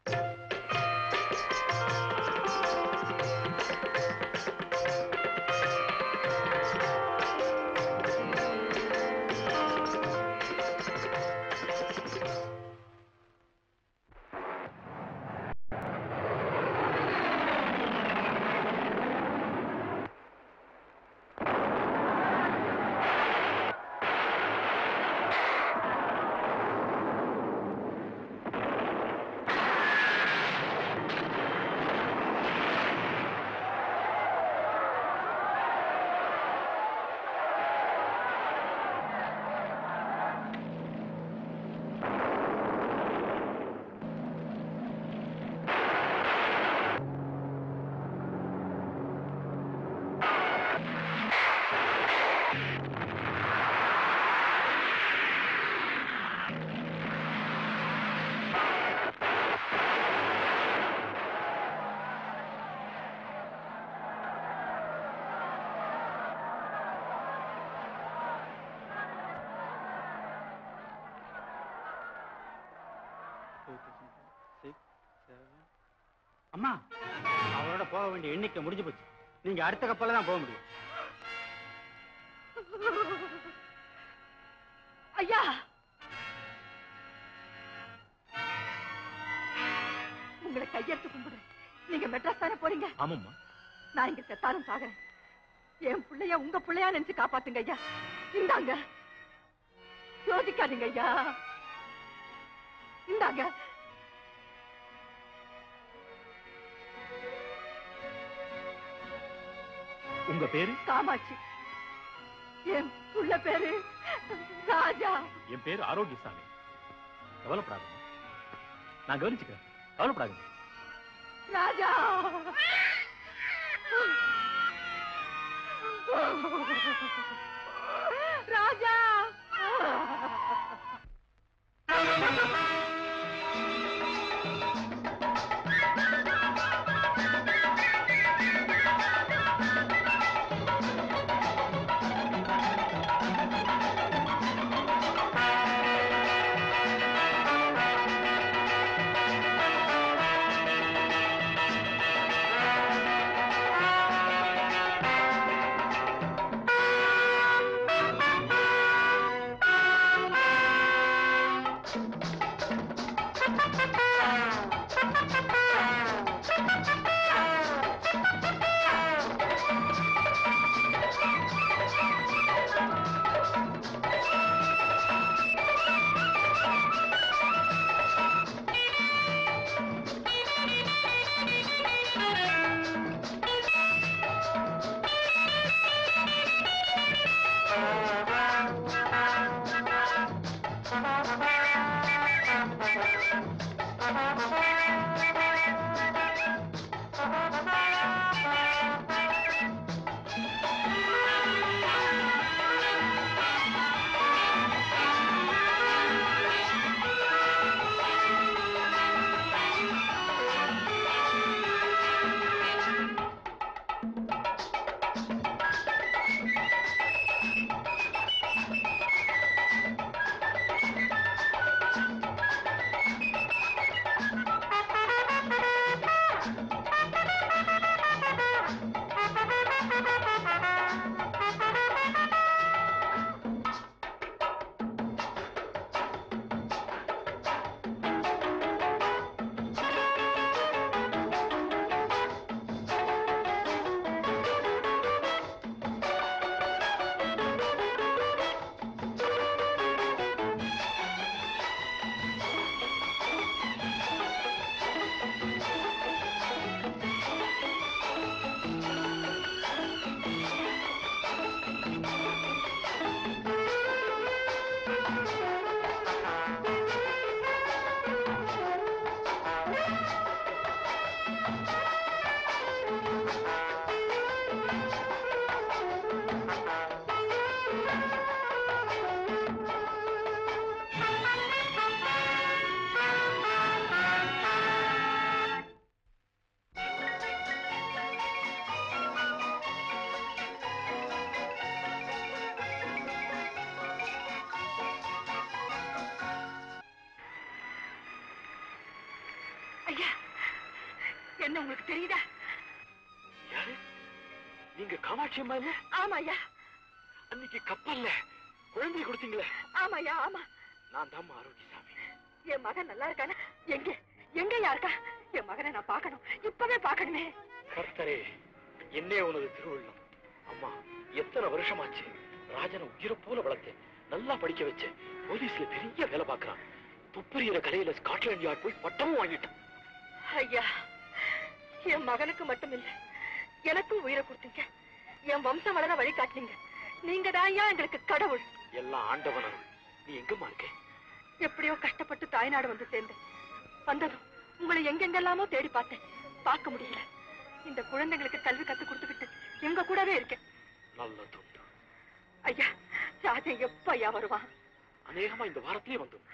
அம்மா அவரோட போக வேண்டிய எண்ணிக்கை முடிஞ்சு போச்சு நீங்க அடுத்த கப்பல்ல தான் போக முடியும் ஐயா உங்களை கையெடுத்து கும்பிடுறேன் நீங்க மெட்ராஸ் தானே போறீங்க ஆமாம்மா நான் இங்க செத்தாலும் சாகிறேன் என் பிள்ளைய உங்க பிள்ளையா நினைச்சு காப்பாத்துங்க ஐயா இந்தாங்க யோசிக்காதீங்க ஐயா இந்தாங்க உங்க பேரு காமாட்சி என் புள்ள பேரு ராஜா என் பேரு ஆரோக்கியசாமி கவலைப்படாதீங்க நான் கவனிச்சுக்கிறேன் கவலைப்படாதீங்க ராஜா ராஜா ஆ என்ன உங்களுக்கு தெரியுதா யாரு நீங்க காமாட்சி அம்மா இல்ல ஆமா ஐயா அன்னைக்கு கப்பல்ல குழந்தை கொடுத்தீங்களே ஆமா ஐயா ஆமா நான் தான் ஆரோக்கியசாமி என் மகன் நல்லா இருக்கானா எங்க எங்கயா இருக்கா என் மகனை நான் பார்க்கணும் இப்பவே பார்க்கணுமே கர்த்தரே என்னே உனது திருவுள்ளம் அம்மா எத்தனை வருஷமாச்சு ராஜனை உயிரை போல வளர்த்தேன் நல்லா படிக்க வச்சேன் போலீஸ்ல பெரிய வேலை பார்க்கறான் துப்பறியிற கலையில ஸ்காட்லாண்ட் யார்ட் போய் பட்டமும் வாங்கிட்டான் ஐயா என் மகனுக்கு மட்டும் இல்ல எனக்கும் உயிரை கொடுத்தீங்க என் வம்சம் வளர வழி காட்டினீங்க நீங்க தான் ஐயா எங்களுக்கு கடவுள் எல்லாம் ஆண்டவன் அருள் நீ எங்கம்மா இருக்க எப்படியோ கஷ்டப்பட்டு தாய்நாடு வந்து சேர்ந்தேன் வந்ததும் உங்களை எங்கெங்கெல்லாமோ தேடி பார்த்தேன் பார்க்க முடியல இந்த குழந்தைங்களுக்கு கல்வி கத்து கொடுத்துக்கிட்டு எங்க கூடவே இருக்கேன் நல்ல துண்டு ஐயா ராஜன் எப்ப ஐயா வருவான் அநேகமா இந்த வாரத்திலே வந்தோம்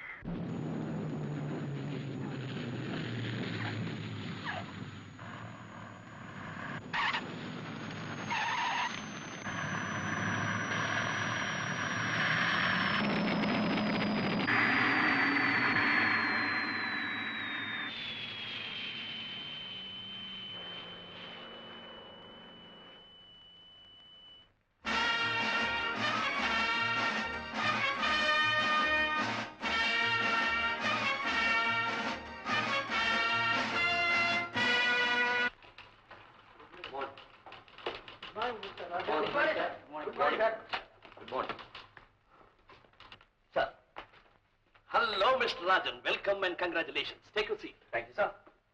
Sir. Hello, Mr. Rajan. Welcome and congratulations. Take a seat. Thank you, sir.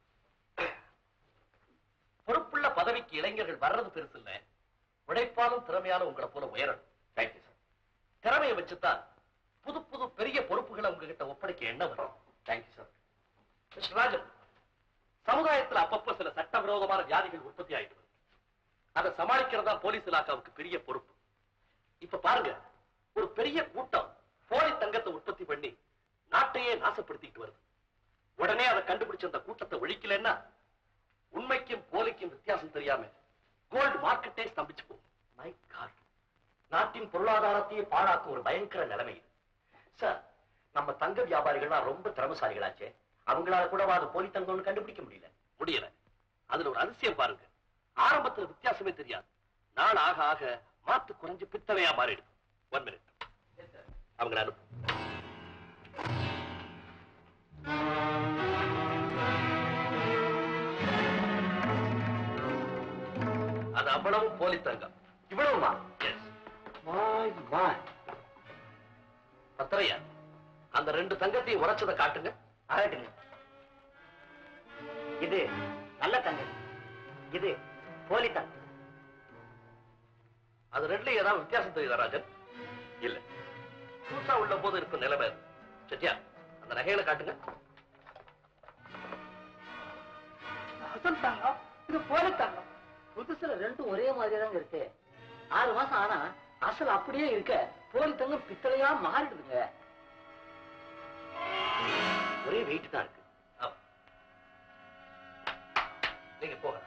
பொறுப்புள்ள பதவிக்கு இளைஞர்கள் வர்றது பெருசு இல்ல உழைப்பாலும் திறமையாலும் உங்களை போல உயரணும் தேங்க்யூ சார் திறமையை வச்சுதான் புது புது பெரிய பொறுப்புகளை உங்ககிட்ட ஒப்படைக்க எண்ணம் வரும் தேங்க்யூ சார் மிஸ்டர் ராஜன் சமுதாயத்துல அப்பப்ப சில சட்டவிரோதமான வியாதிகள் உற்பத்தி ஆயிட்டு வருது. அதை சமாளிக்கிறதா போலீஸ் இலாக்காவுக்கு பெரிய பொறுப்பு இப்ப பாருங்க ஒரு பெரிய கூட்டம் போலி தங்கத்தை உற்பத்தி பண்ணி நாட்டையே நாசப்படுத்திட்டு வருது உடனே அதை கண்டுபிடிச்ச அந்த கூட்டத்தை ஒழிக்கலன்னா உண்மைக்கும் போலிக்கும் வித்தியாசம் தெரியாம கோல்டு மார்க்கெட்டே ஸ்தம்பிச்சு போகும் மை காட் நாட்டின் பொருளாதாரத்தையே பாழாக்கும் ஒரு பயங்கர நிலைமை இது சார் நம்ம தங்க வியாபாரிகள்லாம் ரொம்ப திறமசாலிகளாச்சே அவங்களால கூட அது போலி தங்கம்னு கண்டுபிடிக்க முடியல முடியல அதுல ஒரு அதிசயம் பாருங்க ஆரம்பத்துல வித்தியாசமே தெரியாது நாள் ஆக ஆக மாத்து குறைஞ்சு பித்தளையா மாறிடுது ஒன் மினிட் அவங்கள அனுப்பு அது அவ்வளவு போலி தங்கம் இவ்வளவுமா எஸ் பத்திரையா அந்த ரெண்டு தங்கத்தையும் உரைச்சதை காட்டுங்க ஆகட்டுங்க இது நல்ல தங்கம் இது போலி தங்கம் அது ரெண்டுலயும் ஏதாவது வித்தியாசம் தெரியுதா ராஜன் இல்ல புதுசா உள்ள போது இருக்கும் நிலைமை அது. சத்யா அந்த நகைகளை காட்டுங்க அசல் தங்கம் இது போலி தங்கம் புதுசுல ரெண்டும் ஒரே மாதிரி தாங்க இருக்கு ஆறு மாசம் ஆனா அசல் அப்படியே இருக்க போலி தங்கம் பித்தளையா மாறிடுதுங்க ஒரே வெயிட் தான் இருக்கு ஆமா. நீங்க போக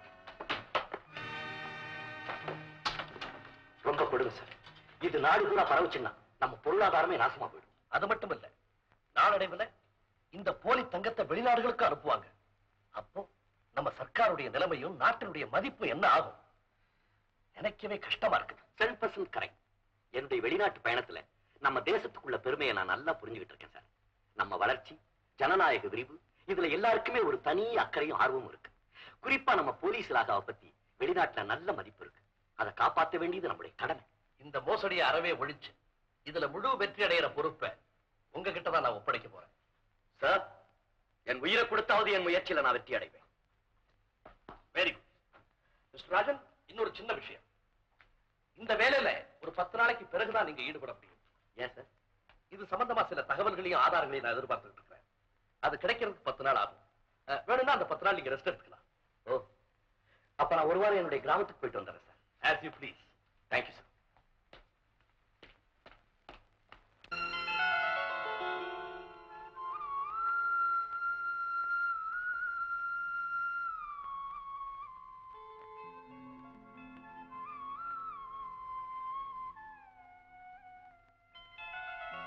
ரொம்ப கொடுங்க சார் இது நாடு பூரா பரவுச்சுன்னா நம்ம பொருளாதாரமே நாசமா போயிடும் அது மட்டும் இல்ல நாளடைவுல இந்த போலி தங்கத்தை வெளிநாடுகளுக்கு அனுப்புவாங்க அப்போ நம்ம சர்க்காருடைய நிலைமையும் நாட்டினுடைய மதிப்பு என்ன ஆகும் நினைக்கவே கஷ்டமா இருக்குது செவன் பர்சன்ட் கரெக்ட் என்னுடைய வெளிநாட்டு பயணத்துல நம்ம தேசத்துக்குள்ள பெருமையை நான் நல்லா புரிஞ்சுகிட்டு இருக்கேன் சார் நம்ம வளர்ச்சி ஜனநாயக விரிவு இதுல எல்லாருக்குமே ஒரு தனி அக்கறையும் ஆர்வமும் இருக்கு குறிப்பா நம்ம போலீஸ் இலாகாவை பத்தி வெளிநாட்டுல நல்ல மதிப்பு இருக்கு அதை காப்பாற்ற வேண்டியது நம்முடைய கடமை இந்த மோசடியை அறவே ஒழிச்சு இதுல முழு வெற்றி அடைகிற பொறுப்பை உங்ககிட்ட தான் நான் ஒப்படைக்க போறேன் சார் என் உயிரை கொடுத்தாவது என் முயற்சியில நான் வெற்றி அடைவேன் வெரி குட் மிஸ்டர் ராஜன் இன்னொரு சின்ன விஷயம் இந்த வேலையில ஒரு பத்து நாளைக்கு பிறகுதான் நீங்க ஈடுபட முடியும் ஏன் சார் இது சம்பந்தமா சில தகவல்களையும் ஆதாரங்களையும் நான் எதிர்பார்த்துட்டு இருக்கிறேன் அது கிடைக்கிறதுக்கு பத்து நாள் ஆகும் அஹ், வேணும்னா அந்த பத்து நாள் நீங்க ரெஸ்ட் எடுத்துக்கலாம் ஓ அப்ப நான் ஒரு வாரம் என்னுடைய கிராமத்துக்கு போயிட்டு வந்துடுறேன் sir as you please thank you sir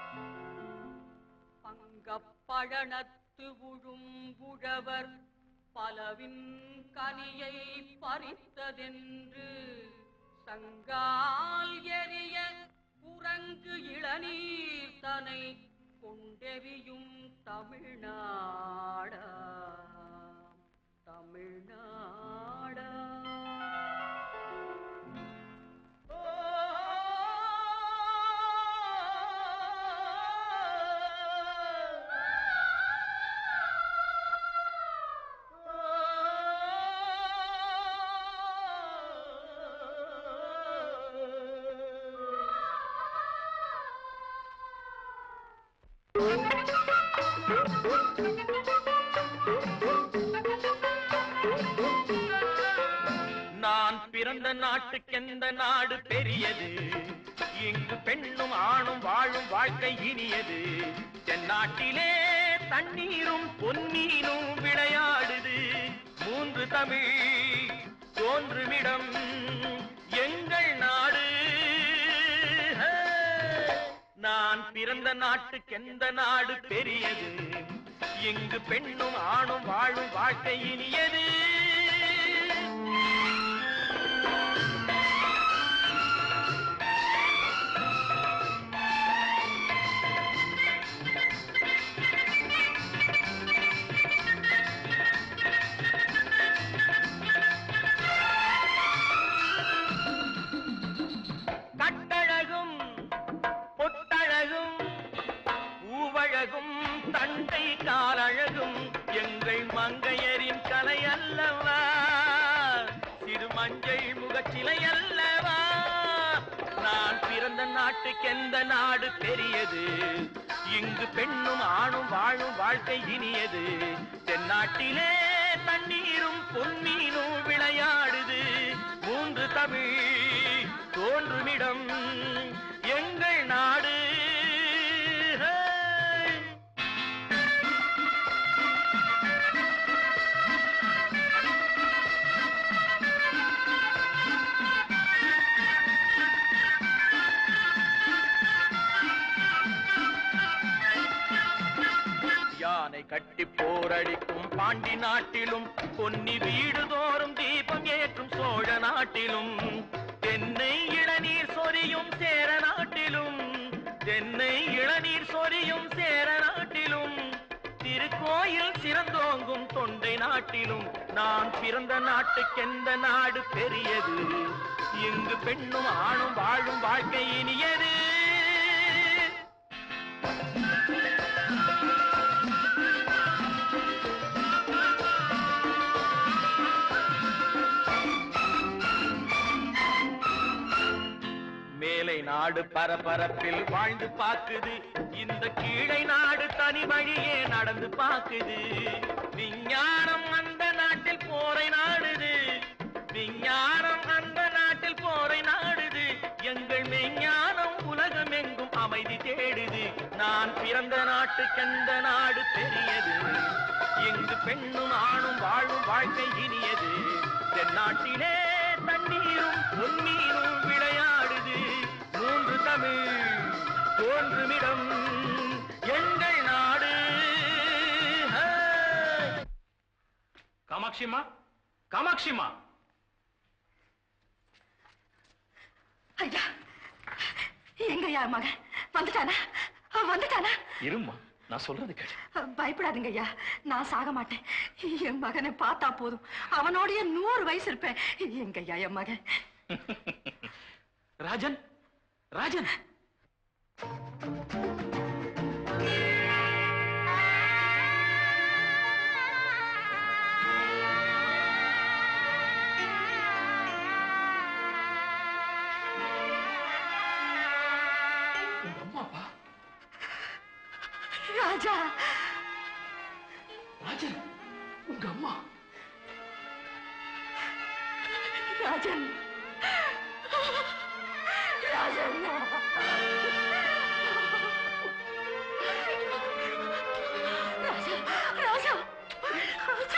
பங்கப்பழனத்து உழும்புழவர் பலவின் கனியை பறித்ததென்று சங்கால் எரிய குரங்கு இளநீர் தனை கொண்டெறியும் தமிழ்நாடா தமிழ்நாடா நான் பிறந்த நாட்டுக்கெந்த நாடு பெரியது இங்கு பெண்ணும் ஆணும் வாழும் வாழ்க்கை இனியது தென்னாட்டிலே தண்ணீரும் பொன்னீனும் விளையாடுது மூன்று தமிழ் தோன்றுமிடம் எங்கள் நாடு ஹே! நான் பிறந்த நாட்டுக்கெந்த நாடு பெரியது இங்கு பெண்ணும் ஆணும் வாழும் வாழ்க்கை இனியது கட்டழகும் பொட்டழகும் பூவழகும் தண்டை காலழகும் எங்கள் மங்கையரின் கலை அல்லவா சிறு மஞ்சள் முகச்சிலை அல்லவா நான் பிறந்த நாட்டுக்கெந்த நாடு பெரியது இங்கு பெண்ணும் ஆணும் வாழும் வாழ்க்கை இனியது தென்னாட்டிலே தண்ணீரும் பொன்னீனும் விளையாடுது மூன்று தமிழ் தோன்றுமிடம் எங்கள் நாடு ஹே! யானை கட்டி போரடிக்கும் பாண்டி நாட்டிலும் பொன்னி வீடு தோறும் தீபம் ஏற்றும் சோழ நாட்டிலும் தென்னை இளநீர் சொரியும் சேர நாட்டிலும் தென்னை இளநீர் சொரியும் சேர நாட்டிலும் திருக்கோயில் சிறந்தோங்கும் தொண்டை நாட்டிலும் நான் பிறந்த நாட்டுக்கெந்த நாடு பெரியது இங்கு பெண்ணும் ஆணும் வாழும் வாழ்க்கை இனியது மேலை நாடு பரபரப்பில் வாழ்ந்து பாக்குது இந்த கீழை நாடு தனி வழியே நடந்து பாக்குது விஞ்ஞானம் அந்த நாட்டில் போரை நாடுது விஞ்ஞானம் அந்த நாட்டில் போரை நாடுது எங்கள் மெஞ்ஞானம் உலகம் எங்கும் அமைதி தேடுது நான் பிறந்த நாட்டுக்கெந்த நாடு பெரியது எங்கு பெண்ணும் ஆணும் வாழும் வாழ்க்கை இனியது தென்னாட்டிலே தண்ணீரும் பொன்னீரும் விளையாடுது மூன்று தமிழ் தோன்றுமிடம் எங்கள் நாடு ஹே! காமாட்சியம்மா காமாட்சியம்மா ஐயா எங்கய்யா மகன் வந்துட்டானா அவன் வந்துட்டானா இரும்மா நான் சொல்றது கேளு பயப்படாதீங்க ஐயா நான் சாக மாட்டேன் என் மகனை பார்த்தா போதும் அவனோடைய நூறு வயசு இருப்பேன் எங்கய்யா என் மகன் ராஜன் ராஜன் உங்க அம்மாப்பா ராஜா ராஜன் உங்க அம்மா ராஜன் ராஜன் ராஜா ராஜா ராஜா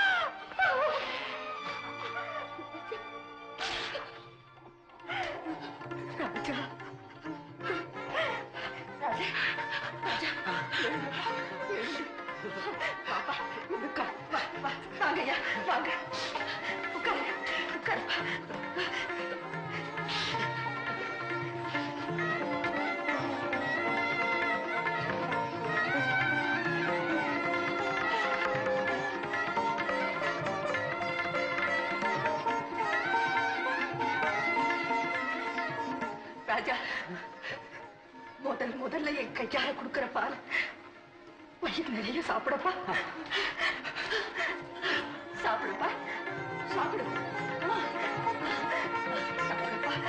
ராஜா ராஜா ராஜா எழுந்து, எழுந்து. பாப்பா, இதுக்கா, வா, வா, வாங்க வாங்க உட்காருங்க உட்காருப்பா ராஜா முதல் முதல்ல என் கையால கொடுக்கிற பால் வயிறு நிறைய சாப்பிடப்பா சாப்பிடுப்பா சாப்பிடு ஆ. சாப்பிடுப்பா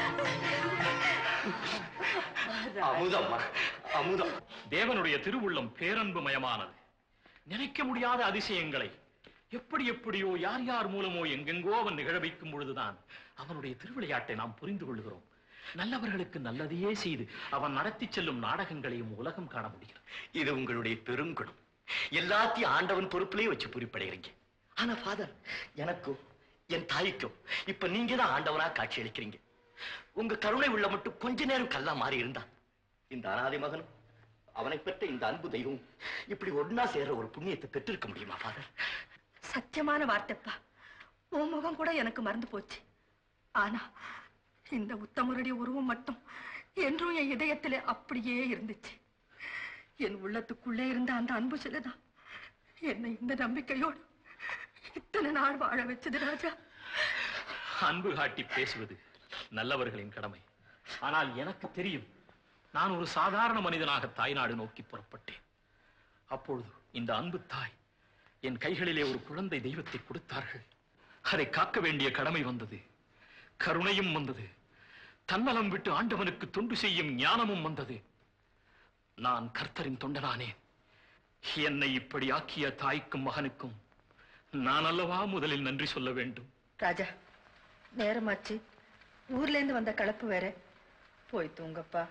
அமுதம்மா அமுதம் தேவனுடைய திருவுள்ளம் பேரன்பு மயமானது நினைக்க முடியாத அதிசயங்களை எப்படி எப்படியோ யார் யார் மூலமோ எங்கெங்கோ அவன் நிகழ வைக்கும் பொழுதுதான் அவனுடைய திருவிளையாட்டை நாம் புரிந்து கொள்கிறோம் நல்லவர்களுக்கு நல்லதையே செய்து அவன் நடத்தி செல்லும் நாடகங்களையும் உலகம் காண முடிகிறது இது உங்களுடைய பெருங்குணம் எல்லாத்தையும் ஆண்டவன் பொறுப்பிலேயே வச்சு புரிப்படைகிறீங்க ஆனா ஃபாதர் எனக்கும் என் தாய்க்கும் இப்ப நீங்க தான் ஆண்டவனா காட்சி அளிக்கிறீங்க உங்க கருணை உள்ள மட்டும் கொஞ்ச நேரம் கல்லா மாறி இருந்தா இந்த அனாதை மகனும் அவனை பெற்ற இந்த அன்பு தெய்வம் இப்படி ஒன்னா சேர்ற ஒரு புண்ணியத்தை பெற்றிருக்க முடியுமா ஃபாதர் சத்தியமான வார்த்தைப்பா உன் முகம் கூட எனக்கு மறந்து போச்சு ஆனா இந்த உத்தமருடைய உருவம் மட்டும் என்றும் என் இதயத்திலே அப்படியே இருந்துச்சு என் உள்ளத்துக்குள்ளே இருந்த அந்த அன்பு சிலைதான் என்னை இந்த நம்பிக்கையோடு இத்தனை நாள் வாழ வச்சது ராஜா அன்பு காட்டி பேசுவது நல்லவர்களின் கடமை ஆனால் எனக்கு தெரியும் நான் ஒரு சாதாரண மனிதனாக தாய்நாடு நோக்கி புறப்பட்டேன் அப்பொழுது இந்த அன்பு தாய் என் கைகளிலே ஒரு குழந்தை தெய்வத்தை கொடுத்தார்கள் அதை காக்க வேண்டிய கடமை வந்தது கருணையும் வந்தது தன்னலம் விட்டு ஆண்டவனுக்கு தொண்டு செய்யும் ஞானமும் வந்தது நான் கர்த்தரின் தொண்டனானேன் என்னை இப்படி ஆக்கிய தாய்க்கும் மகனுக்கும் நான் அல்லவா முதலில் நன்றி சொல்ல வேண்டும் ராஜா நேரமாச்சு ஊர்ல இருந்து வந்த கலப்பு வேற போய் தூங்கப்பா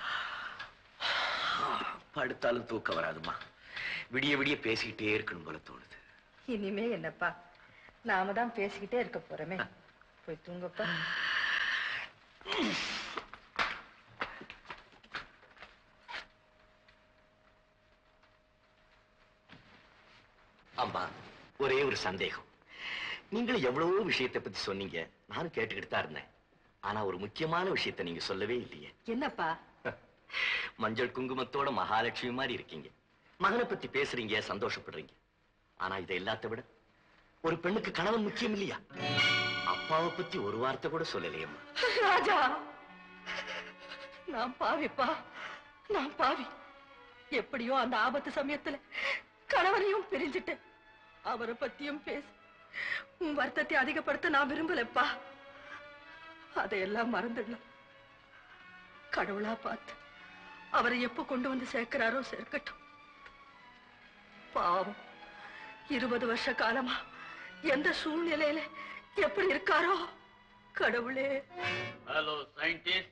படுத்தாலும் தூக்கம் வராதுமா விடிய விடிய பேசிக்கிட்டே இருக்கணும் போல தோணுது இனிமே என்னப்பா நாம தான் பேசிக்கிட்டே இருக்க போறோமே போய் தூங்கப்பா அம்மா ஒரே ஒரு சந்தேகம் நீங்களும் எவ்வளவோ விஷயத்தை பத்தி சொன்னீங்க நானும் கேட்டுக்கிட்டு தான் இருந்தேன் ஆனா ஒரு முக்கியமான விஷயத்தை நீங்க சொல்லவே இல்லையே என்னப்பா மஞ்சள் குங்குமத்தோட மகாலட்சுமி மாதிரி இருக்கீங்க மகனை பத்தி பேசுறீங்க சந்தோஷப்படுறீங்க ஆனா இதை எல்லாத்த விட ஒரு பெண்ணுக்கு கணவன் முக்கியம் இல்லையா அப்பாவை பத்தி ஒரு வார்த்தை கூட சொல்லலையம்மா ராஜா நான் பாவிப்பா நான் பாவி எப்படியோ அந்த ஆபத்து சமயத்துல கணவனையும் பிரிஞ்சிட்டேன் அவரை பத்தியும் பேச உன் வருத்தத்தை அதிகப்படுத்த நான் விரும்பலப்பா அதையெல்லாம் மறந்துடலாம் கடவுளா பார்த்து அவரை எப்ப கொண்டு வந்து சேர்க்கிறாரோ சேர்க்கட்டும் பாவம் இருபது வருஷ காலமா எந்த சூழ்நிலையில எப்படி இருக்காரோ கடவுளே ஹலோ சயின்டிஸ்ட்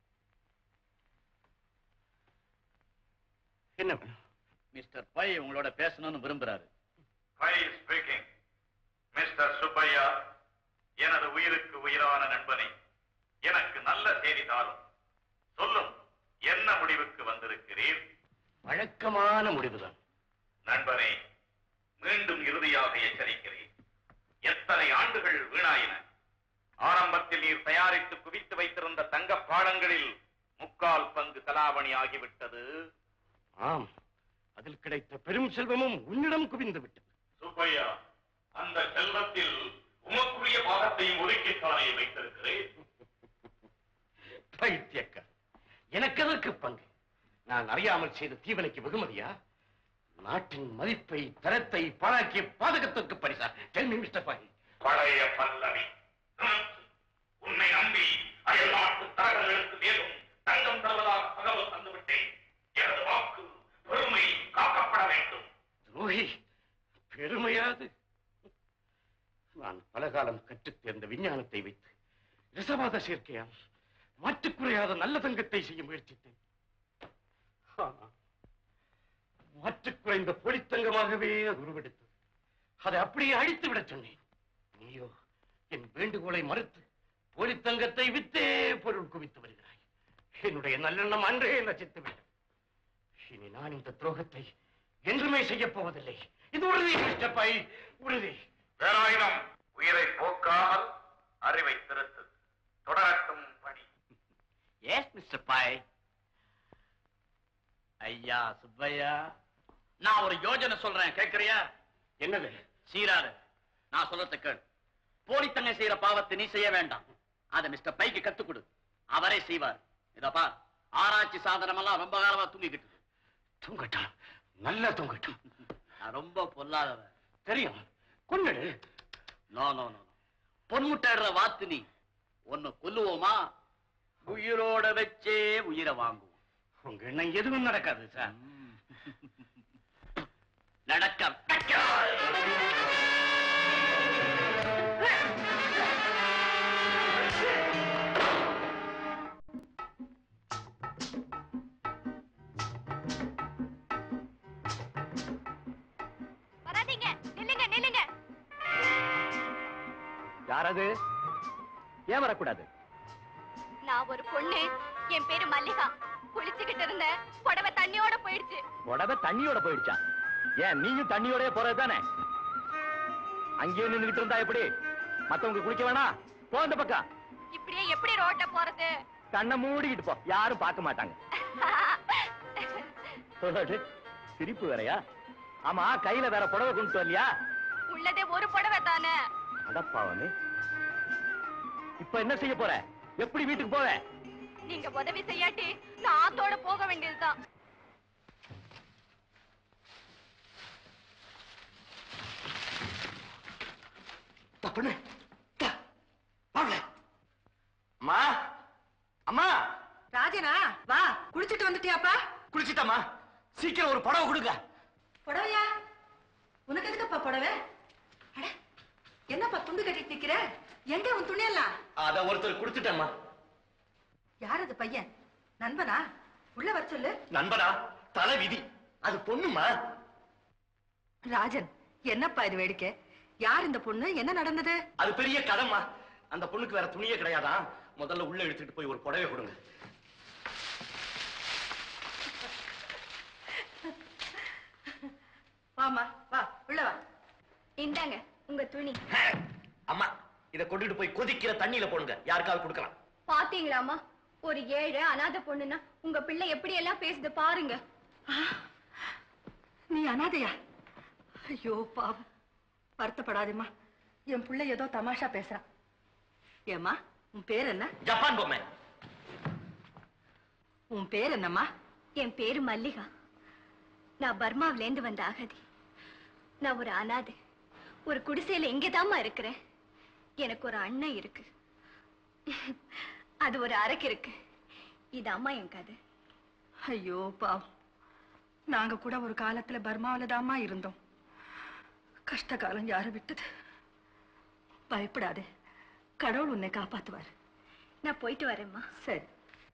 என்ன வேணும் மிஸ்டர் பை உங்களோட பேசணும்னு விரும்புறாரு பை ஸ்பீக்கிங் மிஸ்டர் சுப்பையா எனது உயிருக்கு உயிரான நண்பனை எனக்கு நல்ல செய்தி தாரும் சொல்லும் என்ன முடிவுக்கு வந்திருக்கிறீர் வழக்கமான முடிவுதான் நண்பனே மீண்டும் இறுதியாக எச்சரிக்கிறேன் எத்தனை ஆண்டுகள் வீணாயின ஆரம்பத்தில் நீர் தயாரித்து குவித்து வைத்திருந்த தங்க பாடங்களில் முக்கால் பங்கு கலாவணி ஆகிவிட்டது ஆம் அதில் கிடைத்த பெரும் செல்வமும் உன்னிடம் குவிந்து விட்டது சுப்பையா அந்த செல்வத்தில் உமக்குரிய பாகத்தையும் ஒதுக்கித்தானே வைத்திருக்கிறேன் பைத்தியக்கார் எனக்கு எதற்கு பங்கு நான் அறியாமல் செய்த தீவனைக்கு வெகுமதியா நாட்டின் மதிப்பை தரத்தை பாழாக்கிய பாதகத்திற்கு பரிசா டெல்மி மிஸ்டர் பாய் பழைய பல்லவி ஹம். உன்னை நம்பி அயல்நாட்டு தரகர்களுக்கு மேலும் தங்கம் தருவதாக தகவல் தந்துவிட்டேன் எனது வாக்கு பெருமை காக்கப்பட வேண்டும் துரோகி பெருமையாது நான் பலகாலம் கற்றுத் தேர்ந்த விஞ்ஞானத்தை வைத்து ரசவாத சேர்க்கையால் மாற்றுக்குறையாத நல்ல தங்கத்தை செய்ய முயற்சித்தேன் ஆனா, மாற்றுக்குறைந்த பொலித்தங்கமாகவே அது உருவெடுத்தது அதை அப்படியே அழித்து விடச் சொன்னேன் நீயோ என் வேண்டுகோளை மறுத்து போலித்தங்கத்தை வித்தே பொருள் குவித்து வருகிறாய் என்னுடைய நல்லெண்ணம் அன்றே நசித்து விட்டது இனி நான் இந்த துரோகத்தை என்றுமே செய்ய போவதில்லை இது உறுதி மிஸ்டர் பை உறுதி வேலாயுதம் உயிரை போக்காமல் அறிவை திருத்து தொடரட்டும் பணி எஸ் மிஸ்டர் பாய் ஐயா சுப்பையா நான் ஒரு யோஜனை சொல்றேன் கேக்குறியா என்னது சீராத நான் சொல்றத கேள் போலித்தங்க செய்யற பாவத்தை நீ செய்ய வேண்டாம் அத மிஸ்டர் பைக்கு கத்து கொடு அவரே செய்வார் இதப்பா ஆராய்ச்சி சாதனம் எல்லாம் ரொம்ப காலமா தூங்கிக்கிட்டு தூங்கட்டும் நல்லா தூங்கட்டும் நான் ரொம்ப பொல்லாதவன் தெரியும் கொண்டுடு நோ நோ நோ பொன்முட்டைடுற வாத்து நீ உன்னை கொல்லுவோமா உயிரோட வச்சே உயிரை வாங்குவோம் உங்க எண்ணம் எதுவும் நடக்காது சார் நடக்க வராதீங்க நில்லுங்க நில்லுங்க யாரது ஏன் வரக்கூடாது நான் ஒரு பொண்ணு என் பேரு மல்லிகா குளிச்சுக்கிட்டு இருந்தேன் புடவை தண்ணியோட போயிடுச்சு உடவே தண்ணியோட போயிடுச்சா ஏன் நீயும் தண்ணியோடய போறது தானே அங்கேயே நின்னுகிட்டு இருந்தா எப்படி மத்தவங்க குளிக்க வேணாம் போ அந்த பக்கம் இப்படியே எப்படி ரோட்ல போறது கண்ணை மூடிக்கிட்டு போ யாரும் பார்க்க மாட்டாங்க சொல்றாரு, சிரிப்பு வேறயா ஆமா கையில வேற புடவை கொண்டு வரலையா உள்ளதே ஒரு புடவை தானே அடப்பாவனே இப்ப என்ன செய்ய போற எப்படி வீட்டுக்கு போவ நீங்க உதவி செய்யாட்டி நான் ஆத்தோட போக வேண்டியதுதான் பொண்ணு அம்மா அம்மா ராஜனா வா குளிச்சிட்டு வந்துட்டியாப்பா குளிச்சிட்டம்மா சீக்கிரம் ஒரு புடவை கொடுங்க புடவையா உனக்கு எதுக்குப்பா புடவை அட, என்னப்பா துண்டு கட்டிட்டு நிக்கிற எங்க உன் துணியெல்லாம் அத ஒருத்தர் கொடுத்துட்டேம்மா யார் அது பையன் நண்பனா உள்ள வர சொல்லு நண்பனா தலை விதி அது பொண்ணுமா ராஜன் என்னப்பா இது வேடிக்கை யார் இந்த பொண்ணு என்ன நடந்தது அது பெரிய கதம்மா அந்த பொண்ணுக்கு வேற துணியே கிடையாதான் முதல்ல உள்ள எடுத்துட்டு போய் ஒரு புடவை கொடுங்க வாமா வா உள்ள வா இந்தாங்க உங்க துணி அம்மா இத கொண்டுட்டு போய் கொதிக்கிற தண்ணியில போடுங்க யாருக்காவது கொடுக்கலாம் பாத்தீங்களாமா ஒரு ஏழை அனாதை பொண்ணுன்னா உங்க பிள்ளை எப்படி எல்லாம் பேசுது பாருங்க நீ அனாதையா ஐயோ பாவம் வருத்தப்படாதேம்மா என் புள்ள ஏதோ தமாஷா பேசுறான் ஏம்மா உன் பேர் என்ன ஜப்பான் பொம்மை உன் பேர் என்னம்மா என் பேரு மல்லிகா நான் பர்மாவில இருந்து வந்த அகதி நான் ஒரு அனாதை ஒரு குடிசையில இங்கதாம்மா இருக்கிறேன் எனக்கு ஒரு அண்ணன் இருக்கு அது ஒரு அறைக்கு இருக்கு இது அம்மா என் கதை ஐயோ பாவம் நாங்க கூட ஒரு காலத்துல பர்மாவில தாம்மா இருந்தோம் கஷ்ட காலம் யாரை விட்டது பயப்படாதே கடவுள் உன்னை காப்பாத்துவார் நான் போயிட்டு வரேம்மா சரி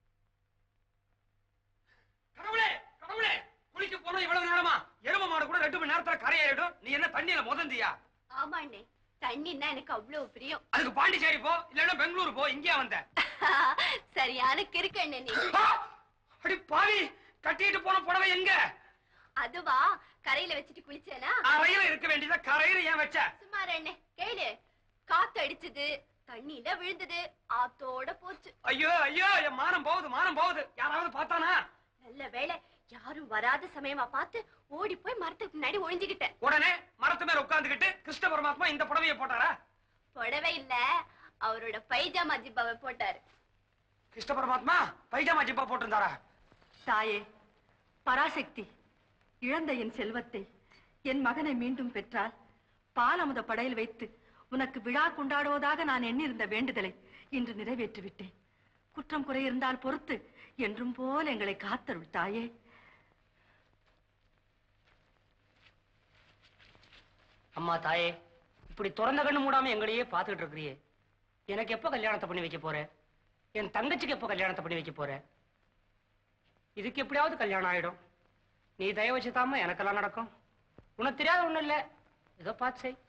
கடவுளே கடவுளே குளிக்க போனா இவ்வளவு நேரமா எரும மாடு கூட ரெண்டு மணி நேரத்துல கரையாயிடும் நீ என்ன தண்ணியில முதந்தியா ஆமாண்ணே தண்ணின்னா எனக்கு அவ்வளவு பிரியம் அதுக்கு பாண்டிச்சேரி போ இல்லன்னா பெங்களூர் போ இங்கேயா வந்த சரியான கிறுக்கண்ணே நீ ஆ! அடி பாவி கட்டிட்டு போன புடவை எங்க அதுவா கரையில வச்சுட்டு குளிச்சேனா அறையில இருக்க வேண்டியத கரையில ஏன் வச்ச சும்மா அண்ணே கேளு காத்து அடிச்சது தண்ணியில விழுந்தது ஆத்தோட போச்சு ஐயோ ஐயோ என் மானம் போகுது மானம் போகுது யாராவது பார்த்தானா நல்ல வேளை யாரும் வராத சமயமா பார்த்து ஓடி போய் மரத்துக்கு முன்னாடி ஒளிஞ்சுக்கிட்டேன் உடனே மரத்து மேல உட்கார்ந்துகிட்டு கிருஷ்ண பரமாத்மா இந்த புடவைய போட்டாரா புடவை இல்ல அவரோட பைஜாமா ஜிப்பாவை போட்டாரு கிருஷ்ண பரமாத்மா பைஜாமா ஜிப்பா போட்டிருந்தாரா தாயே பராசக்தி இழந்த என் செல்வத்தை என் மகனை மீண்டும் பெற்றால் பாலமுத படையில் வைத்து உனக்கு விழா கொண்டாடுவதாக நான் எண்ணியிருந்த வேண்டுதலை இன்று நிறைவேற்றி விட்டேன் குற்றம் குறை இருந்தால் பொறுத்து என்றும் போல் எங்களை காத்தருள் தாயே அம்மா தாயே இப்படி திறந்த கண்ணு மூடாம எங்களையே பார்த்துட்டு இருக்கிறியே எனக்கு எப்போ கல்யாணத்தை பண்ணி வைக்க போற என் தங்கச்சிக்கு எப்போ கல்யாணத்தை பண்ணி வைக்க போற இதுக்கு எப்படியாவது கல்யாணம் ஆயிடும் நீ தயவு வச்சுதாம எனக்கெல்லாம் நடக்கும் உனக்கு தெரியாத ஒண்ணும் இல்ல ஏதோ பார்த்து செய்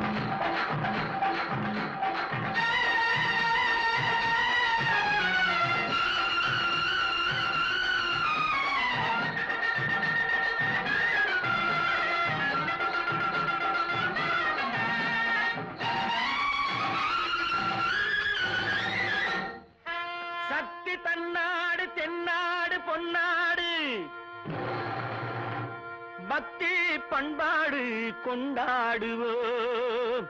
ஆ பக்தி பண்பாடு கொண்டாடுவோம்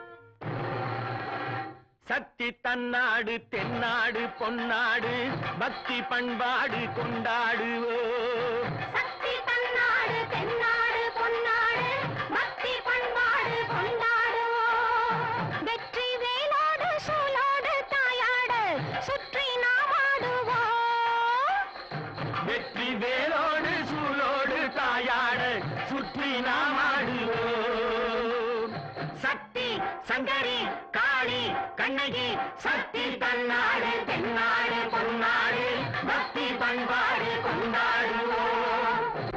சக்தி தன்னாடு தென்னாடு பொன்னாடு பக்தி பண்பாடு கொண்டாடுவோம் சக்தி தன்னாடு தென்னாடு பொன்னாடு பக்தி பண்பாடு கொண்டாடுவோம் வெற்றி வேலோடு சூலோடு தாயாடு சுற்றி நாம் ஆடுவோம் வெற்றி வேலோடு சூலோடு தாயாட சுற்றி நாம் ஆடுவோம் சக்தி சங்கரி காளி கண்ணகி சக்தி தன்னாடு தென்னாடு பொன்னாடு பக்தி பண்பாடு கொண்டாடுவோம்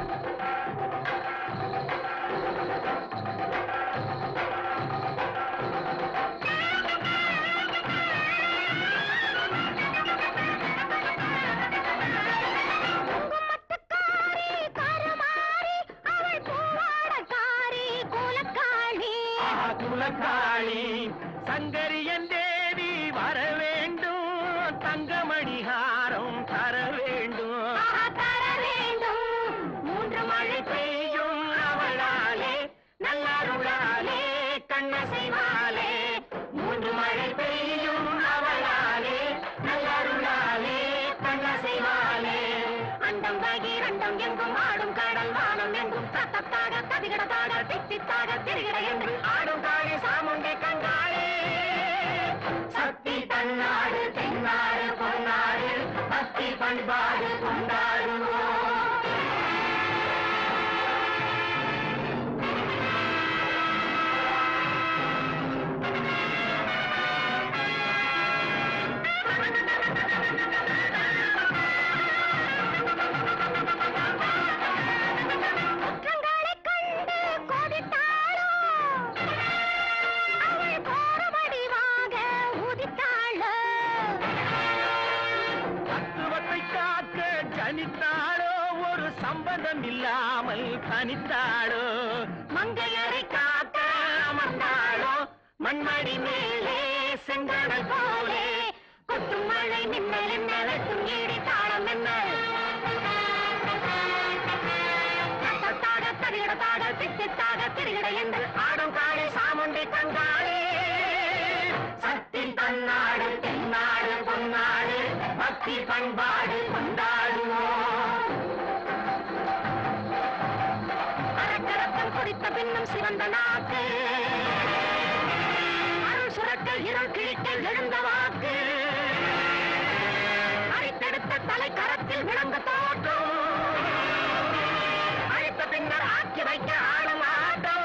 குங்குமத்துக்காரி கருமாரி அவள் பூவாடக்காரி குலக்காளி ஆஹா, குலக்காளி சங்கரியன் தேவி வர வேண்டும் தங்கமணிகாரம் தர வேண்டும் ஆஹா, தர வேண்டும் மூன்று மழை பெய்யும் அவளாலே நல்லருளாலே கண்ணசைவாலே மூன்று மழை பெய்யும் அவளாலே நல்லருளாலே கண்ணசைவாலே அண்டம் பகிரண்டம் எங்கும் ஆடும் கடல் வானம் எங்கும் தத்தத்தாக கதிகடத்தாக தித்தித்தாக திரிகிட என்று ஆடும் காளி சாமுண்டி கங்காளி சக்தி தன்னாடு தென்னாடு பொன்னாடு பக்தி பண்பாடு கொண்டாடுவோம் குற்றங்களைக் கண்டு கொதித்தாளோ அவள் கோர வடிவாக உதித்தாளோ தத்துவத்தை காக்க ஜனித்தாளோ ஒரு சம்பந்தம் இல்லாமல் தனித்தாளோ மங்கையரை காக்க அமர்ந்தாளோ மண்மடி மேலே செங்கடல் போலே கொட்டும் மழை மின்னல் என்ன வெட்டும் ஈடி தாளம் என்ன தத்தத்தாக தரிகிடத்தாக தித்தித்தாக திரிகிட என்று ஆடும் காளி சாமுண்டி கங்காளி சக்தி தன்னாடு தென்னாடு பொன்னாடு பக்தி பண்பாடு கொண்டாடுவோம் அரக்கரத்தம் குடித்த பின்னும் சிவந்த நாக்கு அருள் சுரக்க இருள் கிழிக்க எழுந்த வாக்கு அரித்தெடுத்த தலை கரத்தில் விளங்க தோற்றும் அழைத்த பின்னர் ஆக்கி வைக்க ஆடும் ஆட்டம்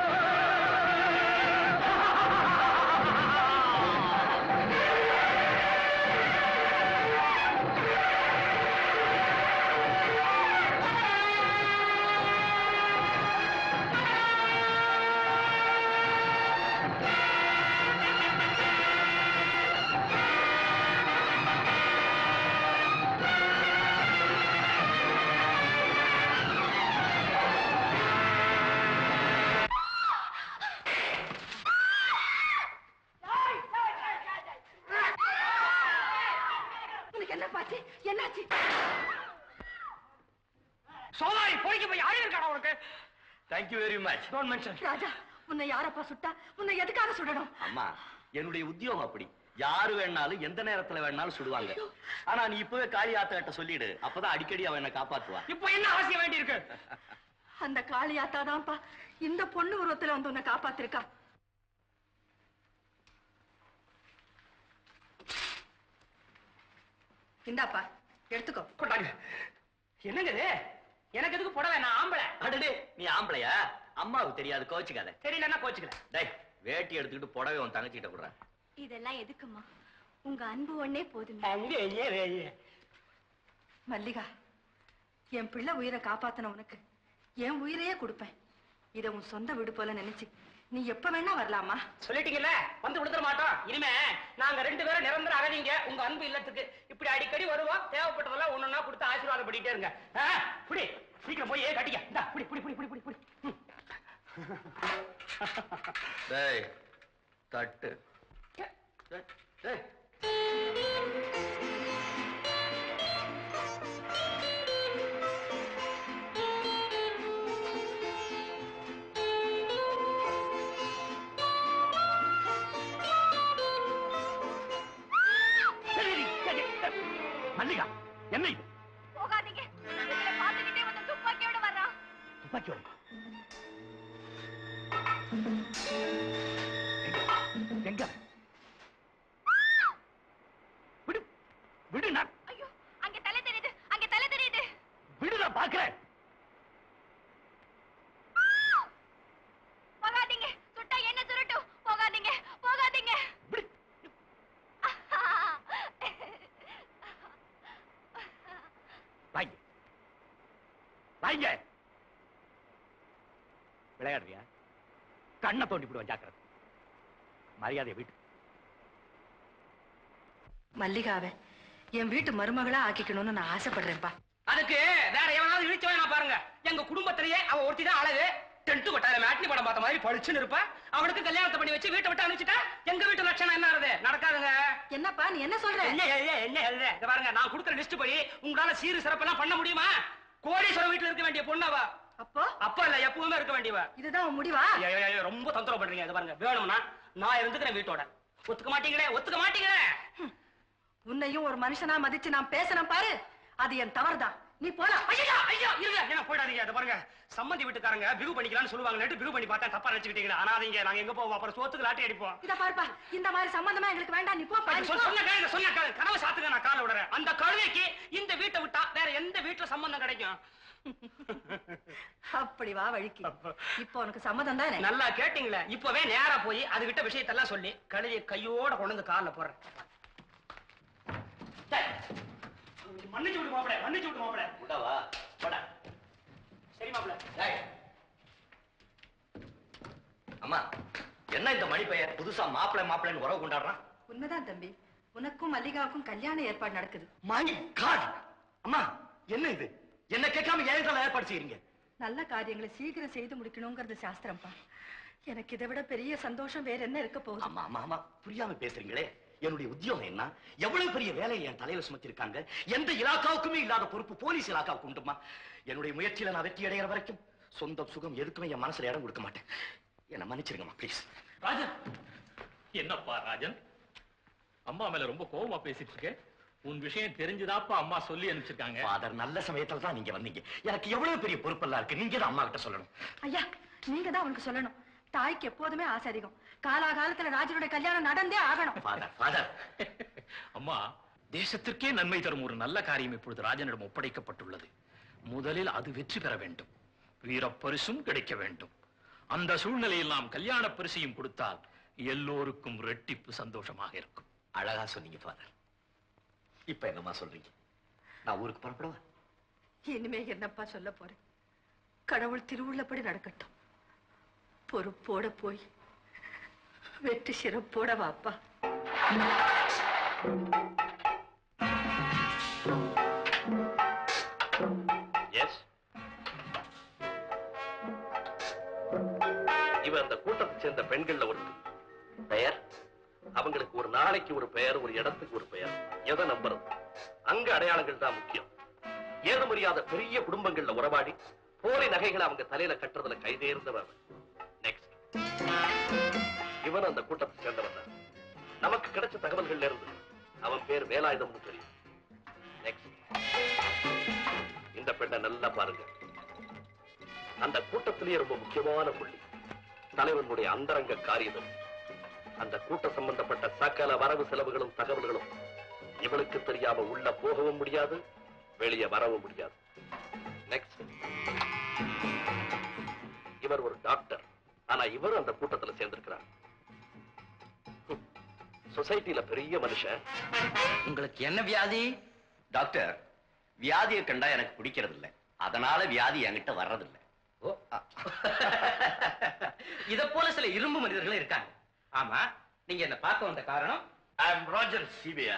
உனக்கு என்ன பாச்சு என்னாச்சு சோமாரி பொழிக்க போய் யாரும் இருக்காடா உனக்கு thank you very much don't mention Raja உன்னை யாரப்பா சுட்டா உன்னை எதுக்காக சுடணும் அம்மா என்னுடைய உத்தியோகம் அப்படி யாரு வேணாலும் எந்த நேரத்துல வேணாலும் சுடுவாங்க ஆனா நீ இப்பவே காளி ஆத்தகிட்ட சொல்லிடு அப்பதான் அடிக்கடி அவன் என்ன காப்பாத்துவா இப்போ என்ன அவசியம் வேண்டி இருக்கு அந்த காளியாத்தா தான்ப்பா இந்த பொண்ணு உருவத்துல வந்து உன்னை காப்பாத்திருக்கா இந்தாப்பா எடுத்துக்கோ கொண்டாங்க என்னங்க இது எனக்கு எதுக்கு புடவை நான் ஆம்பளை அடடே நீ ஆம்பளையா அம்மாவுக்கு தெரியாது கோச்சுக்காத தெரியலன்னா கோச்சுக்கல டேய் வேட்டி எடுத்துக்கிட்டு புடவை உன் தங்கச்சிட்ட கொடுறேன் இதெல்லாம் எதுக்குமா உங்க அன்பு ஒண்ணே போதும் மல்லிகா என் பிள்ளை உயிரை காப்பாத்தின உனக்கு என் உயிரையே கொடுப்பேன் இத உன் சொந்த வீடு போல நினைச்சு நீ எப்ப வேணா வரலாமா சொல்லிட்டீங்கல்ல வந்து விடுதற மாட்டோம் இனிமே நாங்க ரெண்டு பேரும் நிரந்தர அகதிங்க உங்க அன்பு இல்லத்துக்கு இப்படி அடிக்கடி வருவோம் தேவைப்பட்டதெல்லாம் ஒன்னொன்னா கொடுத்து ஆசீர்வாதம் பண்ணிட்டே இருங்க ஆ, புடி சீக்கிரம் போய் கட்டிக்க இந்தா புடி புடி புடி புடி புடி புடி ம். டேய் தட்டு டேய், டேய். ஐங்க விளையாடுறியா கண்ணை தோண்டி விடுவேன் ஜாக்கிரதை மரியாதை வீட்டு மல்லிகாவை என் வீட்டு மருமகளா ஆக்கிக்கணும்னு நான் ஆசைப்படுறேன்ப்பா அதுக்கு வேற எவனாவது இழிச்சவன் நான் பாருங்க எங்க குடும்பத்திலேயே அவ ஒருத்தி தான் அழகு டென்ட் கொட்டாயில மேட்னி படம் பார்த்த மாதிரி பளிச்சுன்னு இருப்பா அவளுக்கு கல்யாணத்தை பண்ணி வச்சு வீட்டை விட்டு அனுப்பிச்சிட்டா எங்க வீட்டு லட்சணம் என்ன ஆறுது நடக்காதுங்க என்னப்பா நீ என்ன சொல்ற என்ன எழுத என்ன எழுத இத பாருங்க நான் கொடுக்குற லிஸ்ட் போய் உங்களால சீரு சிறப்பெல்லாம் பண்ண முடியுமா கோடீஸ்வரர் வீட்டுல இருக்க வேண்டிய பொண்ணவா அப்போ அப்ப இல்ல எப்பவுமே இருக்க வேண்டியவா இதுதான் உன் முடிவா ஐயோ, ஐயோ, ஐயோ, ரொம்ப தொந்தரவு பண்றீங்க இத பாருங்க வேணும்னா நான் இருந்துக்கிறேன் வீட்டோட ஒத்துக்க மாட்டீங்களே ஒத்துக்க மாட்டீங்களே உன்னையும் ஒரு மனுஷனா மதிச்சு நான் பேசுறேன் பாரு அது என் தவறுதான் நீ போலாம் ஐயா ஐயா இருங்க என்ன போயிடாதீங்க இத பாருங்க சம்மந்தி வீட்டுக்காரங்க பிகு பண்ணிக்கலாம்னு சொல்லுவாங்க பிகு பண்ணி பார்த்தா தப்பா நினைச்சுக்கிட்டீங்களா ஆனாதீங்க நாங்க எங்க போவோம் அப்புறம் சோத்துக்கு லாட்டி அடிப்போம் இத பாருப்பா இந்த மாதிரி சம்பந்தமா எங்களுக்கு வேண்டாம் நீ போ பா, நீ சொன்ன போ. சொன்ன கேளுங்க, சொன்ன கேளுங்க. கனவு சாத்துங்க நான் காலை விடுறேன் அந்த கழுதைக்கு இந்த வீட்டை விட்டா வேற எந்த வீட்டுல சம்பந்தம் கிடைக்கும் அப்படி வா வழிக்கு இப்போ உனக்கு சம்மதம் தானே நல்லா கேட்டீங்களே இப்பவே நேரா போய் அது கிட்ட விஷயத்தெல்லாம் சொல்லி கழுதையை கையோட கொண்டு வந்து காலில் போடுறேன் டேய், மன்னிச்சு விட்டு மாப்பிள மன்னிச்சு விட்டு மாப்பிள உடவா போடா சரி மாப்பிள அம்மா என்ன இந்த மணி பையன் புதுசா மாப்பிள்ளை மாப்பிள்ளைன்னு உறவு கொண்டாடுறான் உண்மைதான் தம்பி உனக்கும் மல்லிகாவுக்கும் கல்யாண ஏற்பாடு நடக்குது மை காட் அம்மா என்ன இது என்ன கேட்காம ஏன் இதெல்லாம் ஏற்பாடு செய்றீங்க நல்ல காரியங்களை சீக்கிரம் செய்து முடிக்கணுங்கிறது சாஸ்திரம்ப்பா எனக்கு இதை விட பெரிய சந்தோஷம் வேற என்ன இருக்க போகுது ஆமா ஆமா ஆமா புரியாம பேசுறீங்களே என்னுடைய உத்தியோகம் என்ன எவ்வளவு பெரிய வேலையை என் தலையில சுமத்திருக்காங்க எந்த இலாக்காவுக்குமே இல்லாத பொறுப்பு போலீஸ் இலாக்காவுக்கு உண்டுமா என்னுடைய முயற்சியில நான் வெற்றி அடைகிற வரைக்கும் சொந்த சுகம் எதுக்குமே என் மனசுல இடம் கொடுக்க மாட்டேன் என்ன மன்னிச்சிருங்கம்மா ப்ளீஸ் ராஜன் என்னப்பா ராஜன் அம்மா மேல ரொம்ப கோவமா பேசிட்டு இருக்க உன் விஷயம் தெரிஞ்சுதாப்பா அம்மா சொல்லி அனுப்பிச்சிருக்காங்க ஃபாதர் நல்ல சமயத்துல தான் நீங்க வந்தீங்க எனக்கு எவ்வளவு பெரிய பொறுப்பெல்லாம் இருக்கு நீங்க தான் அம்மா கிட்ட சொல்லணும் ஐயா நீங்க தான் அவனுக்கு சொல்லணும் தாய்க்கு எப்போதுமே ஆசை அதிகம் காலாகாலத்துல ராஜனுடைய கல்யாணம் நடந்தே ஆகணும் ஃபாதர் ஃபாதர் அம்மா தேசத்திற்கே நன்மை தரும் ஒரு நல்ல காரியம் இப்பொழுது ராஜனிடம் ஒப்படைக்கப்பட்டுள்ளது முதலில் அது வெற்றி பெற வேண்டும் வீரப்பரிசும் கிடைக்க வேண்டும் அந்த சூழ்நிலையில் நாம் கல்யாண பரிசையும் கொடுத்தால் எல்லோருக்கும் ரெட்டிப்பு சந்தோஷமாக இருக்கும் அழகா சொன்னீங்க ஃபாதர் இப்ப என்னம்மா சொல்றீங்க நான் ஊருக்கு புறப்படவா இனிமே என்னப்பா சொல்ல போறேன் கடவுள் திருவுள்ளப்படி நடக்கட்டும் பொறுப்போட போய் வெற்றி சிறப்போட வாப்பா எஸ் இவ அந்த கூட்டத்தை சேர்ந்த பெண்கள்ல ஒருத்தி பெயர் அவங்களுக்கு ஒரு நாளைக்கு ஒரு பெயர் ஒரு இடத்துக்கு ஒரு பெயர் எதை நம்புறது அங்க அடையாளங்கள் தான் முக்கியம் ஏது முடியாத பெரிய குடும்பங்கள்ல உறவாடி போரை நகைகளை அவங்க தலையில கட்டுறதுல கைதேர்ந்தவன் நெக்ஸ்ட் இவன் அந்த கூட்டத்தை சேர்ந்தவன் தான் நமக்கு கிடைச்ச தகவல்கள்ல இருந்து அவன் பேர் வேலாயுதம்னு தெரியும் நெக்ஸ்ட் இந்த பெண்ணை நல்லா பாருங்க அந்த கூட்டத்திலேயே ரொம்ப முக்கியமான புள்ளி தலைவனுடைய அந்தரங்க காரியதம் அந்த கூட்ட சம்பந்தப்பட்ட சகல வரவு செலவுகளும் தகவல்களும் இவளுக்கு தெரியாம உள்ள போகவும் முடியாது வெளியே வரவும் முடியாது நெக்ஸ்ட் இவர் ஒரு டாக்டர் ஆனா இவர் அந்த கூட்டத்துல சேர்ந்திருக்கிறார் சொசைட்டில பெரிய மனுஷன் உங்களுக்கு என்ன வியாதி டாக்டர் வியாதியை கண்டா எனக்கு பிடிக்கிறது இல்ல அதனால வியாதி என்கிட்ட வர்றதில்ல ஓ இத போல சில இரும்பு மனிதர்களும் இருக்காங்க ஆமா நீங்க என்ன பார்க்க வந்த காரணம் I am Rajan CBI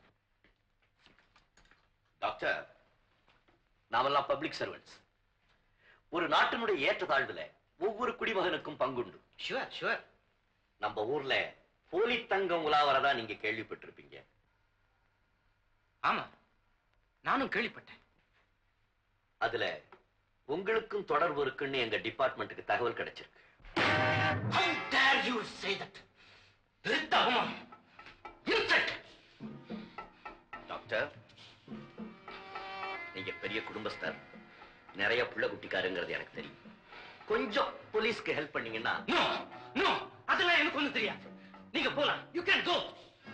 doctor நாமெல்லாம் பப்ளிக் சர்வன்ட்ஸ் ஒரு நாட்டினுடைய ஏற்றத்தாழ்வுல ஒவ்வொரு குடிமகனுக்கும் பங்குண்டு ஷுவர் ஷுவர் நம்ம ஊர்ல போலி தங்கம் உலாவரதா நீங்க கேள்விப்பட்டிருப்பீங்க ஆமா நானும் கேள்விப்பட்டேன் அதுல உங்களுக்கும் தொடர்பு இருக்குன்னு எங்க டிபார்ட்மெண்ட்டுக்கு தகவல் கிடைச்சிருக்கு How dare you say that? பெருத்த அவமானம் Insult! டாக்டர் நீங்க பெரிய குடும்பஸ்தர் நிறைய புள்ள குட்டிக்காருங்கிறது எனக்கு தெரியும் கொஞ்சம் போலீஸ்க்கு ஹெல்ப் பண்ணீங்கன்னா No, no, அதெல்லாம் எனக்கு ஒண்ணும் தெரியாது நீங்க போலாம் யூ கேன் கோ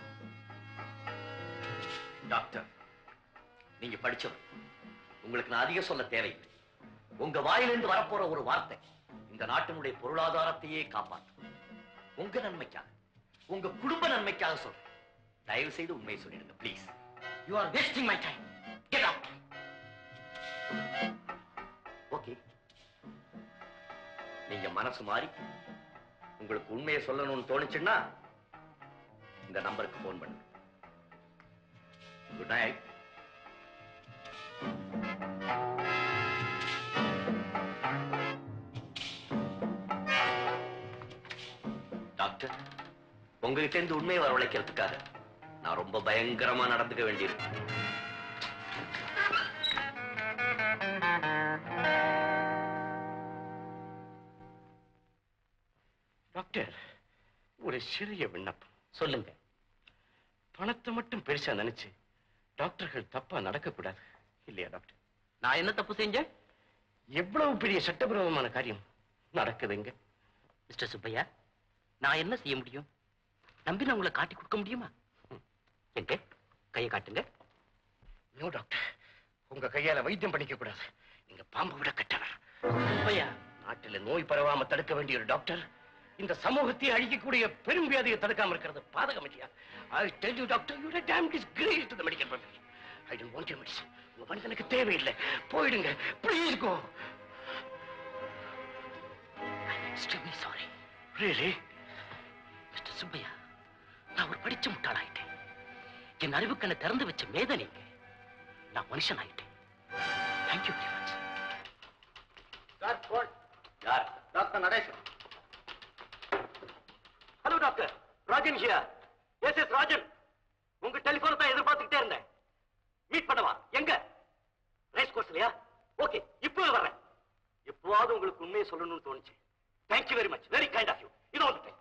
டாக்டர் நீங்க படிச்சவர் உங்களுக்கு நான் அதிகம் சொல்ல தேவையில்லை உங்க வாயிலிருந்து வரப்போற ஒரு வார்த்தை இந்த நாட்டினுடைய பொருளாதாரத்தையே காப்பாற்றும் உங்க நன்மைக்காக உங்க குடும்ப நன்மைக்காக சொல்றேன் தயவு செய்து உண்மையை சொல்லிடுங்க please you are wasting my time get out நீங்க மனசு மாறி உங்களுக்கு உண்மையை சொல்லணும்னு தோணுச்சுன்னா இந்த நம்பருக்கு போன் பண்ணுங்க குட் நைட் டாக்டர் உங்ககிட்ட இருந்து உண்மையை வரவழைக்கிறதுக்காக நான் ரொம்ப பயங்கரமா நடந்துக்க வேண்டியிருக்கு டாக்டர் ஒரு சிறிய விண்ணப்பம் சொல்லுங்க பணத்தை மட்டும் பெருசா நினைச்சு டாக்டர்கள் தப்பா நடக்கக்கூடாது இல்லையா டாக்டர் நான் என்ன தப்பு செஞ்சேன் எவ்வளவு பெரிய சட்டவிரோதமான காரியம் நடக்குதுங்க மிஸ்டர் சுப்பையா நான் என்ன செய்ய முடியும் நம்பி நான் உங்களை காட்டி கொடுக்க முடியுமா ம். எங்க கையை காட்டுங்க நோ டாக்டர் உங்க கையால வைத்தியம் பண்ணிக்க கூடாது நீங்க பாம்பு விட கட்டவர் சுப்பையா நாட்டுல நோய் பரவாம தடுக்க வேண்டிய ஒரு டாக்டர் இந்த சமூகத்தை அழிக்கக்கூடிய பெரும் வியாதியை தடுக்காம இருக்கிறது பாதகம் இல்லையா I tell you doctor you damn disgrace to the medical profession I don't want you medicine உங்க மனிதனுக்கு தேவையில்லை போயிடுங்க please go extremely sorry really mister Subbaiah நான் ஒரு படிச்ச முட்டாளாயிட்டேன் என் அறிவுக்கண்ணை திறந்து வச்ச மேதை நீங்க நான் மனுஷன் ஆயிட்டேன் தேங்க்யூ வெரி மச் யார் doctor Natesan hello doctor Rajan here yes yes Rajan உங்க டெலிபோனை தான் எதிர்பார்த்துக்கிட்டே இருந்தேன் மீட் பண்ணவா எங்க ரேஸ் கோர்ஸ்லயா ஓகே இப்போ வர்றேன் எப்பவாவது உங்களுக்கு உண்மையை சொல்லணும்னு தோணுச்சு thank you very much very kind of you இது வந்துட்டேன்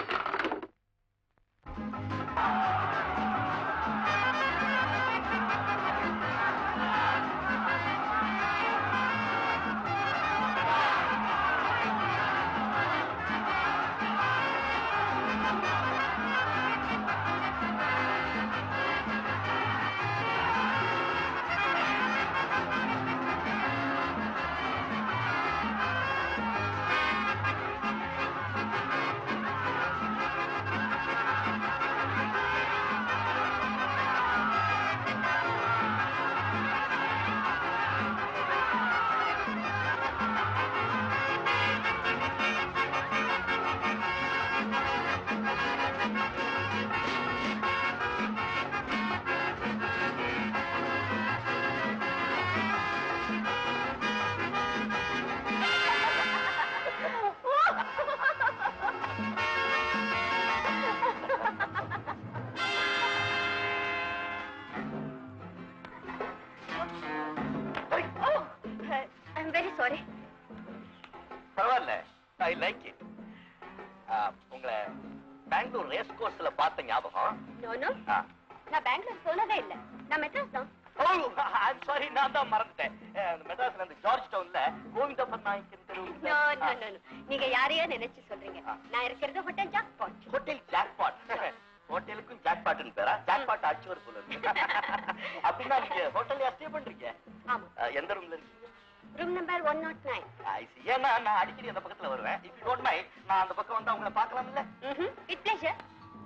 ஐ வெரி சாரி பரவாயில்ல ஐ லைக் இட் உங்களை பெங்களூர் ரேஸ் கோர்ஸ்ல பார்த்த ஞாபகம் நோ நோ ஆ. நான் பெங்களூர் போனதே இல்ல நான் மெட்ராஸ் தான் ஓ சாரி நான் தான் மறந்துட்டேன் அஹ், மெட்ராஸ்ல இருந்து ஜார்ஜ் டவுன்ல கோவிந்தப்பன் நாயக்கன் தெரு நோ நோ நோ நோ. நீங்க யாரையோ நினைச்சு சொல்றீங்க நான் இருக்கிறது hotel jackpot hotel jackpot ஹோட்டலுக்கும் ஜாக்பாட்னு பேரா ஜாக்பாட் அடிச்சவர் போல இருக்கு அப்படின்னா நீங்க ஹோட்டல்ல ஸ்டே பண்றீங்க ஆமா அஹ், எந்த ரூம்ல இருக்கீங்க room number one nought nine I see. ஏன்னா நான் அடிக்கடி அந்த பக்கத்துல வருவேன் இஃப் யூ டோன்ட் மைண்ட் நான் அந்த பக்கம் வந்து உங்களை பார்க்கலாம் இல்ல வித் பிளஷர்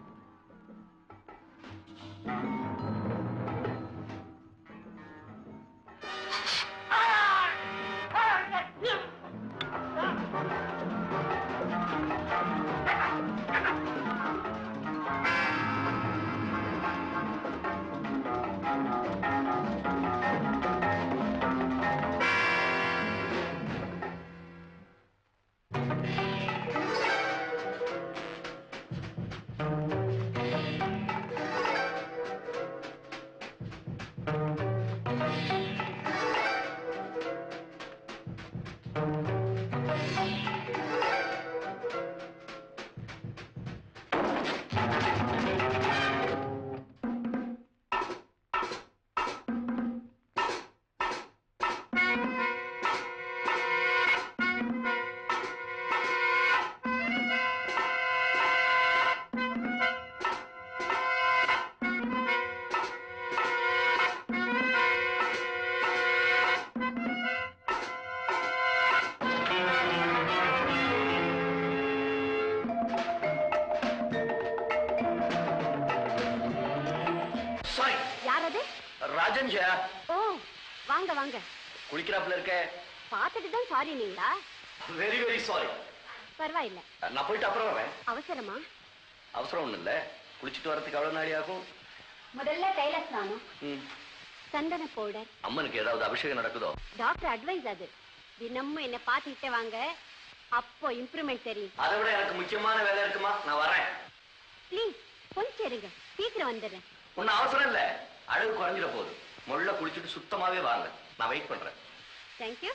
சாரி யார் அது ராஜன் ஜெயா ஓ வாங்க வாங்க குளிக்கிறாப்புல இருக்க பார்த்துட்டு தான் சாரி நீங்களா வெரி வெரி சாரி பரவாயில்ல நான் போயிட்டு அப்புறம் வரேன் அவசரமா அவசரம் ஒண்ணும் இல்ல குளிச்சுட்டு வரதுக்கு அவ்வளவு நாளி ஆகும் முதல்ல தைல ஸ்நானம் ம். சந்தன பவுடர் அம்மனுக்கு ஏதாவது அபிஷேகம் நடக்குதோ டாக்டர் அட்வைஸ் அது தினமும் என்ன பார்த்துக்கிட்டே வாங்க அப்போ இம்ப்ரூவ்மெண்ட் தெரியும் அதை விட எனக்கு முக்கியமான வேலை இருக்குமா நான் வரேன் ப்ளீஸ் கொஞ்சம் இருங்க சீக்கிரம் வந்துடுறேன் ஒன்னும் அவசரம் இல்ல அழகு குறைஞ்சிட போகுது முள்ள குளிச்சுட்டு சுத்தமாவே வாங்க நான் வெயிட் பண்றேன் தேங்க்யூ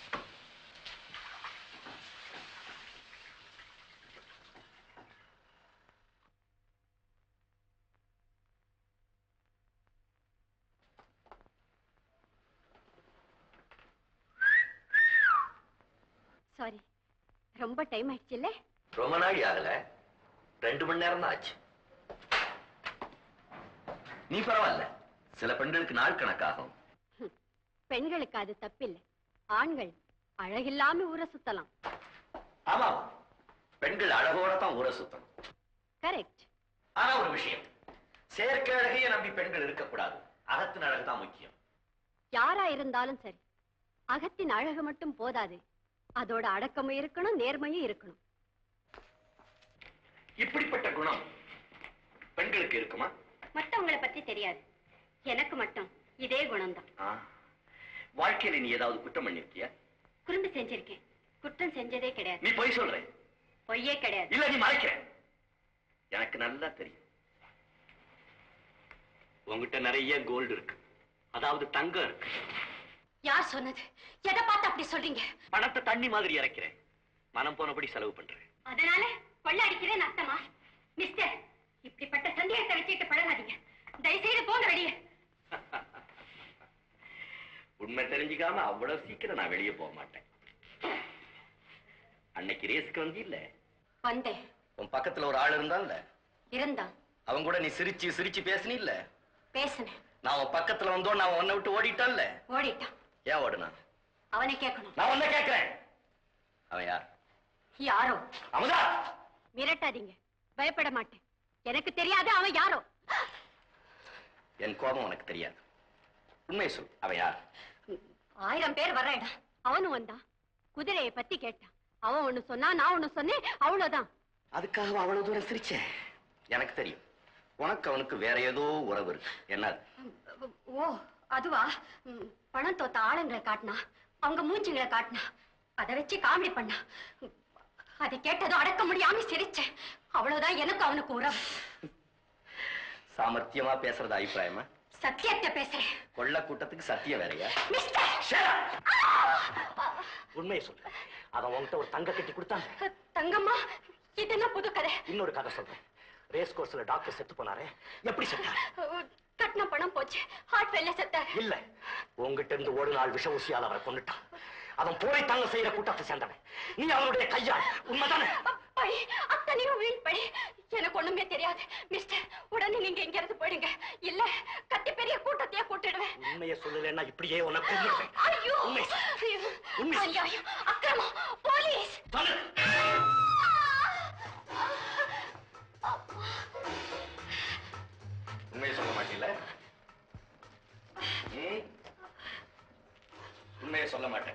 சாரி ரொம்ப டைம் ஆயிடுச்சு இல்ல ரொம்ப நாள் ஆகல ரெண்டு மணி நேரம் தான் ஆச்சு நீ பரவாயில்ல சில பெண்களுக்கு நாள் கணக்காகும் பெண்களுக்கு அது தப்பில்லை ஆண்கள் அழகில்லாம ஊரை சுத்தலாம் ஆமா பெண்கள் அழகோட தான் ஊரை சுத்தணும் கரெக்ட் ஆனா ஒரு விஷயம் செயற்கை அழகையே நம்பி பெண்கள் இருக்கக்கூடாது அகத்தின் அழகு தான் முக்கியம் யாரா இருந்தாலும் சரி அகத்தின் அழகு மட்டும் போதாது அதோட அடக்கமும் இருக்கணும் நேர்மையும் இருக்கணும் இப்படிப்பட்ட குணம் பெண்களுக்கு இருக்குமா மத்தவங்கள பத்தி தெரியாது எனக்கு மட்டும் இதே குணம்தான் ஆ. வாழ்க்கையில நீ ஏதாவது குற்றம் பண்ணிருக்கியா குறும்பு செஞ்சிருக்கேன் குற்றம் செஞ்சதே கிடையாது நீ பொய் சொல்ற பொய்யே கிடையாது இல்ல நீ மறைக்கிற எனக்கு நல்லா தெரியும் உன்கிட்ட நிறைய கோல்டு இருக்கு அதாவது தங்கம் இருக்கு யார் சொன்னது எதை பார்த்து அப்படி சொல்றீங்க பணத்தை தண்ணி மாதிரி இறக்கிறேன் மனம் போனபடி செலவு பண்றேன் அதனால கொள்ள அடிக்கிறேன் அர்த்தமா மிஸ்டர் இப்படிப்பட்ட சந்தேகத்தை வச்சுட்டு பழகாதீங்க தயவுசெய்து போங்க வெளியே உண்மை தெரிஞ்சுக்காம அவ்வளவு சீக்கிரம் நான் வெளியே போக மாட்டேன் அன்னைக்கு ரேஸ்க்கு வந்து இல்ல வந்தேன் உன் பக்கத்துல ஒரு ஆள் இருந்தான்ல இருந்தான் அவன் கூட நீ சிரிச்சு சிரிச்சு பேசினி இல்ல பேசினேன் நான் உன் பக்கத்துல வந்தோ நான் உன்னை விட்டு ஓடிட்டான்ல ஓடிட்டான் ஏன் ஓடுனா அவனை கேட்கணும் நான் உன்னை கேட்கிறேன் அவன் யார் யாரோ அமுதா மிரட்டாதீங்க பயப்பட மாட்டேன் எனக்கு தெரியாது அவன் யாரோ என் கோபம் உனக்கு தெரியாது உண்மையை சொல் அவன் யார் ஆயிரம் பேர் வர்றேடா அவனும் வந்தான் குதிரையை பத்தி கேட்டான் அவன் ஒண்ணு சொன்னா நான் ஒண்ணு சொன்னேன் அவ்வளவுதான் அதுக்காக அவன் அவ்வளவு தூரம் சிரிச்சேன் எனக்கு தெரியும் உனக்கு அவனுக்கு வேற ஏதோ உறவு இருக்கு என்னது ஓ அதுவா ம், பணம் தோத்த ஆளுங்களை காட்டினா அவங்க மூஞ்சிங்களை காட்டினா அதை வச்சு காமெடி பண்ணா ம், அதை கேட்டதும் அடக்க முடியாம சிரிச்சேன் அவ்வளவுதான் எனக்கு அவனுக்கு உறவு சாமர்த்தியமா பேசுறது அபிப்பிராயமா சத்தியத்தை பேசுறேன் கொள்ள கூட்டத்துக்கு சத்தியம் வேறையா மிஸ்டர் உண்மையை சொல்லு அவன் உன்கிட்ட ஒரு தங்க கட்டி கொடுத்தான் தங்கம்மா இது என்ன புது கதை இன்னொரு கதை சொல்றேன் ரேஸ் கோர்ஸ்ல டாக்டர் செத்து போனாரே எப்படி செத்தார் கட்டின பணம் போச்சு ஹார்ட் ஃபெயில செத்தார் இல்ல உங்ககிட்ட இருந்து ஒரு நாள் விஷ ஊசியால் அவரை கொண்டுட்டான் அவன் போரை தாங்க செய்யற கூட்டத்தை சேர்ந்தவன் நீ அவனுடைய கையாள் உண்மைதானே பழி அத்தனையும் வீண் பழி எனக்கு ஒண்ணுமே தெரியாது மிஸ்டர் உடனே நீங்க இங்க இருந்து போயிடுங்க இல்ல கத்தி பெரிய கூட்டத்தையே கூட்டிடுவேன் உண்மையை சொல்லலைன்னா இப்படியே உனக்கு கொன்னுடுவேன். ஐயோ உண்மை ஐயோ, உண்மை. அநியாயம் அக்கிரமம் போலீஸ் சொல்லு. உண்மையை சொல்ல மாட்டீல ம்? உண்மையை சொல்ல மாட்டேன்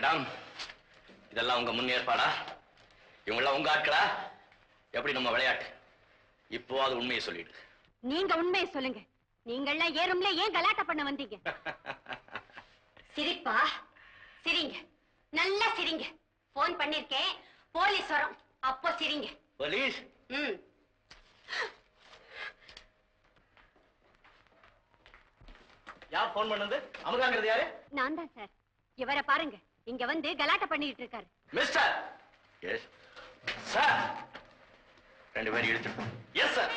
மேடம் இதெல்லாம் உங்க முன் ஏற்பாடா இவங்கெல்லாம் உங்க ஆட்களா எப்படி நம்ம விளையாட்டு இப்போ அது உண்மையை சொல்லிடு நீங்க உண்மையை சொல்லுங்க நீங்கள்லாம் ஏறும்ல ஏன் கலாட்டா பண்ண வந்தீங்க சிரிப்பா சிரிங்க நல்லா சிரிங்க போன் பண்ணிருக்கேன் போலீஸ் வரும் அப்போ சிரிங்க போலீஸ் ம் யார் போன் பண்ணது அமுதாங்கிறது யாரு நான் தான் சார் இவரை பாருங்க இங்க வந்து கலாட்டா பண்ணிட்டு இருக்காரு மிஸ்டர் எஸ் சார் ரெண்டு பேரும் இழுத்து எஸ் சார்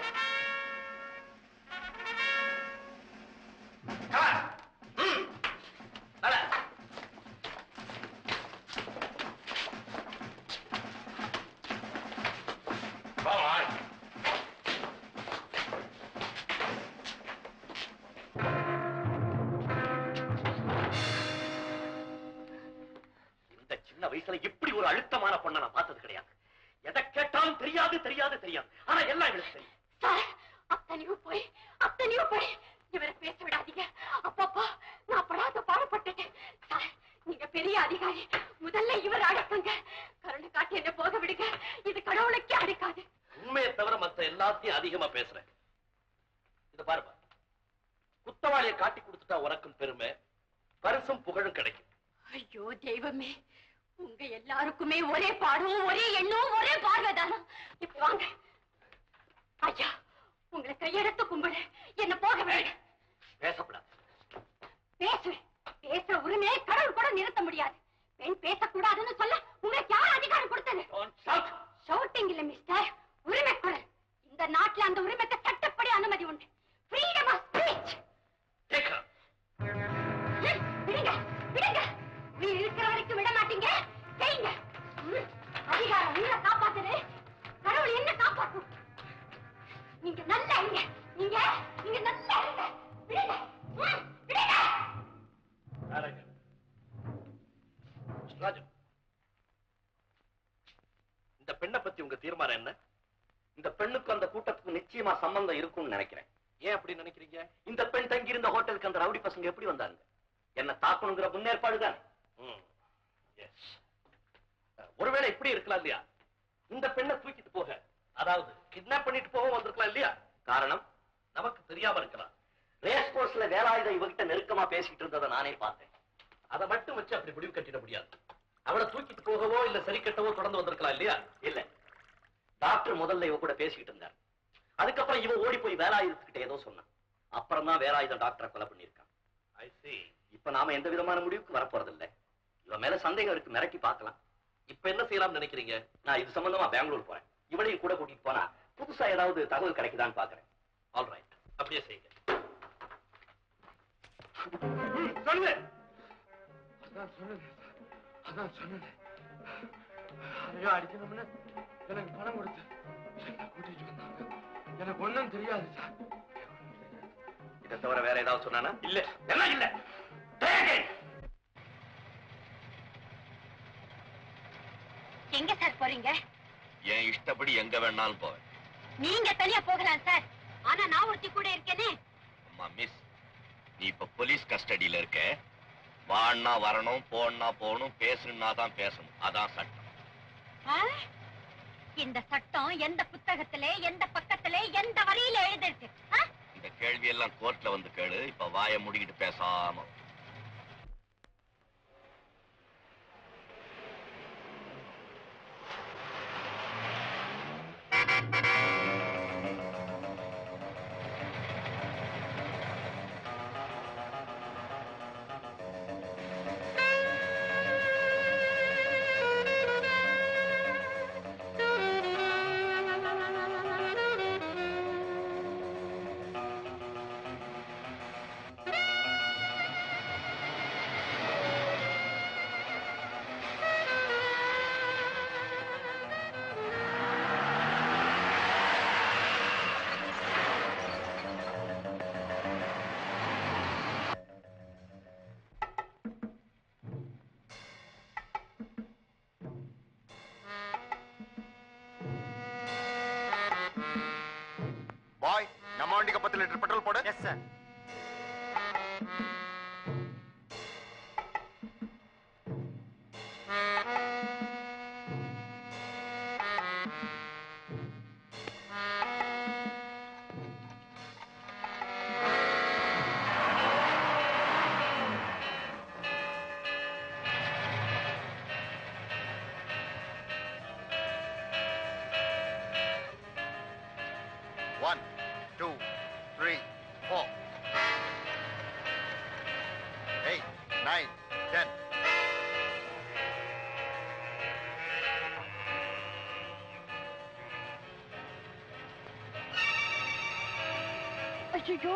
இந்த சின்ன வயசுல இப்படி ஒரு அழுத்தமான பொண்ணை நான் பார்த்தது கிடையாது எதை கேட்டாலும் தெரியாது தெரியாது தெரியாது ஆனா எல்லாம் எங்களுக்கு தெரியும் சார் அத்தனையும் போய் அத்தனையும் போய் இவரை பேச விடாதீங்க அப்பப்பா நான் படாத பாடுபட்டுட்டேன் சார் நீங்க பெரிய அதிகாரி முதல்ல இவர் அடக்குங்க கருணை காட்டி என்ன போக விடுங்க இது கடவுளுக்கே அடுக்காது உண்மையை தவிர மத்த எல்லாத்தையும் அதிகமா பேசுறேன் இது பாருப்பா குத்தவாளியை காட்டி கொடுத்துட்டா உனக்கும் பெருமை பரிசும் புகழும் கிடைக்கும் ஐயோ தெய்வமே உங்க எல்லாருக்குமே ஒரே பாடும் ஒரே எண்ணம் ஒரே பார்வைதானா இப்ப வாங்க ஐயா உங்களை கையெடுத்து கும்பிடு என்ன போக வேணும் பேசப்படாது பேசுவேன் பேசுற உரிமையை கடவுள் கூட நிறுத்த முடியாது பெண் பேசக்கூடாதுன்னு சொல்ல உங்களுக்கு யார் அதிகாரம் கொடுத்தது ஷவுட்டிங் இல்ல மிஸ்டர் உரிமை குரல் இந்த நாட்டுல அந்த உரிமைக்கு சட்டப்படி அனுமதி உண்டு ஃப்ரீடம் ஆஃப் ஸ்பீச் விடுங்க விடுங்க உயிர் இருக்கிற வரைக்கும் விட மாட்டீங்க செய்யுங்க ம், அதிகாரம் உங்களை காப்பாத்துது கடவுள் என்ன காப்பாத்தும் நீங்க நல்லா இருங்க நீங்க நீங்க நல்லா இருங்க விடுங்க ம், விடுங்க ராஜு இந்த பெண்ணை பத்தி உங்க தீர்மானம் என்ன இந்த பெண்ணுக்கு அந்த கூட்டத்துக்கு நிச்சயமா சம்பந்தம் இருக்கும்னு நினைக்கிறேன் ஏன் அப்படி நினைக்கிறீங்க இந்த பெண் தங்கி இருந்த ஹோட்டலுக்கு அந்த ரவுடி பசங்க எப்படி வந்தாங்க என்ன தாக்கணுங்கிற முன்னேற்பாடு தான் ஒருவேளை இப்படி இருக்கலாம் இல்லையா இந்த பெண்ணை தூக்கிட்டு போக அதாவது கிட்னாப் பண்ணிட்டு போக வந்திருக்கலாம் இல்லையா காரணம் நமக்கு தெரியாம இருக்கலாம் ரேஸ் கோர்ஸ்ல வேலாயுதம் இவகிட்ட நெருக்கமா பேசிட்டு இருந்ததை நானே பார்த்தேன் அதை மட்டும் வச்சு அப்படி முடிவு கட்டிட முடியாது அவளை தூக்கிட்டு போகவோ இல்ல சரி கட்டவோ தொடர்ந்து வந்திருக்கலாம் இல்லையா இல்ல டாக்டர் முதல்ல இவ கூட பேசிக்கிட்டு இருந்தார் அதுக்கப்புறம் இவ ஓடி போய் வேலாயுதத்துக்கிட்ட ஏதோ சொன்னான் அப்புறம் தான் வேலாயுதம் டாக்டரை கொலை பண்ணிருக்கான் ஐ see இப்ப நாம எந்த விதமான முடிவுக்கு வரப்போறது இல்ல இவ மேல சந்தேகம் இருக்கு மிரட்டி பார்க்கலாம் இப்ப என்ன செய்யலாம்னு நினைக்கிறீங்க நான் இது சம்பந்தமா பெங்களூர் போறேன் இவளையும் கூட கூட்டிட்டு போனா புதுசா ஏதாவது தகவல் கிடைக்குதான்னு பாக்குறேன் ஆல் ரைட் அப்படியே செய்யுங்க சொல்லுங்க அதான் சொன்னேன் அதான் சொன்னேன் அதையோ அடிக்கணும்னு எனக்கு பணம் கொடுத்து என்ன கூட்டிட்டு வந்தாங்க எனக்கு ஒண்ணும் தெரியாது சார் இதை தவிர வேற ஏதாவது சொன்னானா இல்ல என்ன இல்ல எங்க சார் போறீங்க என் இஷ்டப்படி எங்க வேணாலும் போவேன் நீங்க தனியா போகலாம் சார் ஆனா நான் ஒருத்தி கூட இருக்கேனே அம்மா மிஸ் நீ இப்ப போலீஸ் கஸ்டடியில இருக்க வான்னா வரணும் போன்னா போகணும் பேசணும்னா தான் பேசணும் அதான் சட்டம் ஆ? இந்த சட்டம் எந்த புத்தகத்திலே எந்த பக்கத்திலே எந்த வரியில எழுதிருக்கு ஆ? இந்த கேள்வி எல்லாம் கோர்ட்ல வந்து கேளு இப்ப வாயை முடிக்கிட்டு பேசாம பாய் நம்ம வண்டிக்கு பத்து லிட்டர் பெட்ரோல் போடு yes sir one two three four eight nine ten ஐயோ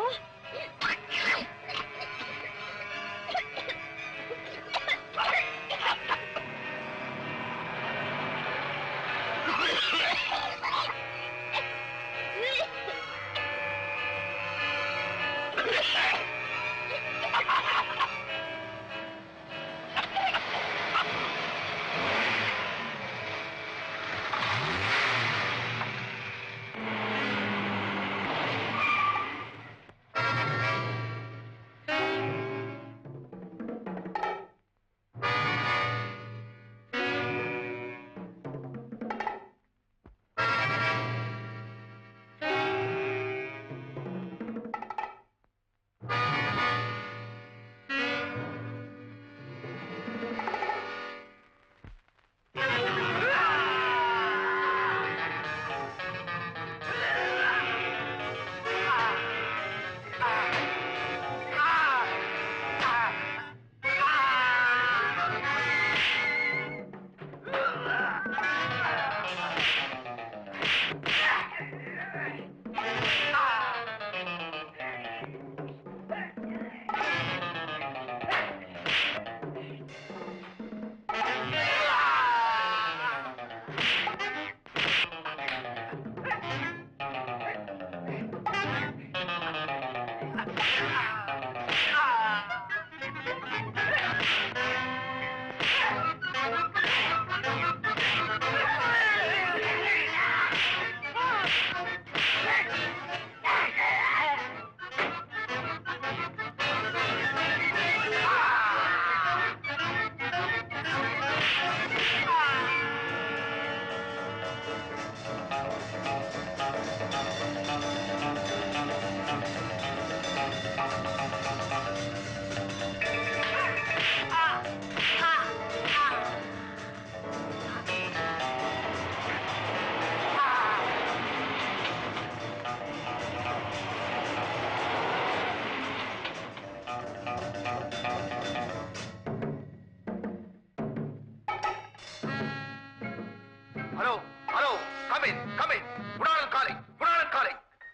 hello hello come in come in Gunalan காலை குணாளன் காலை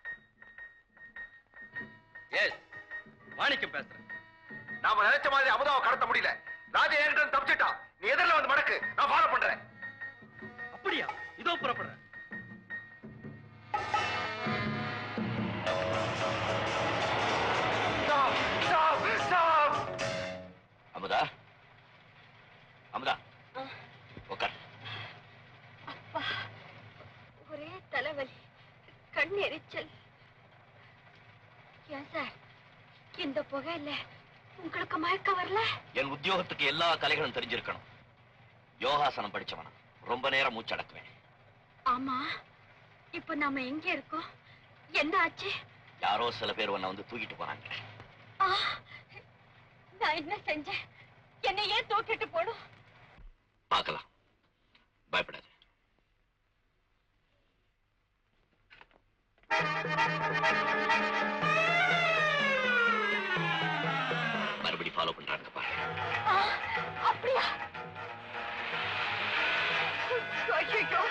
எஸ் மாணிக்கம் பேசுறேன் நாம நினைச்ச மாதிரி அமுதாவை கடத்த முடியல ராஜா என்கிட்ட இருந்து தப்பிச்சிட்டான் நீ எதிரில் வந்து மடக்கு நான் ஃபாலோ பண்றேன் அப்படியா இதோ புறப்படுறேன் Stop! Stop! Stop! Amudha Amudha உட்கார் அப்பா ஒரே தலைவலி கண் எரிச்சல் ஏன் சார் இந்த புகையில உங்களுக்கு மயக்கம் வரல என் உத்தியோகத்துக்கு எல்லா கலைகளும் தெரிஞ்சிருக்கணும் யோகாசனம் படிச்சவனா ரொம்ப நேரம் மூச்சடக்குவேன் ஆமா இப்ப நாம எங்க இருக்கோம் என்ன ஆச்சு யாரோ சில பேர் உன்னை வந்து தூக்கிட்டு போனாங்க ஆ, நான் என்ன செஞ்சேன் என்னை ஏன் தூக்கிட்டு போடும் பார்க்கலாம் பயப்படாத மறுபடி ஃபாலோ பண்றாங்க பாரு ஆ, அப்படியா ஐயோ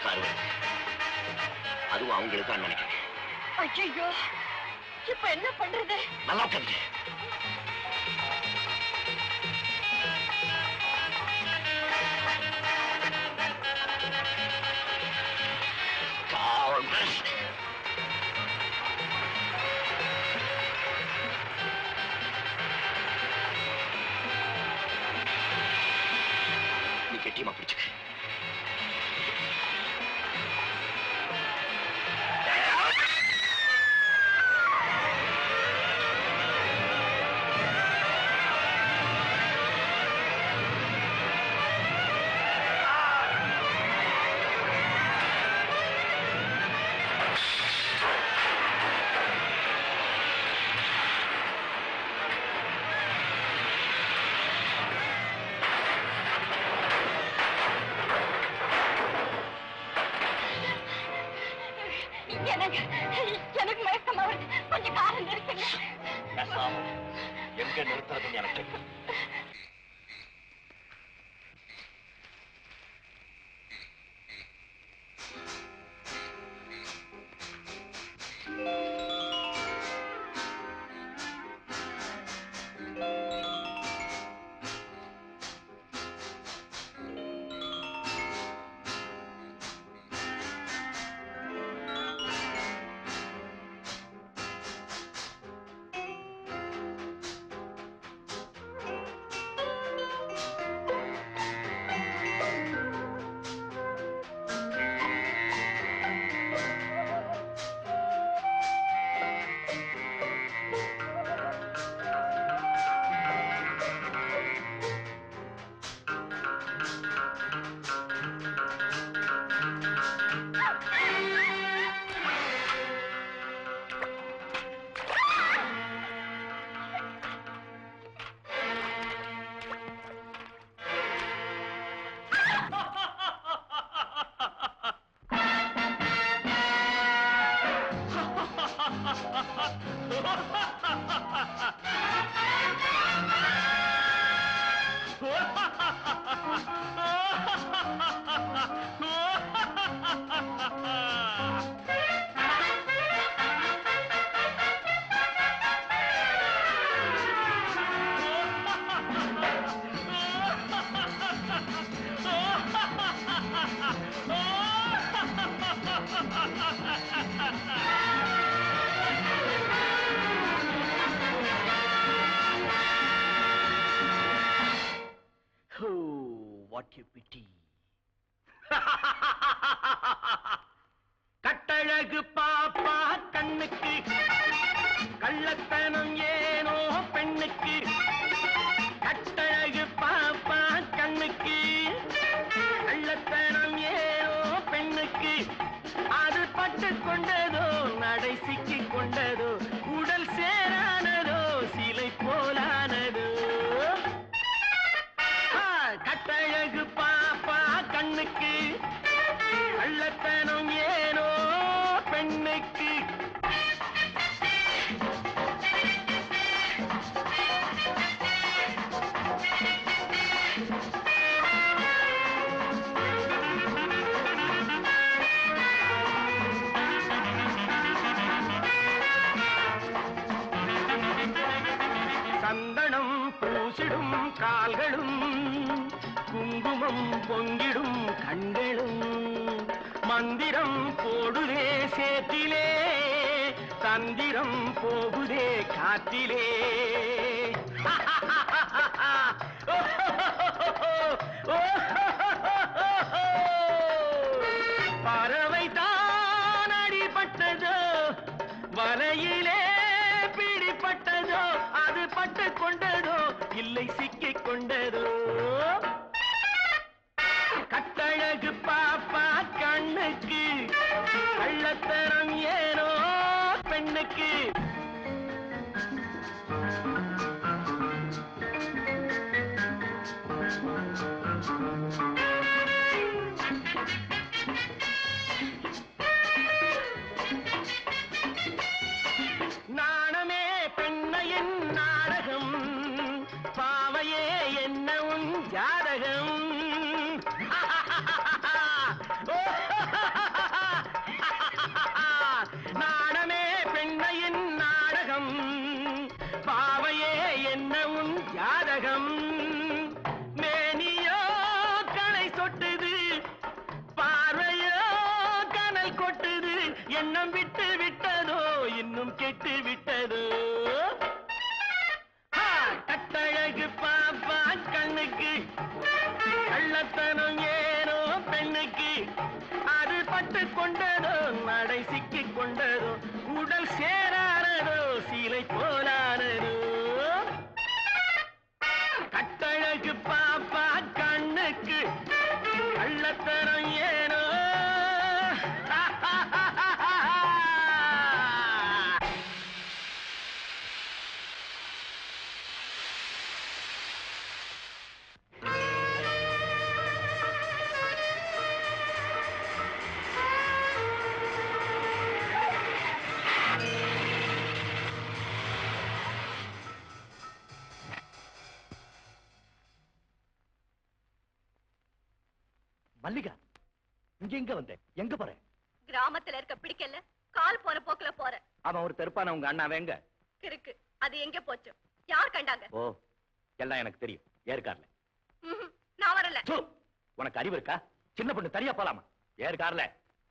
சார் வருது அதுவும் அவங்களுக்கு தான் நினைக்கிறேன் ஐயோ இப்ப என்ன பண்றது நல்லா உட்காந்து நீ கெட்டியமா பிடிச்சுக்க எனக்கு எனக்கு மயக்கமா வருது கொஞ்சம் காரம் நிறுத்துங்க பேசாம எங்க நிறுத்துறதுன்னு எனக்கு தெரியும் வாட் யூ பிட்டி கட்டழகு பாப்பா கண்ணுக்கு கள்ளத்தனம் ஏனோ பெண்ணுக்கு கட்டழகு பாப்பா கண்ணுக்கு கள்ளத்தனம் ஏனோ பெண்ணுக்கு அது பட்டு கொண்டதோ நடை சிக்கி கொண்டதோ உடல் சேரானதோ சிலை போலானதோ ஆ, கட்டழகு பாப்பா கண்ணுக்கு கள்ளத்தனம் ஏனோ பெண்ணுக்கு சந்தனம் பூசிடும் கால்களும் குங்குமம் பொங்கிடும் கண்களும் மந்திரம் போடுதே சேற்றிலே தந்திரம் போகுதே காற்றிலே பறவை தான் அடிபட்டதோ வலையிலே பிடிப்பட்டதோ அது பட்டு கொண்டதோ இல்லை சிக்கிக் கொண்டதோ கட்டழகு பாப்பா கண்ணுக்கு கள்ளத்தனம் ஏனோ பெண்ணுக்கு எண்ணம் விட்டு விட்டதோ இன்னும் கெட்டு விட்டதோ ஆ, கட்டழகு பாப்பா கண்ணுக்கு கள்ளத்தனம் ஏனோ பெண்ணுக்கு அது பட்டு கொண்டதோ நடை சிக்கி கொண்டதோ உடல் சேரானதோ சீலை போலானதோ கட்டழகு பாப்பா கண்ணுக்கு கள்ளத்தனம் ஏனோ மல்லிகா இங்க எங்க வந்த எங்க போற கிராமத்துல இருக்க பிடிக்கல கால் போற போக்குல போற அவன் ஒரு தெருப்பான உங்க அண்ணா வேங்க இருக்கு அது எங்க போச்சு யார் கண்டாங்க ஓ எல்லாம் எனக்கு தெரியும் ஏற்கார்ல ம்ஹும், நான் வரல சு, உனக்கு அறிவு இருக்கா சின்ன பொண்ணு தனியா போலாமா ஏற்கார்ல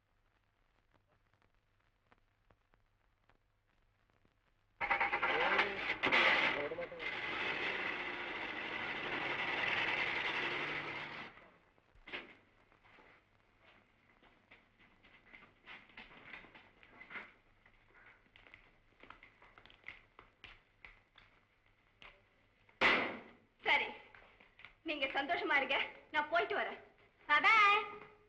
சரி நீங்க சந்தோஷமா இருங்க நான் போயிட்டு வரேன் அதான்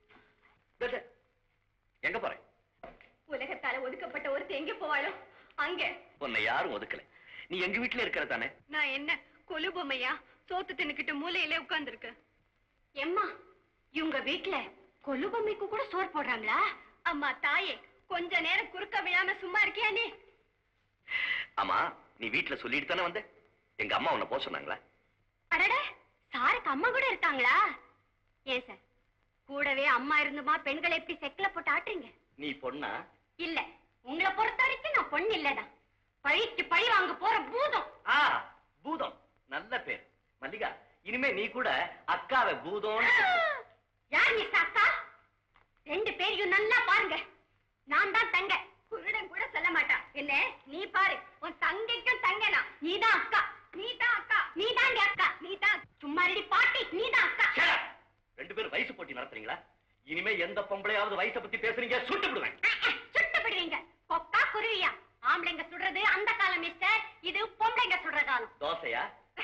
எங்க போற உலகத்தால ஒதுக்கப்பட்ட ஒருத்தி எங்க போவாளோ அங்க உன்னை யாரும் ஒதுக்கல நீ எங்க வீட்டுல இருக்கிற தானே நான் என்ன கொலு பொம்மையா சோத்து தின்னுக்கிட்டு மூலையிலே உட்கார்ந்துருக்கேன் எம்மா இவங்க வீட்ல கொலு பொம்மைக்கு கூட சோறு போடுறாங்களா அம்மா தாயே கொஞ்ச நேரம் குறுக்க விழாம சும்மா இருக்கியா நீ ஆமா நீ வீட்டுல சொல்லிட்டு தானே வந்த எங்க அம்மா உன்னை போக சொன்னாங்களா அடட சாருக்கு அம்மா கூட இருக்காங்களா ஏன் சார் கூடவே அம்மா இருந்துமா பெண்களை எப்படி செக்கில போட்டு ஆட்டுறீங்க நீ பொண்ணா இல்ல உங்களை பொறுத்த வரைக்கும் நான் பொண்ணு இல்லதான் பழிக்கு பழி வாங்க போற பூதம் ஆ பூதம் நல்ல பேர் மல்லிகா இனிமே நீ கூட அக்காவை பூதம்னு கூப்பிடு. யார் மிஸ் அக்கா ரெண்டு பேரையும் நல்லா பாருங்க நான் தான் தங்க குருடன் கூட சொல்ல மாட்டா என்ன நீ பாரு உன் தங்கைக்கும் தங்கனா நீ தான் அக்கா நீ தான் அக்கா நீ தான் அக்கா நீ தான் சும்மா ரெடி பாட்டி நீ தான் அக்கா Shut up. ரெண்டு பேரும் வயசு போட்டி நடத்துறீங்களா இனிமே எந்த பொம்பளையாவது வயசை பத்தி பேசுறீங்க சுட்டு விடுவேன் சுட்டு விடுவீங்க கொக்கா குருவியா ஆம்பளைங்க சுடுறது அந்த காலம் மிஸ்டர் இது பொம்பளைங்க சுடுற காலம் தோசையா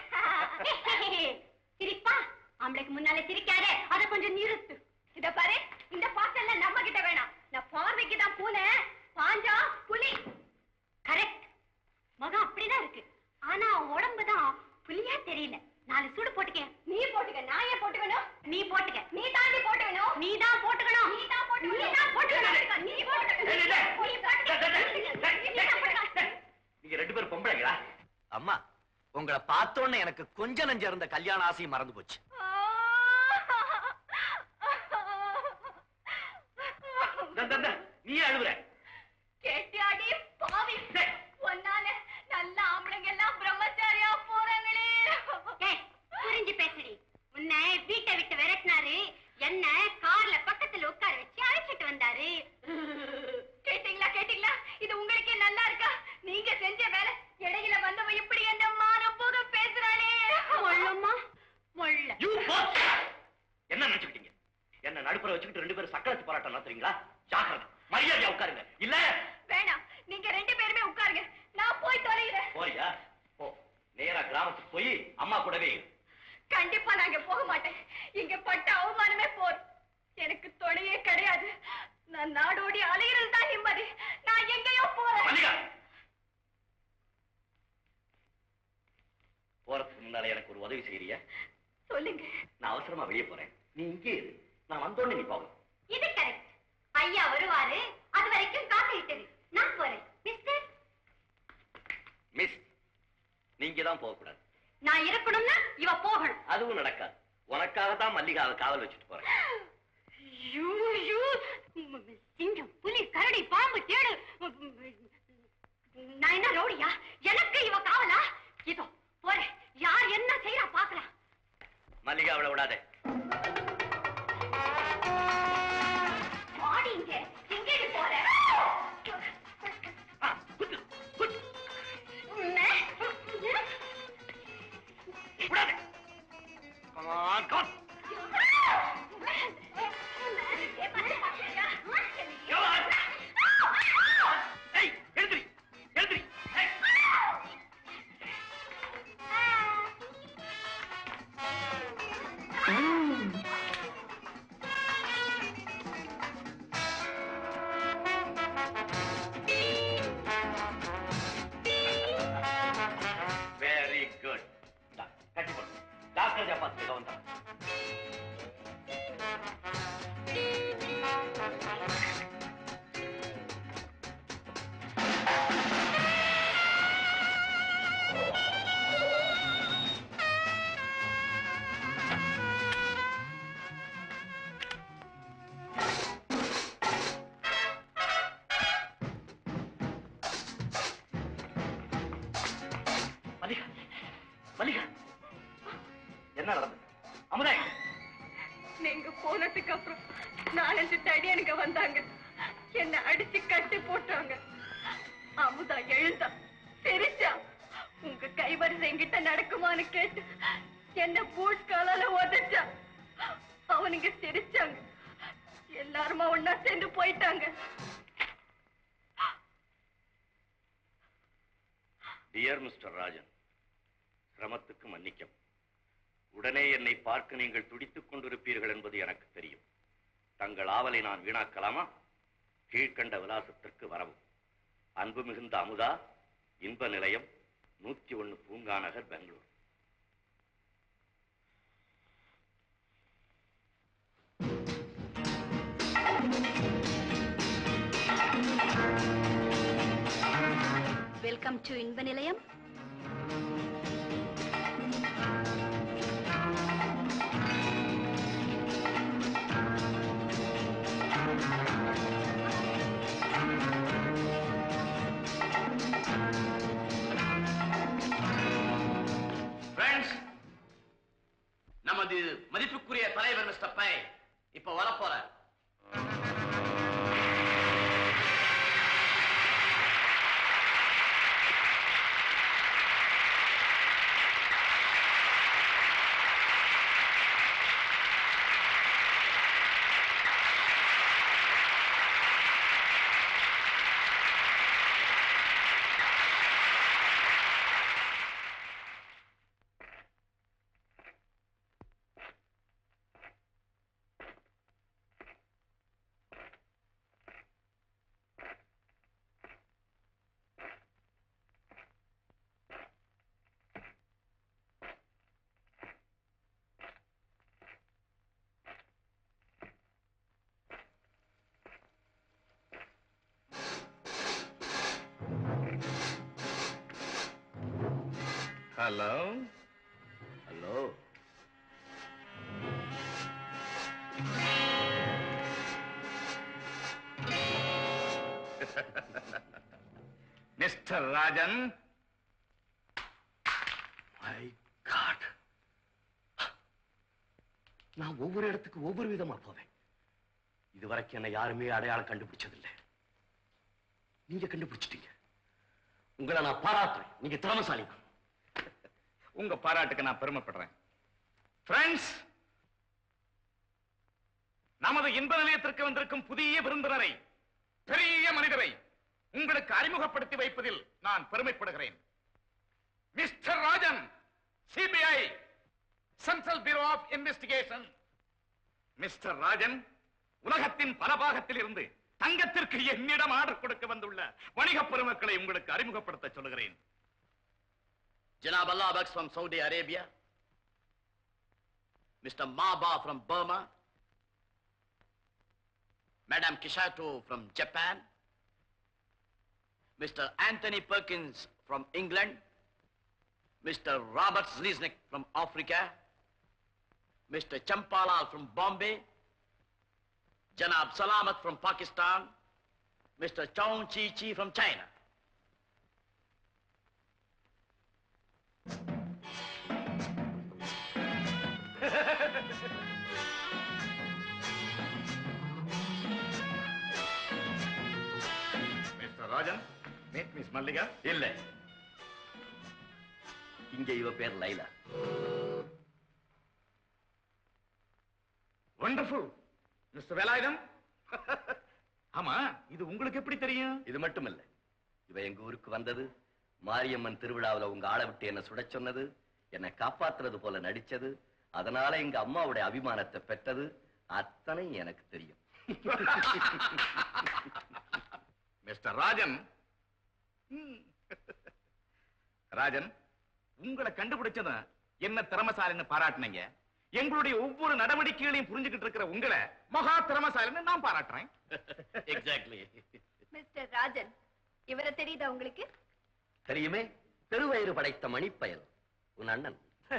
சிரிப்பா ஆம்பளைக்கு முன்னாலே சிரிக்காதே அத கொஞ்சம் நிறுத்து இத பாரு இந்த பாட்டெல்லாம் நம்ம கிட்ட வேணாம் நான் பார்வைக்கு தான் பூனை பாஞ்சா புலி கரெக்ட் மகம் அப்படிதான் இருக்கு ஆனா உடம்பு தான் புலியா தெரியல நாலு சூடு போட்டுக்க நீ போட்டுக்க நான் ஏன் போட்டுக்கணும் நீ போட்டுக்க நீ தாண்டி போட்டுக்கணும் நீ தான் போட்டுக்கணும் நீ தான் போட்டுக்கணும் நீ தான் போட்டுக்கணும் நீ போட்டுக்கணும் டேய், டேய், டேய். நீ போட்டுக்க. நீ தான் போட்டுக்க. நீங்க ரெண்டு பேரும் பொம்பளைங்களா அம்மா உங்களை பார்த்தோன்னே எனக்கு கொஞ்ச நஞ்ச இருந்த கல்யாண ஆசையும் மறந்து போச்சு இந்தா, இந்தா, இந்தா, நீ அழுவுற கேட்டியாடி பாவி ஒன்னால நல்ல ஆம்பளைங்க எல்லாம் பிரம்மச்சாரியா போறாங்களே புரிஞ்சு பேசுடி உன்னை வீட்டை விட்டு விரட்டினாரு என்ன கார்ல பக்கத்துல உட்கார வச்சு அழைச்சிட்டு வந்தாரு கேட்டீங்களா கேட்டீங்களா இது உங்களுக்கே நல்லா இருக்கா நீங்க செஞ்ச வேலை இடையில வந்தவ இப்படி என்ன மானம் போக பேசுறாளே மொள்ளம்மா மொள்ள You both shut up. என்ன நினைச்சுக்கிட்டீங்க என்ன நடுப்புற வச்சுக்கிட்டு ரெண்டு பேரும் சக்கரத்து போராட்டம் நடத்துறீங்களா ஜாக்கிரதை மரியாதையா உட்காருங்க இல்ல வேணாம் நீங்க ரெண்டு பேருமே உட்காருங்க நான் போய் தொலைகிறேன் போறியா போ நேரா கிராமத்துக்கு போய் அம்மா கூடவே இரு. கண்டிப்பா நாங்க போக மாட்டேன் இங்க பட்ட அவமானமே போர் எனக்கு துணையே கிடையாது நான் நாடோடி அலையிறது தான் நிம்மதி நான் எங்கேயோ போறேன் மல்லிகா போறதுக்கு முன்னால எனக்கு ஒரு உதவி செய்யறியா சொல்லுங்க நான் அவசரமா வெளியே போறேன் நீ இங்கே இரு நான் வந்தோடனே நீ போகணும் இது கரெக்ட் ஐயா வருவாரு அது வரைக்கும் காத்துக்கிட்டது நான் போறேன் மிஸ்டர் மிஸ் நீங்க தான் போகக்கூடாது நான் இருக்கணும்னா இவ போகணும் அதுவும் நடக்காது உனக்காக தான் மல்லிகாவை காவல் வச்சுட்டு போறேன் ஐயோ, ஐயோ. சிங்கம் புலி கரடி பாம்பு தேடு நான் என்ன ரவுடியா எனக்கு இவ காவலா இதோ போறேன் யார் என்ன செய்யறா பாக்கலாம் மல்லிகா அவளை விடாதே மாடிங்க எங்கேயும் போற காப்பாத்துக்க வந்தான் மல்லிகா மல்லிகா என்ன நடந்தது அமுதா நீங்க போனதுக்கு அப்புறம் நாலஞ்சு தடியனுங்க வந்தாங்க என்ன அடிச்சு கட்டி போட்டாங்க அமுதா எழுந்தா சிரிச்சா உங்க கைவரிசை என்கிட்ட நடக்குமான்னு கேட்டு என்ன பூட் காலால உதச்சா அவனுங்க சிரிச்சாங்க எல்லாருமா ஒன்னா சேர்ந்து போயிட்டாங்க டியர் மிஸ்டர் ராஜன் சிரமத்துக்கு மன்னிக்கம் உடனே என்னை பார்க்க நீங்கள் துடித்துக் கொண்டிருப்பீர்கள் என்பது எனக்கு தெரியும் தங்கள் ஆவலை நான் வீணாக்கலாமா கீழ்கண்ட விலாசத்திற்கு வரவும் அன்பு மிகுந்த அமுதா இன்ப நிலையம் நூத்தி ஒன்னு பூங்கா நகர் பெங்களூர் வெல்கம் டு இன்ப நிலையம் ஃப்ரெண்ட்ஸ் நமது மதிப்புக்குரிய தலைவர் மிஸ்டர் பை இப்ப வரப்போற hello hello mister Rajan my god நான் ஒவ்வொரு இடத்துக்கு ஒவ்வொரு விதமா போவேன் இதுவரைக்கும் என்ன யாருமே அடையாளம் கண்டுபிடிச்சதில்லை நீங்க கண்டுபிடிச்சிட்டீங்க உங்களை நான் பாராட்டுறேன் நீங்க திறமசாலி உங்க பாராட்டுக்கு நான் பெருமைப்படுறேன் ஃப்ரெண்ட்ஸ் நமது இன்ப நிலையத்திற்கு வந்திருக்கும் புதிய விருந்தினரை பெரிய மனிதரை உங்களுக்கு அறிமுகப்படுத்தி வைப்பதில் நான் பெருமைப்படுகிறேன் mister Rajan CBI central bureau of investigation mister Rajan உலகத்தின் பல பாகத்தில் இருந்து தங்கத்திற்கு என்னிடம் ஆர்டர் கொடுக்க வந்துள்ள வணிக பெருமக்களை உங்களுக்கு அறிமுகப்படுத்த சொல்லுகிறேன் Janab Allah Baks from Saudi Arabia, Mr. Maba from Burma, Madam Kishato from Japan, Mr. Anthony Perkins from England, Mr. Robert Zliznik from Africa, Mr. Champalal from Bombay, Janab Salamat from Pakistan, Mr. Chong Chi Chi from China. Mister Rajan meet miss Mallika இல்ல இங்க இவ பேர் Laila wonderful mister Velayutham ஆமா இது உங்களுக்கு எப்படி தெரியும் இது மட்டும் இல்ல இவ எங்க ஊருக்கு வந்தது மாரியம்மன் திருவிழாவுல உங்க ஆளை விட்டு என்ன சுட சொன்னது என்னை காப்பாத்துறது போல நடிச்சது அதனால எங்க அம்மாவுடைய அபிமானத்தை பெற்றது அத்தனை எனக்கு தெரியும் மிஸ்டர் ராஜன் ம். ராஜன் உங்களை கண்டுபிடிச்சதும் என்ன திறமசாலின்னு பாராட்டுனீங்க எங்களுடைய ஒவ்வொரு நடவடிக்கைகளையும் புரிஞ்சுக்கிட்டு இருக்கிற உங்களை மகா திறமசாலின்னு நான் பாராட்டுறேன் எக்ஸாக்ட்லி மிஸ்டர் ராஜன் இவரை தெரியுதா உங்களுக்கு தெரியுமே பெருவயிறு படைத்த மணிப்பயல் உன் அண்ணன்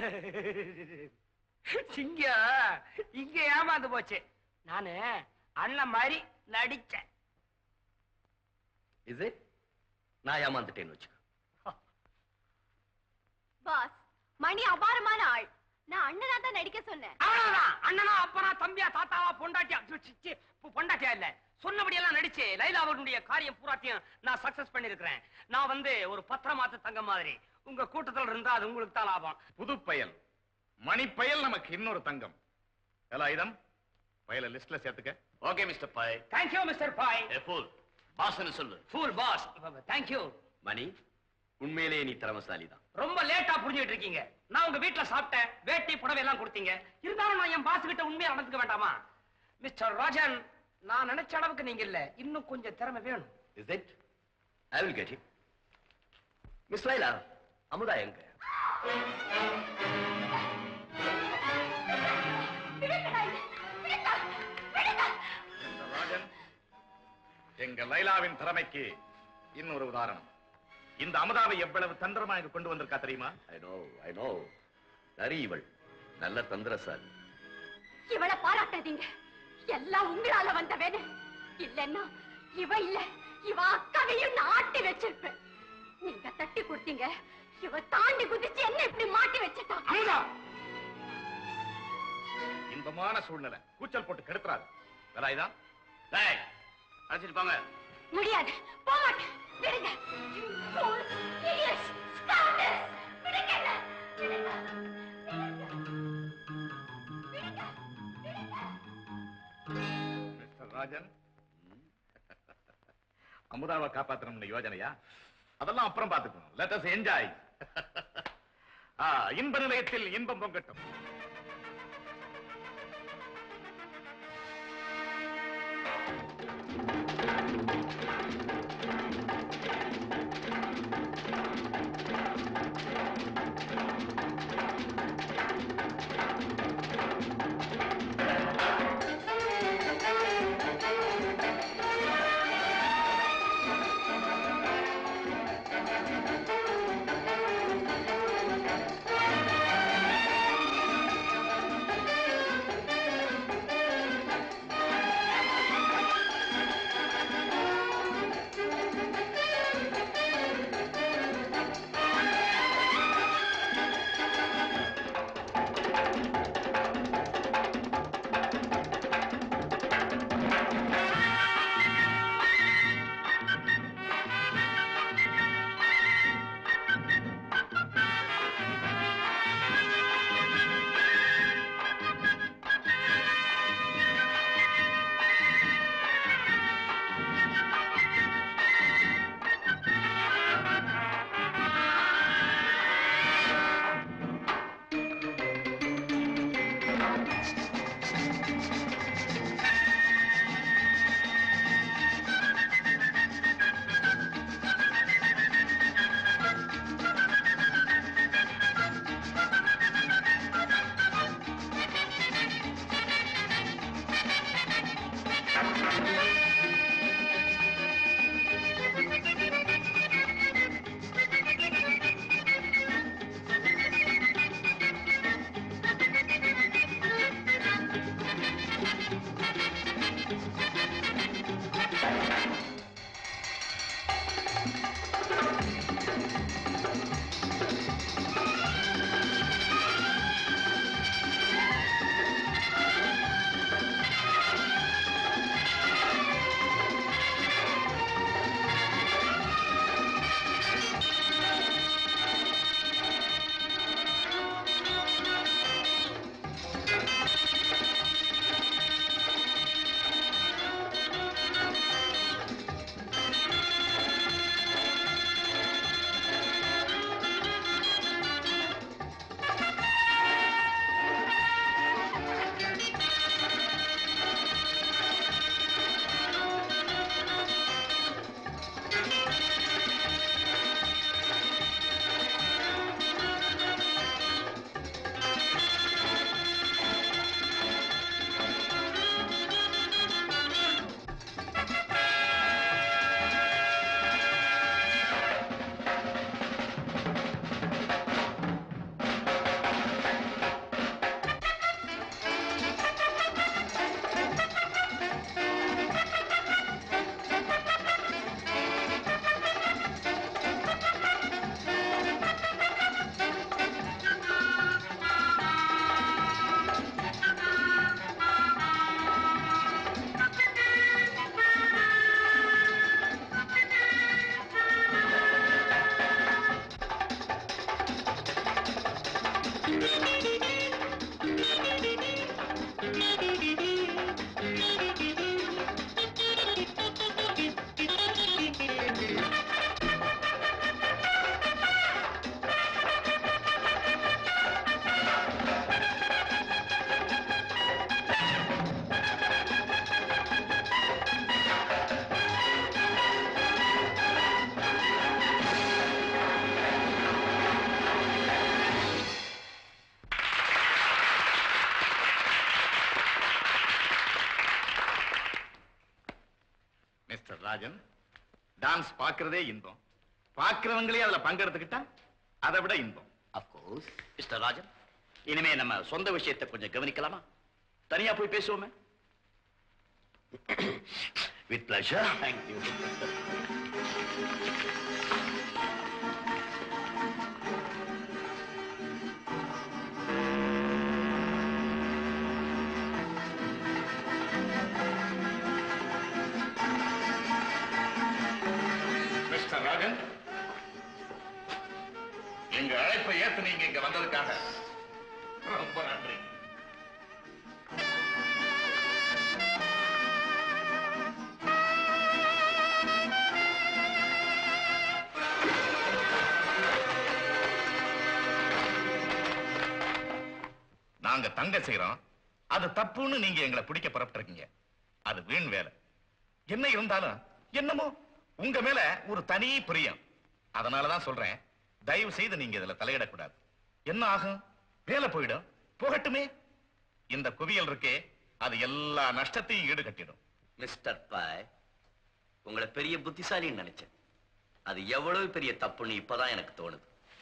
சிங்கம் இங்க ஏமாந்து போச்சு நானு அண்ணன் மாதிரி நடிச்சேன் இது நான் ஏமாந்துட்டேன்னு வச்சுக்கோ பாஸ் மணி அபாரமான ஆள் நான் அண்ணனா தான் நடிக்க சொன்னேன் அவ்வளவுதான் அண்ணனா அப்பனா தம்பியா தாத்தாவா பொண்டாட்டியா சி, சி, சி, பொ- பொண்டாட்டியா இல்ல சொன்னபடி எல்லாம் நடிச்சு லைலா அவர்களுடைய காரியம் பூராத்தையும் நான் சக்சஸ் பண்ணிருக்கிறேன் நான் வந்து ஒரு பத்திரமாத்து தங்க மாதிரி உங்க கூட்டத்துல இருந்தா அது உங்களுக்கு தான் லாபம் புது பயல் மணிப்பயல் நமக்கு இன்னொரு தங்கம் வேலாயுதம் பயல லிஸ்ட்ல சேர்த்துக்க okay mister Pai thank you mister Pai full பாஸ்னு சொல்லு ஃபூல் பாஸ் தேங்க்யூ மணி உண்மையிலேயே நீ திறமசாலி தான் ரொம்ப லேட்டா புரிஞ்சுட்டு இருக்கீங்க நான் உங்க வீட்ல சாப்பிட்டேன் வேட்டி புடவை எல்லாம் கொடுத்தீங்க இருந்தாலும் நான் என் பாஸ் கிட்ட உண்மையா நடந்துக்க வேண்டாமா மிஸ்டர் ராஜன் நான் நினைச்ச அளவுக்கு நீங்க இல்ல இன்னும் கொஞ்சம் திறமை வேணும் is it I will get it miss Laila Amudha எங்க மிஸ்டர் ராஜன் எங்க லைலாவின் திறமைக்கு இன்னொரு உதாரணம் இந்த அமுதாவை எவ்வளவு தந்திரமா இங்க கொண்டு வந்திருக்கா தெரியுமா ஐ நோ ஐ நோ நரி இவள் நல்ல தந்திரசாலி இவளை பாராட்டாதீங்க எல்லாம் உங்களால வந்த வேலை இல்லன்னா இவ இல்ல இவ அக்காவையும் நான் ஆட்டி வச்சிருப்பேன் நீங்க தட்டி கொடுத்தீங்க இவ தாண்டி குதிச்சு என்ன இப்படி மாட்டி வச்சிட்டா அமுதா இன்பமான சூழ்நிலை கூச்சல் போட்டு கெடுத்துறாரு வேலாயுதா டேய் அழைச்சிட்டு போங்க முடியாது போக மாட்டேன் விடுங்க You fools, idiots, scoundrels. விடுங்க என்னை. விடுங்க. விடுங்க. விடுங்க. மிஸ்டர் ராஜன் அமுதாவை காப்பாத்தணும்னு யோஜனையா அதெல்லாம் அப்புறம் பார்த்துக்கணும் லெட் அஸ் என்ஜாய் இன்ப நிலையத்தில் இன்பம் பொங்கட்டும் Thank ராஜன் டான்ஸ் பார்க்கிறதே இன்பம் பார்க்கிறவங்களே அதுல பங்கெடுத்துக்கிட்டா அதை விட இன்பம் அப்கோர்ஸ் மிஸ்டர் ராஜன் இனிமே நம்ம சொந்த விஷயத்தை கொஞ்சம் கவனிக்கலாமா தனியா போய் பேசுவோமே with pleasure thank you mister Rajan எங்க அழைப்பை ஏத்து நீங்க இங்க வந்ததுக்காக ரொம்ப நன்றி நாங்க தங்க செய்யறோம் அது தப்புன்னு நீங்க எங்களை பிடிக்க புறப்பட்டிருக்கீங்க அது வீண் வேலை என்ன இருந்தாலும் என்னமோ உங்க மேல ஒரு தனி பிரியம் அதனாலதான் சொல்றேன் தயவு செய்து நீங்க இதுல தலையிடக்கூடாது என்ன ஆகும் வேலை போயிடும் போகட்டுமே இந்த குவியல் இருக்கே அது எல்லா நஷ்டத்தையும் ஈடுகட்டிடும் மிஸ்டர் பாய் உங்களை பெரிய புத்திசாலின்னு நினைச்சேன் அது எவ்வளவு பெரிய தப்புன்னு இப்பதான் எனக்கு தோணுது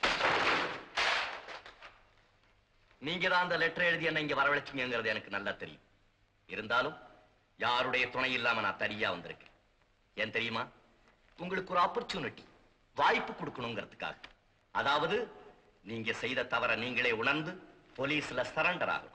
நீங்க தான் அந்த லெட்டர் எழுதி என்ன இங்க வரவழைச்சீங்கிறது எனக்கு நல்லா தெரியும் இருந்தாலும் யாருடைய துணை இல்லாம நான் தனியா வந்திருக்கேன் ஏன் தெரியுமா உங்களுக்கு ஒரு ஆப்பர்ச்சுனிட்டி வாய்ப்பு கொடுக்கணுங்கிறதுக்காக அதாவது நீங்க செய்த தவற நீங்களே உணர்ந்து போலீஸ்ல சரண்டர் ஆகணும்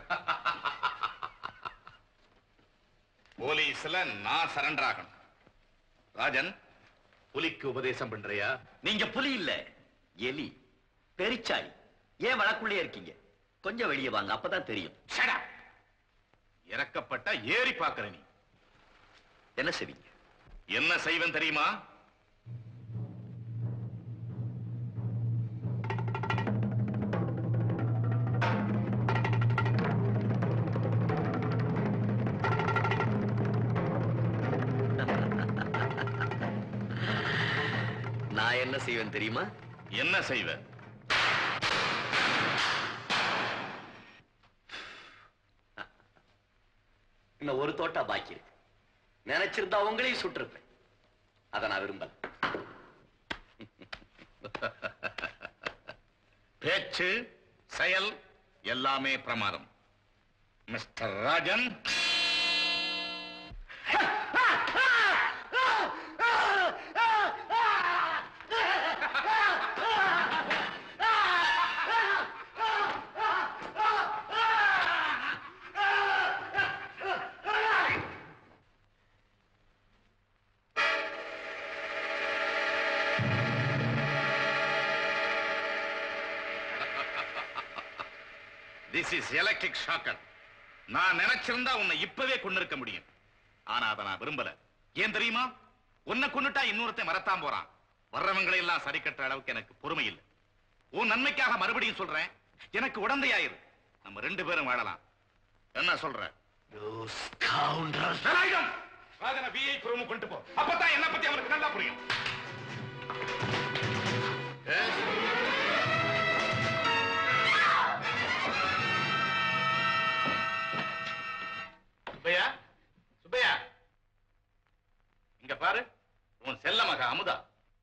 போலீஸ்ல நான் சரண்டர் ஆகணும் ராஜன் புலிக்கு உபதேசம் பண்றியா நீங்க புலி இல்ல எலி பெரிச்சாய் ஏன் வழக்குள்ளே இருக்கீங்க கொஞ்சம் வெளியே வாங்க அப்பதான் தெரியும் இறக்கப்பட்ட ஏறி பார்க்கிற நீ என்ன செய்வீங்க என்ன செய்வேன் தெரியுமா நான் என்ன செய்வேன் தெரியுமா என்ன செய்வ இன்னும் ஒரு தோட்டா பாக்கி இருக்கு நினைச்சிருந்தா உங்களையும் சுட்டிருப்பேன் அதை நான் விரும்பல பேச்சு செயல் எல்லாமே பிரமாதம் mister Rajan this is electric shocker நான் நினைச்சிருந்தா உன்னை இப்பவே கொண்டிருக்க முடியும் ஆனா அதை நான் விரும்பல ஏன் தெரியுமா உன்னை கொன்னுட்டா இன்னொருத்தன் வரத்தான் போறான் வர்றவங்களை எல்லாம் சரி கட்டுற அளவுக்கு எனக்கு பொறுமை இல்லை உன் நன்மைக்காக மறுபடியும் சொல்றேன் எனக்கு உடந்தையாயிரு நம்ம ரெண்டு பேரும் வாழலாம் என்ன சொல்ற வேலாயுதம்! ராஜனை விஐ ரூம் கொண்டு போ அப்பதான் என்ன பத்தி அவனுக்கு நல்லா புரியும் ஏ? சுப்பையா சுப்பையா இங்க பாரு உன் செல்ல மக அமுதா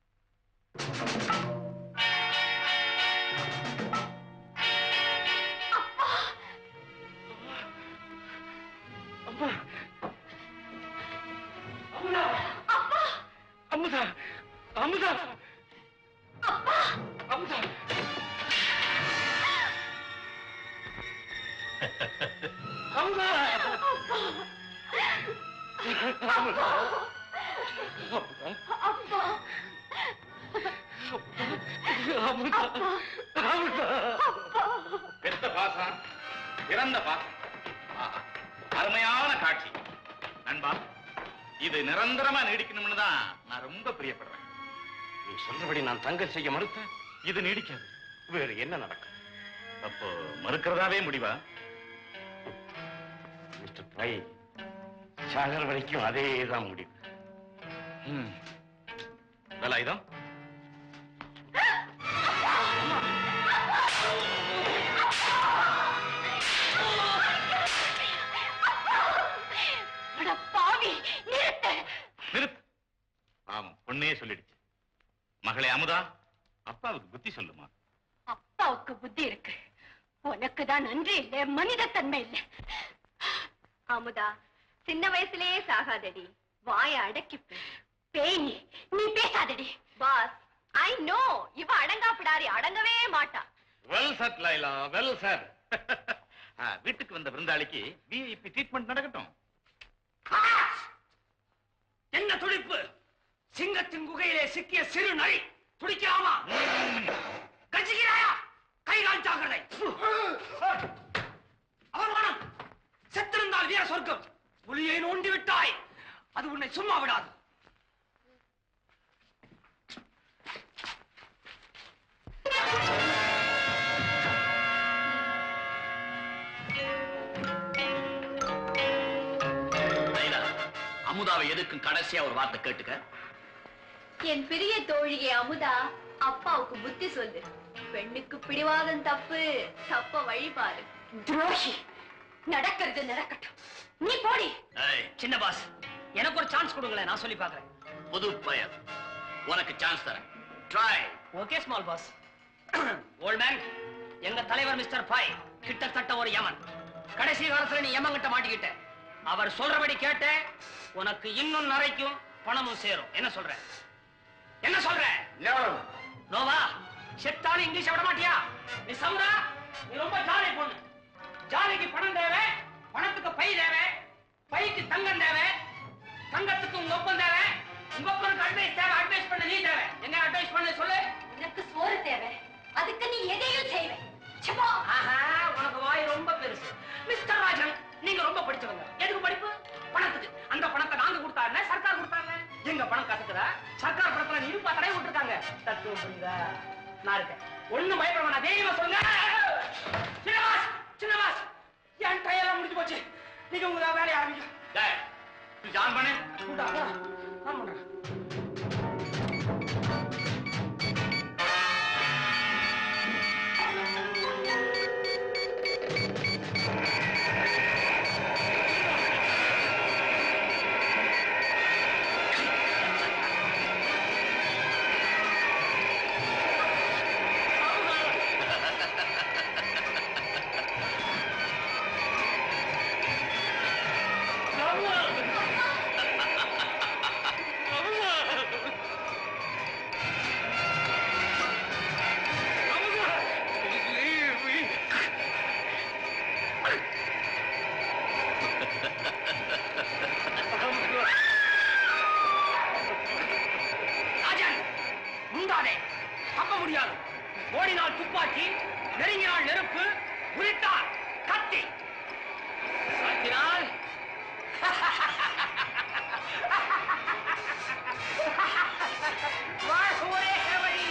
அமுதா அமுதா அமுதா அமுதா அமுதா அமுதா அமுதா பெத்த பாசம் இறந்த பாசம் ஆஹா, அருமையான காட்சி நண்பா இது நிரந்தரமா நீடிக்கணும்னு தான் நான் ரொம்ப பிரியப்படுறேன் நீ சொல்றபடி நான் தங்க செய்ய மறுத்தேன் இது நீடிக்காது வேறு என்ன நடக்கும் அப்போ மறுக்கிறதாவே முடிவா மிஸ்டர் பை சாகர் வரைக்கும் அதே தான் முடிவு ம். வேலாயுதம் அட பாவி நிறுத்து நிறுத்து மகளே அமுதா அப்பாவுக்கு புத்தி சொல்லுமா அப்பாவுக்கு புத்தி இருக்கு உனக்கு தான் நன்றி இல்ல மனிதத்தன்மை இல்ல அமுதா சின்ன வயசுலயே சாகாதடி வாய அடக்கி பேசு. பேய் நீ நீ பேசாதடி பாஸ் ஐ நோ இவ அடங்காப்பிடாரி அடங்கவே மாட்டா well sir Laila well sir வீட்டுக்கு வந்த விருந்தாளிக்கு விஐபி ட்ரீட்மெண்ட் நடக்கட்டும் என்ன துடிப்பு சிங்கத்தின் குகையிலே சிக்கிய சிறு நரி துடிக்கலாமா கஞ்சிக்கிறாயா கைகால் ஜாக்கிரதை அவமானம் செத்திருந்தால் வீர சொர்க்கம் புலியை நோண்டி விட்டாய் அது உன்னை சும்மா விடாது லைலா அமுதாவை எதுக்கும் கடைசியா ஒரு வார்த்தை கேட்டுக்க என் பெரிய தோழியே அமுதா அப்பாவுக்கு புத்தி சொல்லு பெண்ணுக்கு பிடிவாதம் தப்பு தப்ப வழிபாரு துரோகி நடக்கிறது நடக்கட்டும் நீ போடி ஏய், சின்ன பாஸ் எனக்கு ஒரு சான்ஸ் கொடுங்களேன் நான் சொல்லி பார்க்கறேன் புது பையன் உனக்கு சான்ஸ் தரேன் try okay small boss old man எங்க தலைவர் மிஸ்டர் பாய் கிட்டத்தட்ட ஒரு யமன் கடைசி காலத்துல நீ யமன் கிட்ட மாட்டிக்கிட்ட அவர் சொல்றபடி கேட்ட உனக்கு இன்னும் நரைக்கும் பணமும் சேரும் என்ன சொல்ற என்ன சொல்ற நோவா செத்தாலும் இங்கிலீஷ் விட மாட்டியா நீ சவுரா நீ ரொம்ப ஜாலி பொண்ணு ஜாலிக்கு பணம் தேவை பணத்துக்கு பை தேவை பைக்கு தங்கம் தேவை தங்கத்துக்கு உங்க ஒப்பம் தேவை உங்க ஒப்பனுக்கு அட்வைஸ் தேவை அட்வைஸ் பண்ண நீ தேவை என்ன அட்வைஸ் பண்ண சொல்லு எனக்கு சோறு தேவை அதுக்கு நீ எதையும் செய்வே சும்மா ஆஹா உனக்கு வாய் ரொம்ப பெருசு மிஸ்டர் ராஜன் நீங்க ரொம்ப படிச்சவங்க எதுக்கு படிப்பு பணத்துக்கு அந்த பணத்தை நாங்க கொடுத்தா என்ன சர்க்கார் கொடுத்தாங்க எங்க பணம் கசக்குதா சர்க்கார் பணத்துல இருப்பா தடை விட்டுருக்காங்க தத்துவம் புரியுதா நான் இருக்கேன் ஒண்ணும் பயப்பட வேணாம் தைரியமா சொல்லுங்க சின்னவாஸ் சின்னவாஸ் என் டையெல்லாம் முடிஞ்சு போச்சு நீங்க உங்க வேலையை ஆரம்பிங்க ஜான் பண்ணு கூட்டாதா நான் பண்றேன் ராஜன் முந்தாதே தப்ப முடியாது ஓடினால் துப்பாக்கி நெருங்கினால் நெருப்பு குறித்தால் கத்தி சாத்தினால் வாழ்க ஒரே வழி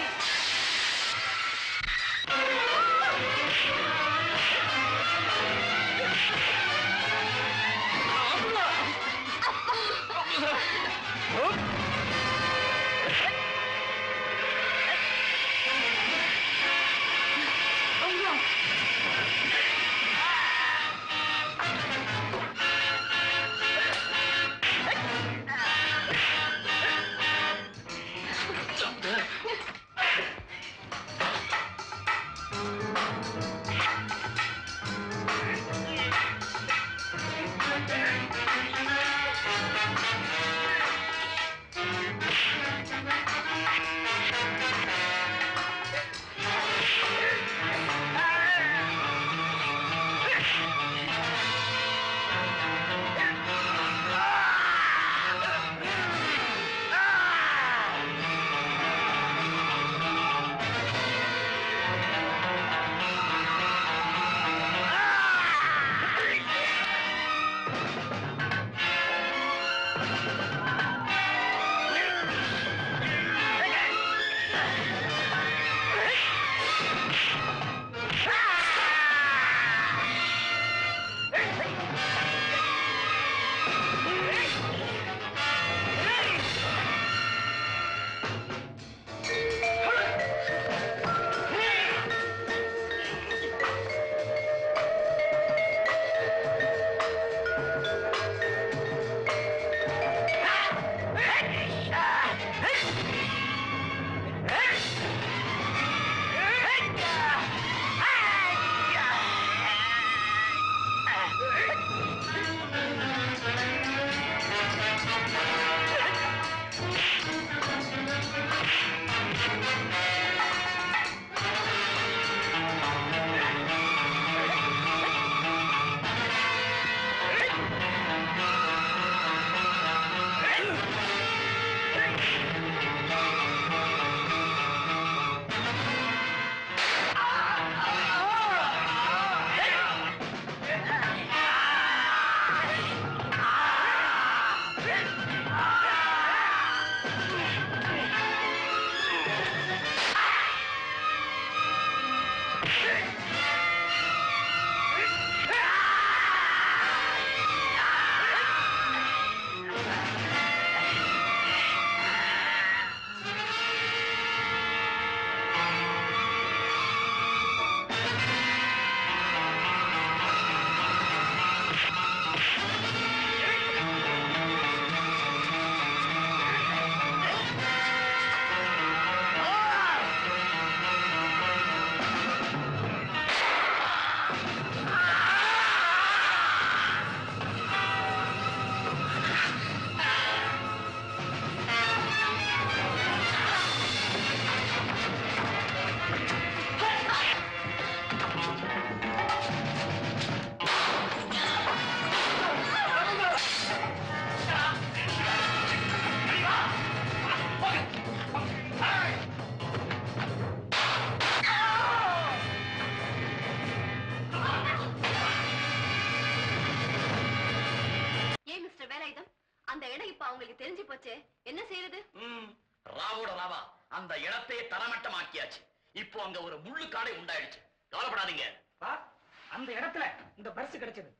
அவங்களுக்கு தெரிஞ்சு போச்சே என்ன செய்யறது ராவோட ராவா அந்த இடத்தையே தரமட்டமாக்கியாச்சு இப்போ அங்க ஒரு முள்ளு காடை உண்டாயிடுச்சு கவலைப்படாதீங்க அந்த இடத்துல இந்த பரிசு கிடைச்சது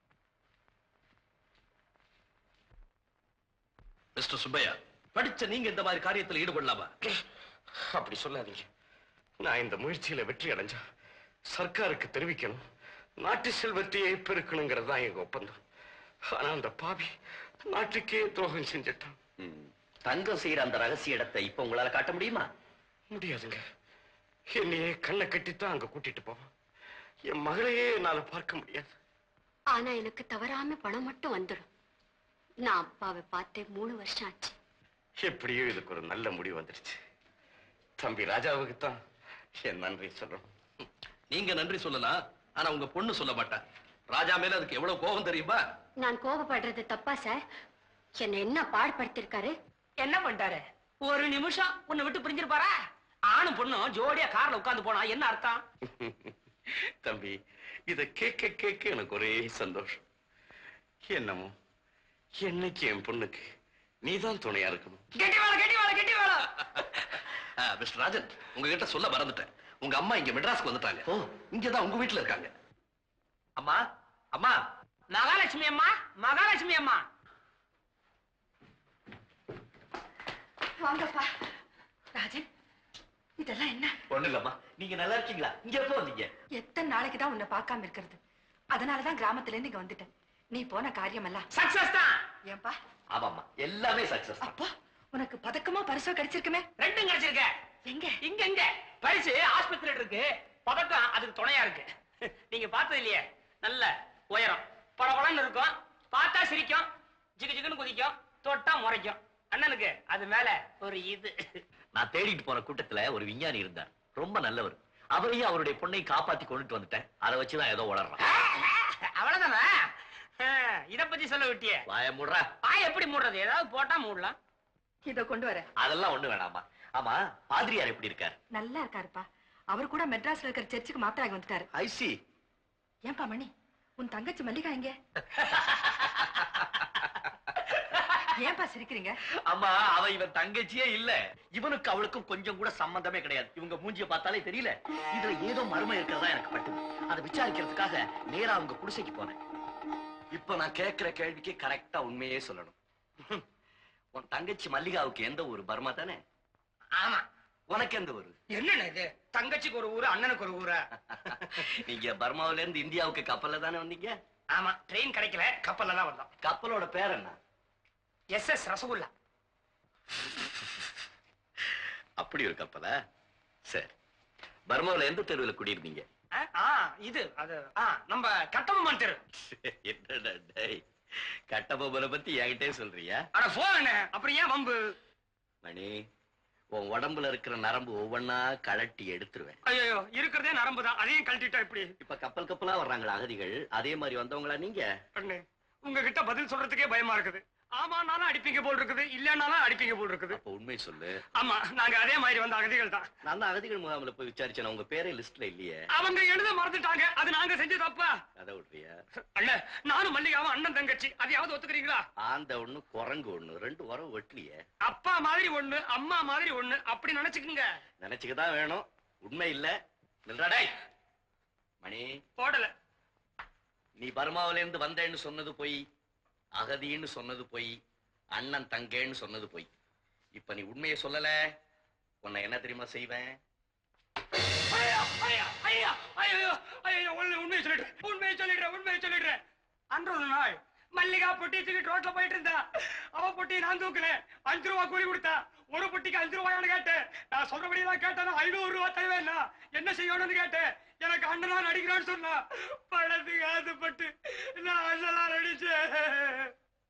மிஸ்டர் சுப்பையா படிச்ச நீங்க இந்த மாதிரி காரியத்துல ஈடுபடலாமா அப்படி சொல்லாதீங்க நான் இந்த முயற்சியில வெற்றி அடைஞ்சா சர்க்காருக்கு தெரிவிக்கணும் நாட்டு செல்வத்தையே பெருக்கணுங்கிறது தான் எங்க ஒப்பந்தம் ஆனா அந்த பாவி நாட்டுக்கே துரோகம் செஞ்சிட்டான் தங்கம் செய்யற அந்த ரகசிய இடத்தை இப்ப உங்களால காட்ட முடியுமா முடியாதுங்க என்னையே கண்ணை கட்டித்தான் அங்க கூட்டிட்டு போவான் என் மகளையே என்னால பார்க்க முடியாது ஆனா எனக்கு தவறாம பணம் மட்டும் வந்துடும் நான் அப்பாவை பார்த்தே மூணு வருஷம் ஆச்சு எப்படியோ இதுக்கு ஒரு நல்ல முடிவு வந்துருச்சு தம்பி ராஜாவுக்கு தான் என் நன்றி சொல்லணும் நீங்க நன்றி சொல்லலாம் ஆனா உங்க பொண்ணு சொல்ல மாட்டா ராஜா மேல அதுக்கு எவ்வளவு கோபம் தெரியுமா நான் கோபப்படுறது தப்பா சார் என்ன என்ன பாடுபடுத்திருக்காரு என்ன பண்ணிட்டாரு ஒரு நிமிஷம் உன்னை விட்டு பிரிஞ்சிருப்பாரா ஆணும் பொண்ணும் ஜோடியா கார்ல உட்கார்ந்து போனா என்ன அர்த்தம் தம்பி இத கேட்க கேட்க எனக்கு ஒரே சந்தோஷம் என்னமோ என்னைக்கு என் பொண்ணுக்கு நீதான் துணையா இருக்கணும் கெட்டி வேலை கெட்டி வேலை கெட்டி வேலை மிஸ்டர் ராஜன் உங்ககிட்ட சொல்ல மறந்துட்டேன் உங்க அம்மா இங்க மெட்ராஸ்க்கு வந்துட்டாங்க ஓ இங்கதான் உங்க வீட்டுல இருக்காங்க அம்மா அம்மா மகாலட்சுமி அம்மா மகாலட்சுமி அம்மா வாங்கப்பா ராஜன் இதெல்லாம் என்ன ஒண்ணு இல்லம்மா நீங்க நல்லா இருக்கீங்களா இங்க எப்போ வந்தீங்க எத்தனை நாளைக்கு தான் உன்னை பார்க்காம இருக்கிறது அதனாலதான் கிராமத்துல இருந்து இங்க வந்துட்டேன் நீ போன காரியம் எல்லாம் சக்சஸ் தான் ஏன்பா ஆமாம்மா எல்லாமே சக்சஸ் அப்பா உனக்கு பதக்கமா பரிசோ கிடைச்சிருக்குமே ரெண்டும் கிடைச்சிருக்க எங்க இங்க இங்க பரிசு ஆஸ்பத்திரியில இருக்கு பதக்கம் அதுக்கு துணையா இருக்கு நீங்க பார்த்தது இல்லையே நல்ல உயரம் பளபளன்னு இருக்கும் பார்த்தா சிரிக்கும் ஜிகு ஜிகுன்னு குதிக்கும் தொட்டா முறைக்கும் அண்ணனுக்கு அது மேல ஒரு இது நான் தேடிட்டு போன கூட்டத்துல ஒரு விஞ்ஞானி இருந்தார் ரொம்ப நல்லவர் அவரையும் அவருடைய பொண்ணை காப்பாத்தி கொண்டுட்டு வந்துட்டேன் அதை வச்சுதான் ஏதோ உளறான் அவ்வளவுதானா ஆஹ், இத பத்தி சொல்ல விட்டியே வாய மூடுறா வாய் எப்படி மூடுறது ஏதாவது போட்டா மூடலாம் இத கொண்டு வர அதெல்லாம் ஒண்ணு வேணாமா ஆமா பாதிரியார் எப்படி இருக்கார் நல்லா இருக்காருப்பா அவர் கூட மெட்ராஸ்ல இருக்கிற சர்ச்சுக்கு மாத்திராகி வந்துட்டாரு ஐசி ஏன்பா மணி உன் தங்கச்சி மல்லிகா எங்க ஏன்பா சிரிக்கிறீங்க அம்மா அவ இவன் தங்கச்சியே இல்ல இவனுக்கு அவளுக்கும் கொஞ்சம் கூட சம்பந்தமே கிடையாது இவங்க மூஞ்சிய பார்த்தாலே தெரியல இதுல ஏதோ மர்மம் இருக்கிறதா எனக்கு பட்டுது அதை விசாரிக்கிறதுக்காக நேரா அவங்க குடிசைக்கு போனேன் இப்ப நான் கேட்கிற கேள்விக்கு கரெக்டா உண்மையே சொல்லணும் உன் தங்கச்சி மல்லிகாவுக்கு எந்த ஊரு பர்மா தானே ஆமா உனக்கு எந்த ஊரு என்னண்ணே இது தங்கச்சிக்கு ஒரு ஊரு அண்ணனுக்கு ஒரு ஊரா நீங்க பர்மாவில இருந்து இந்தியாவுக்கு கப்பல்ல தானே வந்தீங்க ஆமா ட்ரெயின் கிடைக்கல கப்பல்ல தான் வந்தோம் கப்பலோட பேர் என்ன எஸ் எஸ் ரசகுல்லா அப்படி ஒரு கப்பலா சரி பர்மாவில எந்த தெருவில் குடியிருந்தீங்க ஆ, ஆ இது அது ஆ நம்ம கட்டபொம்மன் தெரு என்னடா டேய் கட்டபொம்மனை பத்தி என்கிட்டே சொல்றியா அட போன அப்புறம் ஏன் வம்பு மணி உன் உடம்புல இருக்கிற நரம்பு ஒவ்வொன்னா கழட்டி எடுத்துருவேன் ஐயோ இருக்கிறதே நரம்பு தான் அதையும் கழட்டிட்டா இப்படி இப்ப கப்பல் கப்பலா வர்றாங்களா அகதிகள் அதே மாதிரி வந்தவங்களா நீங்க அண்ணே உங்ககிட்ட பதில் சொல்றதுக்கே பயமா இருக்குது ஆமானாலும் அடிப்பீங்க போல் இருக்குது இல்லன்னாலும் அடிப்பீங்க போல் இருக்குது அப்ப உண்மை சொல்லு ஆமா நாங்க அதே மாதிரி வந்த அகதிகள் தான் நான் தான் அகதிகள் முகாமில் போய் விசாரிச்சேன் உங்க பேரே லிஸ்ட்ல இல்லையே அவங்க எழுத மறந்துட்டாங்க அது நாங்க செஞ்ச தப்பா அதை விட்றியா அண்ணே நானும் மல்லிகாவும் அண்ணன் தங்கச்சி அதையாவது ஒத்துக்கிறீங்களா ஆந்த ஒண்ணு குரங்கு ஒண்ணு ரெண்டு உரம் வெட்டலையே அப்பா மாதிரி ஒண்ணு அம்மா மாதிரி ஒண்ணு அப்படி நினைச்சுக்குங்க நினைச்சுக்கதான் வேணும் உண்மை இல்ல நில்றா டேய் மணி போடல நீ பர்மாவில இருந்து வந்தேன்னு சொன்னது போய் அகதின்னு சொன்னது போய் அண்ணன் தங்கேன்னு சொன்னது போய் இப்ப நீ உண்மையை சொல்லல உன்னை என்ன தெரியுமா செய்வேன் ஐயா ஐயா ஐயா ஐயோ ஐயோ உண்மை உண்மையை சொல்லிடுறேன் உண்மையை சொல்லிடுறேன் உண்மையை சொல்லிடுறேன் அன்று ஒரு நாள் மல்லிகா பொட்டி தூக்கிட்டு ரோட்ல போயிட்டு இருந்தா அவ பொட்டி நான் தூக்குனேன் அஞ்சு ரூபா கூலி கொடுத்தா ஒரு பொட்டிக்கு அஞ்சு ரூபாயான்னு கேட்டேன் நான் சொல்றபடி தான் கேட்டேன் ஐநூறு ரூபா தருவேன்னா என்ன செய்யணும்னு கேட்டேன் எனக்கு அண்ணனா நடிக்கிறான்னு சொன்னா பணத்துக்கு ஆசைப்பட்டு நான் அண்ணனா நடிச்சேன்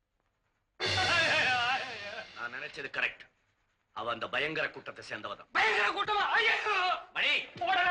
நான் நினைச்சது கரெக்ட் அவ அந்த பயங்கர கூட்டத்தை சேர்ந்தவதான் பயங்கர கூட்டமா ஐயோ மணி போடல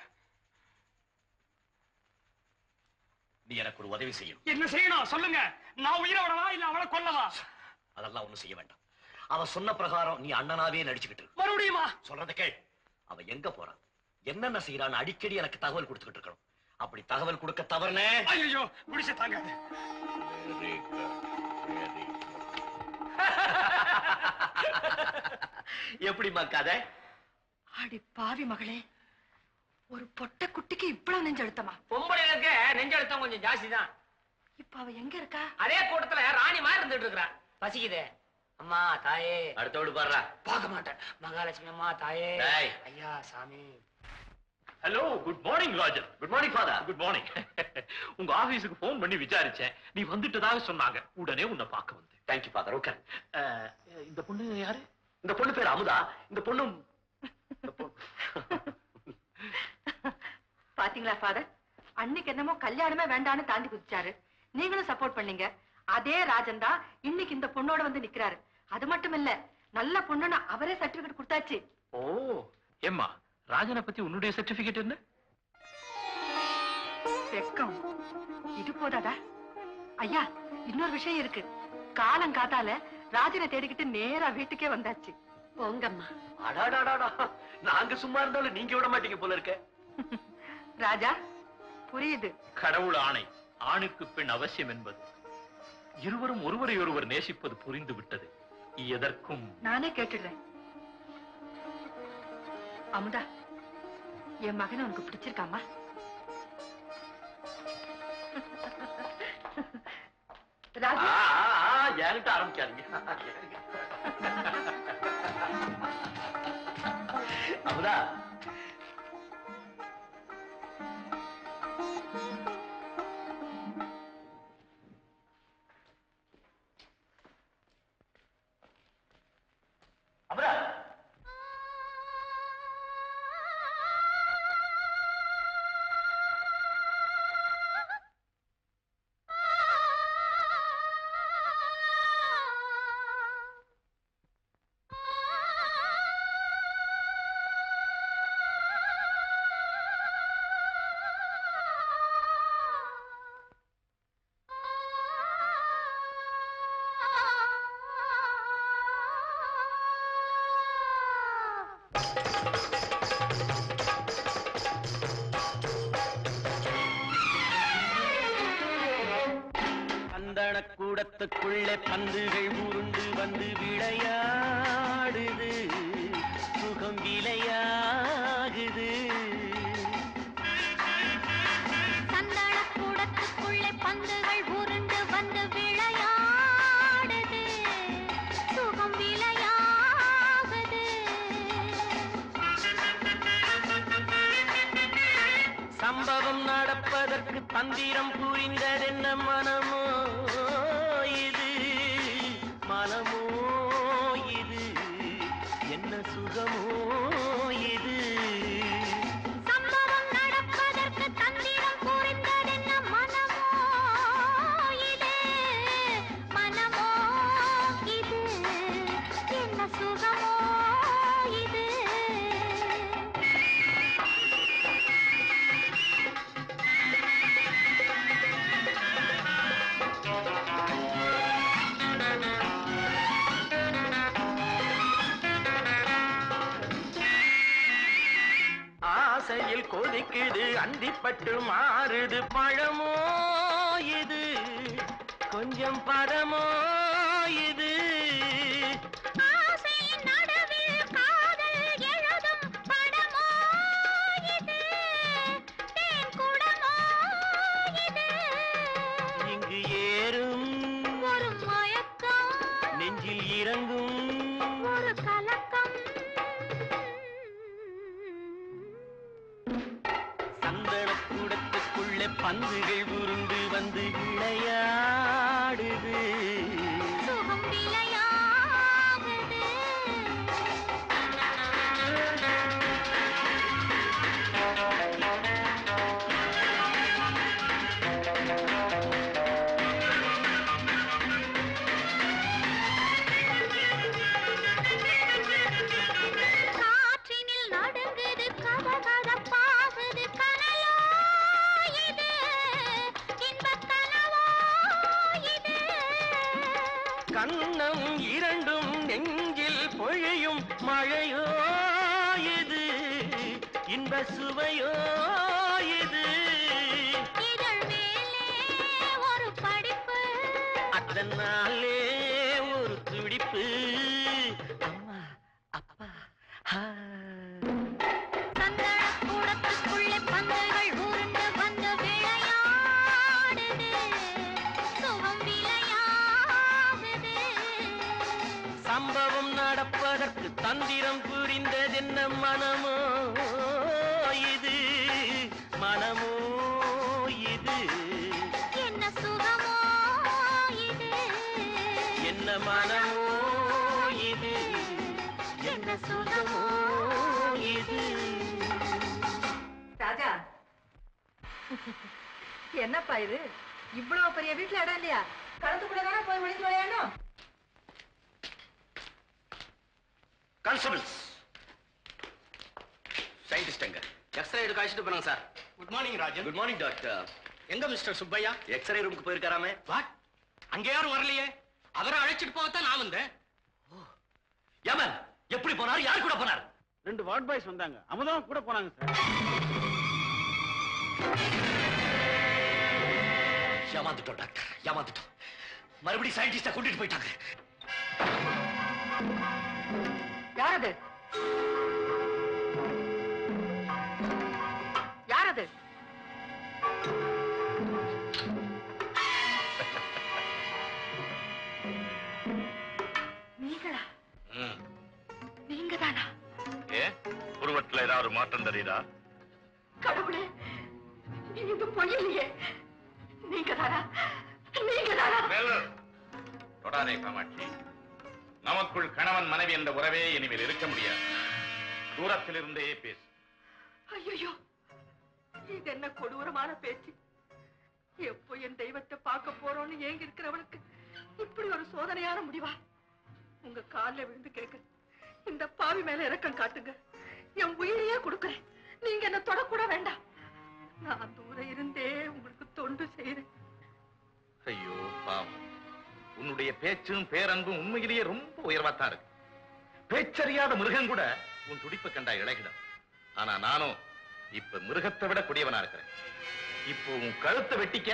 நீ எனக்கு ஒரு உதவி செய்யணும் என்ன செய்யணும் சொல்லுங்க நான் உயிரை விடவா இல்ல அவளை கொல்லவா அதெல்லாம் ஒண்ணும் செய்ய வேண்டாம் அவ சொன்ன பிரகாரம் நீ அண்ணனாவே நடிச்சுக்கிட்டு இரு. மறுபடியுமா சொல்றத கேள் அவ எங்க போறா என்னென்ன செய்யறான்னு அடிக்கடி எனக்கு தகவல் கொடுத்துக்கிட்டு இருக்கணும் அப்படி தகவல் கொடுக்க தவறுனே ஐயோ குடிசை தாங்காது எப்படிம்மா கதை அடி பாவி மகளே ஒரு பொட்ட குட்டிக்கு இவ்வளவு நெஞ்செழுத்தமா பொம்பளைகளுக்கு நெஞ்செழுத்தம் கொஞ்சம் ஜாஸ்தி தான் இப்ப அவ எங்க இருக்கா அதே கூட்டத்துல ராணி மாதிரி இருந்துட்டு இருக்கா பசிக்குதே அம்மா தாயே அடுத்தவடு பாடுறா பார்க்க மாட்டேன் மகாலட்சுமி அம்மா தாயே டேய். ஐயா சாமி hello good morning Rajan good morning father good morning உங்க ஆபீஸுக்கு ஃபோன் பண்ணி விசாரிச்சேன் நீ வந்துட்டதாக சொன்னாங்க உடனே உன்னை பார்க்க வந்தேன் தேங்க்யூ ஃபாதர் ஓகே இந்த பொண்ணு யாரு இந்த பொண்ணு பேர் அமுதா இந்த பொண்ணு இந்த பொண்ணு- பாத்தீங்களா ஃபாதர் அன்னைக்கு என்னமோ கல்யாணமே வேண்டான்னு தாண்டி குதிச்சாரு நீங்களும் சப்போர்ட் பண்ணீங்க அதே ராஜன் தான் இன்னைக்கு இந்த பொண்ணோட வந்து நிக்கிறாரு அது மட்டும் இல்ல நல்ல பொண்ணுன்னு அவரே சர்டிபிகேட் கொடுத்தாச்சு ஓ ஏம்மா ராஜனை பத்தி உன்னுடைய சர்டிபிகேட் என்ன வெக்கம் இது போதாதா ஐயா இன்னொரு விஷயம் இருக்கு காலம் காத்தால ராஜனை தேடிக்கிட்டு நேரா வீட்டுக்கே வந்தாச்சு போங்கம்மா அடாடாடாடா நாங்க சும்மா இருந்தாலும் நீங்க விட மாட்டீங்க போல இருக்க ராஜா புரியுது கடவுள் ஆணை ஆணுக்கு பெண் அவசியம் என்பது இருவரும் ஒருவரை ஒருவர் நேசிப்பது புரிந்து விட்டது எதற்கும் நானே கேட்டுடுறேன் அமுதா என் மகனை உனக்கு பிடிச்சிருக்காமா ராஜா ஆ, ஆ, ஆ, என்கிட்ட ஆரம்பிக்காதீங்க அமுதா அமுதா பந்தன கூடத்துக்குள்ளே பந்துகள் உருண்டு வந்து விளையாடுது சுகம் விளையாகுது சந்தன கூடத்துக்குள்ளே பந்துகள் உருண்டு வந்து விளையாடுது சுகம் விளையாகுது சம்பவம் நடப்பதற்கு தந்திரம் புரிந்ததென்ன மனமோ இது மனமோ இது என்ன சுகமோ இது சம்பவம் நடப்பதற்கு தந்திரம் புரிந்ததென்ன மனமோ இது மனமோ இது என்ன சுகமோ இது ஆசையில் கொதிக்குது அந்திப்பட்டு மாறுது பழமோ இது கொஞ்சம் பதமோ இது ஆசையின் நடுவில் காதல் எழுதும் படமோ இது தேன் குடமோ இது இங்கு ஏறும் ஒரு மயக்கம் நெஞ்சில் இறங்கும் ஒரு கலக்கம் சந்தன கூடத்துக்குள்ளே பந்துகள் உருண்டு வந்து விளையாடுது சுகம் விளையாகுது காற்றினில் நடுங்குது கதகதப்பாகுது கனலோ இது இன்பக் கனவோ இது கண்ணம் இரண்டும் நெஞ்சில் பொழியும் மழையோ இது இன்ப சுவையோ இது இதழ் மேலே ஒரு படிப்பு அதனாலே ஒரு துடிப்பு மனமோ இது என்ன சுகமோ இது ராஜா என்னப்பா இது இவ்வளவு பெரிய வீட்டுல இடம் இல்லையா கலந்துக்குள்ள தானே போய் ஒளிஞ்சு விளையாடணும் கான்ஸ்டபிள்ஸ் சயின்டிஸ்ட் எங்க எக்ஸ்ரே எடுக்க அழைச்சிட்டு போனாங்க sir good morning Rajan good morning doctor எங்க மிஸ்டர் சுப்பையா எக்ஸ்ரே ரூமுக்கு போயிருக்காராமே வாட் அங்க யாரும் வரலையே அவரை அழைச்சிட்டு போகத்தான் நான் வந்தேன் யமன் எப்படி போனார் யார் கூட போனார் ரெண்டு வார்ட் பாய்ஸ் வந்தாங்க அமுதம் கூட போனாங்க சார் ஏமாந்துட்டோம் டாக்டர் ஏமாந்துட்டோம் மறுபடியும் சயின்டிஸ்ட கூட்டிட்டு போயிட்டாங்க யார் அது யார் அது நீங்களா நீங்க தானா ஏ உருவத்துல ஏதாவது மாற்றம் தெரியுதா கடவுளே இது பொய்யிலையே நீங்க தானா நீங்க தானா தொடாதே காமாட்சி நமக்குள் கணவன் மனைவி என்ற உறவே இனிமேல் இருக்க முடியாது தூரத்திலிருந்தே பேசு ஐயோ இது என்ன கொடூரமான பேச்சு எப்போ என் தெய்வத்தை பார்க்க போறோம்னு ஏங்கி இருக்கிறவனுக்கு இப்படி ஒரு சோதனையான முடிவா உங்க கால்ல விழுந்து கேட்கிறேன் இந்த பாவி மேல இரக்கம் காட்டுங்க என் உயிரையே கொடுக்கிறேன் நீங்க என்ன தொடக்கூட வேண்டாம் நான் தூரம் இருந்தே உங்களுக்கு தொண்டு செய்யறேன் ஐயோ பாவம் உன்னுடைய பேச்சும் பேரன்பும் உண்மையிலேயே ரொம்ப உயர்வாத்தான் இருக்கு பேச்சறியாத மிருகம் கூட உன் துடிப்பை கண்டா இழகிடும் ஆனா நானும் இப்ப மிருகத்தை விட கொடியவனா இருக்கிறேன் இப்போ உன் கழுத்தை வெட்டிக்க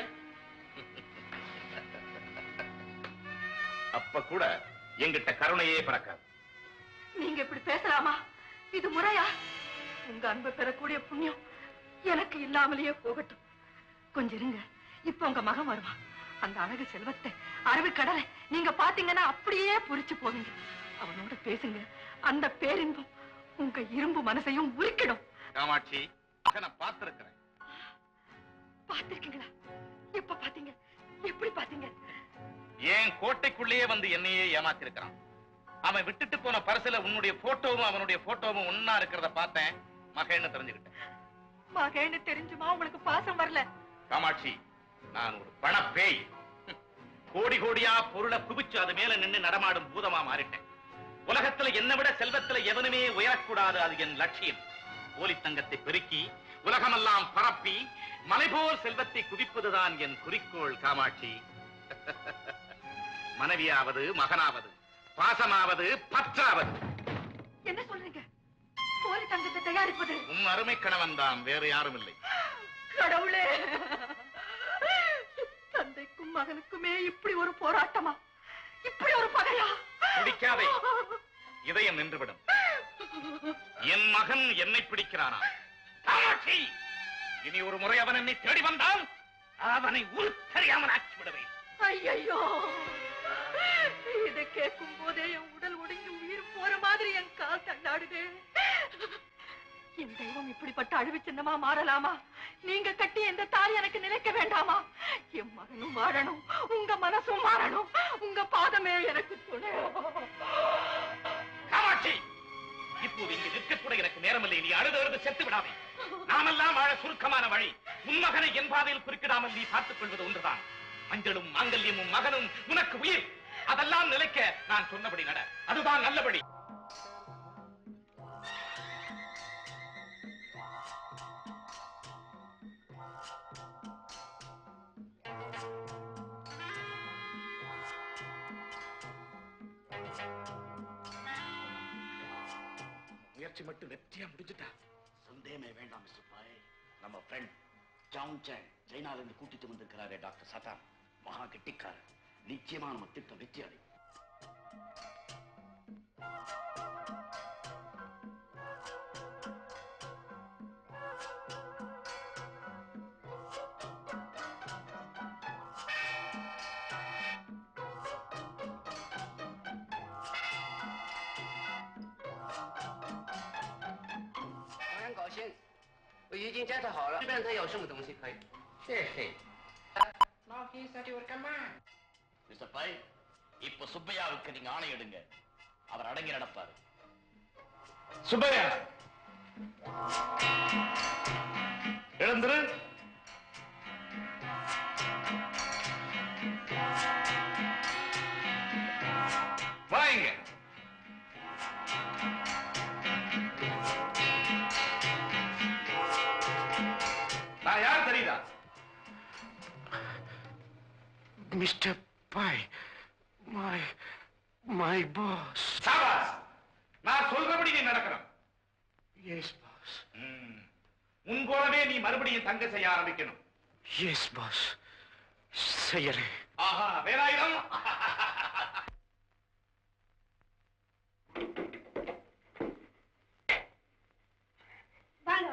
அப்ப கூட எங்கிட்ட கருணையே பிறக்காது நீங்க இப்படி பேசலாமா இது முறையா உங்க அன்பை பெறக்கூடிய புண்ணியம் எனக்கு இல்லாமலேயே போகட்டும் கொஞ்சம் இருங்க இப்ப உங்க மகன் வருவான் அந்த அழகு செல்வத்தை அறிவு கடலை நீங்க பாத்தீங்கன்னா அப்படியே புரிச்சு போவீங்க அவனோட பேசுங்க அந்த பேரின்பம் உங்க இரும்பு மனசையும் உருக்கிடும் காமாட்சி மகனை பார்த்திருக்கிறேன் பார்த்திருக்கீங்களா எப்ப பாத்தீங்க எப்படி பாத்தீங்க ஏன் கோட்டைக்குள்ளேயே வந்து என்னையே ஏமாத்திருக்கிறான் அவன் விட்டுட்டு போன பரிசுல உன்னுடைய போட்டோவும் அவனுடைய போட்டோவும் ஒன்னா இருக்கிறத பார்த்தேன் மகன்னு தெரிஞ்சுக்கிட்டேன் மகன்னு தெரிஞ்சுமா உங்களுக்கு பாசம் வரல காமாட்சி நான் ஒரு பணப்பேய் கோடி கோடியா பொருளை குவிச்சு அது மேல நின்னு நடமாடும் பூதமா மாறிட்டேன் உலகத்துல என்னை விட செல்வத்துல எவனுமே உயரக்கூடாது அது என் லட்சியம் போலி தங்கத்தை பெருக்கி உலகமெல்லாம் பரப்பி மலைபோல் செல்வத்தை குவிப்பதுதான் என் குறிக்கோள் காமாட்சி மனைவியாவது மகனாவது பாசமாவது பற்றாவது என்ன சொல்றீங்க போலி தங்கத்தை தயாரிப்பது உன் அருமை கணவன் தான் வேறு யாரும் இல்லை கடவுளே தந்தைக்கும் மகனுக்குமே இப்படி ஒரு போராட்டமா இப்படி ஒரு பகையா பிடிக்காதே இதயம் நின்றுவிடும் என் மகன் என்னை பிடிக்கிறானா காமாட்சி இனி ஒரு முறை அவன் என்னை தேடி வந்தால் அவனை உருத்தறியாமல் ஆக்கி விடுவேன் ஐயோ இதை கேட்கும் போதே என் உடல் ஒடுங்கி உயிர் போற மாதிரி என் கால் தள்ளாடுது என் தெய்வம் இப்படிப்பட்ட அழிவு சின்னமா மாறலாமா நீங்க கட்டி எந்த தாய் எனக்கு நினைக்க வேண்டாமா என் மகனும் வாழணும் உங்க மனசும் மாறணும் உங்க பாதமே எனக்கு துணை காமாட்சி இப்போது இங்கு நிற்கக்கூட எனக்கு நேரமில்லை நீ அழுது அழுது செத்து விடாதே நாமெல்லாம் வாழ சுருக்கமான வழி உன் மகனை என் பாதையில் குறுக்கிடாமல் நீ பார்த்துக் கொள்வது ஒன்றுதான் மஞ்சளும் மாங்கல்யமும் மகனும் உனக்கு உயிர் அதெல்லாம் நிலைக்க நான் சொன்னபடி நட அதுதான் நல்லபடி முயற்சி மட்டும் வெற்றியா முடிஞ்சுட்டா சந்தேகமே வேண்டாம் மிஸ்டர் பாய் நம்ம ஃப்ரெண்ட் ஜாங் சேங் சைனால இருந்து கூட்டிட்டு வந்திருக்கிறாரே டாக்டர் சதான் மகா கெட்டிக்காரர் நிச்சயமா நம்ம திட்டம் வெற்றி அடையும் 我很高兴，我已经检查好了，随便他要什么东西可以。谢谢。 மிஸ்டர் பாய் இப்ப சுப்பையாவுக்கு நீங்க ஆணையிடுங்க அவர் அடங்கி நடப்பாரு சுப்பையா எழுந்துரு வாங்க நான் யார் தெரியுதா mister Bai my my boss சாபாஸ் நான் சொல்றபடி நீ நடக்கணும் எஸ் பாஸ் உன் போலவே நீ மறுபடியும் தங்க செய்ய ஆரம்பிக்கணும் எஸ் பாஸ் செய்யறேன் ஆஹா வேலாயுதம் வாங்க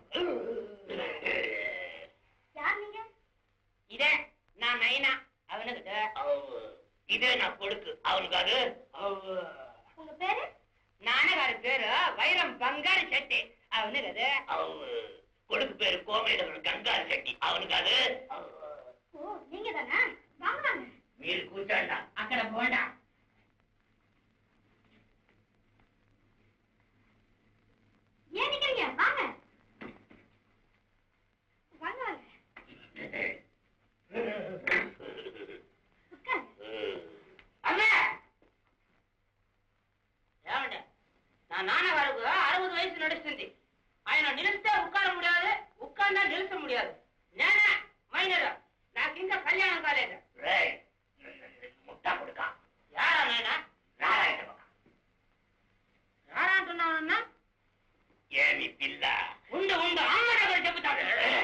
யார் நீங்க இதே நான் நைனா அவனுக்கிட்ட இதே நான் கொடுக்கு அவனுக்கு அது உங்க பேரு நானகாரு பேரு வைரம் பங்காரு சட்டி அவனுக்கு அது கொடுக்கு பேரு கோமேடவர் கங்காரு சட்டி அவனுக்கு அது ஓ நீங்க தானே வாங்க வாங்க మీరు కూర్చోండి అక్కడ పోండా ஏன் நிக்கிறீங்க வாங்க வாங்க வாங்க అమ్మే ఏమండి నా నాన్నగారికి అరవై వయసు నడుస్తుంది ఆయన నిలిస్తే ఉక్కార ముడియాదు ఉక్కారన్నా నిలిచ ముడియాదు నేనే మైనర్ నాకు ఇంకా కళ్యాణం కాలేదు ముట్ట కొడుక యారా నాయన నారాయణ రారా అంటున్నావన్నా ఏమి పిల్ల ఉండు ఉండు అమ్మ దగ్గర చెబుతాడు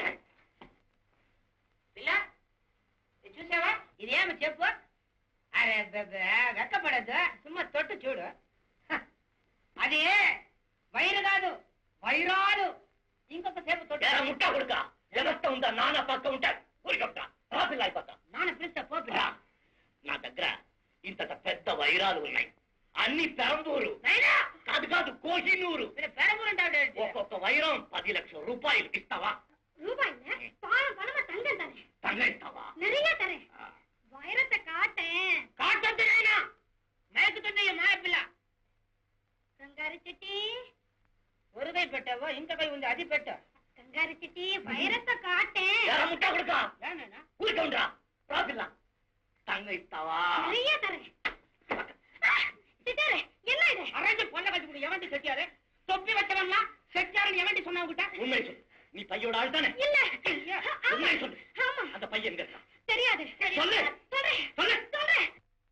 పిల్ల ఇది చూసావా ఇదేమి చెప్పు అరే వెక్కపడద్దు సుమ్మ తొట్టు చూడు హ, అది వైరు కాదు వైరాలు ఇంకొక సేపు తొట్టు ముట్ట కొడుక వ్యవస్థ ఉందా నాన్న పక్క ఉంటాడు ఊరికొక్క రాపిల్ల అయిపోతా నాన్న పిలిస్తే పోపిల్ల నా దగ్గర ఇంత పెద్ద వైరాలు ఉన్నాయి అన్ని పెరంబూరు కాదు కాదు కోహినూరు పెరంబూరు ఒక్కొక్క వైరం పది లక్షల రూపాయలు ఇస్తావా ரூபாய்ல பாலம் பணமா தங்கம் தானே தங்க ఇస్తావా நிறைய தரேன் வைரத்தை காட்டேன் కాటొద్దు నాయనా మేకుతుందయ్య మాయపిల్ల கங்காரு சிட்டி ஒரு கை పెట్టావో ఇంత కై ఉంది అది పెట్ట கங்காரு சிட்டி வைரத்தை காட்டேன் ముట్టా కొడుక ఊరికే ఉండరా రాపిల్ల தங்க ఇస్తావా நிறைய தரேன் சிட்டாரு என்ன இது அரஞ்சு பொண்ணை கட்டி எவண்டி செட்டியாரு தொப்பி வச்சவன்னா செட்டியாருன்னு எவண்டி சொன்னா உங்ககிட்ட உண்மை சொல்லு நீ பையோட ஆள் தானே இல்ல உண்மை சொல்லு ஆமா அந்த பையன் எங்க இருக்கான் தெரியாது சொல்லு. சொல்றேன் சொல்லு. சொல்றேன்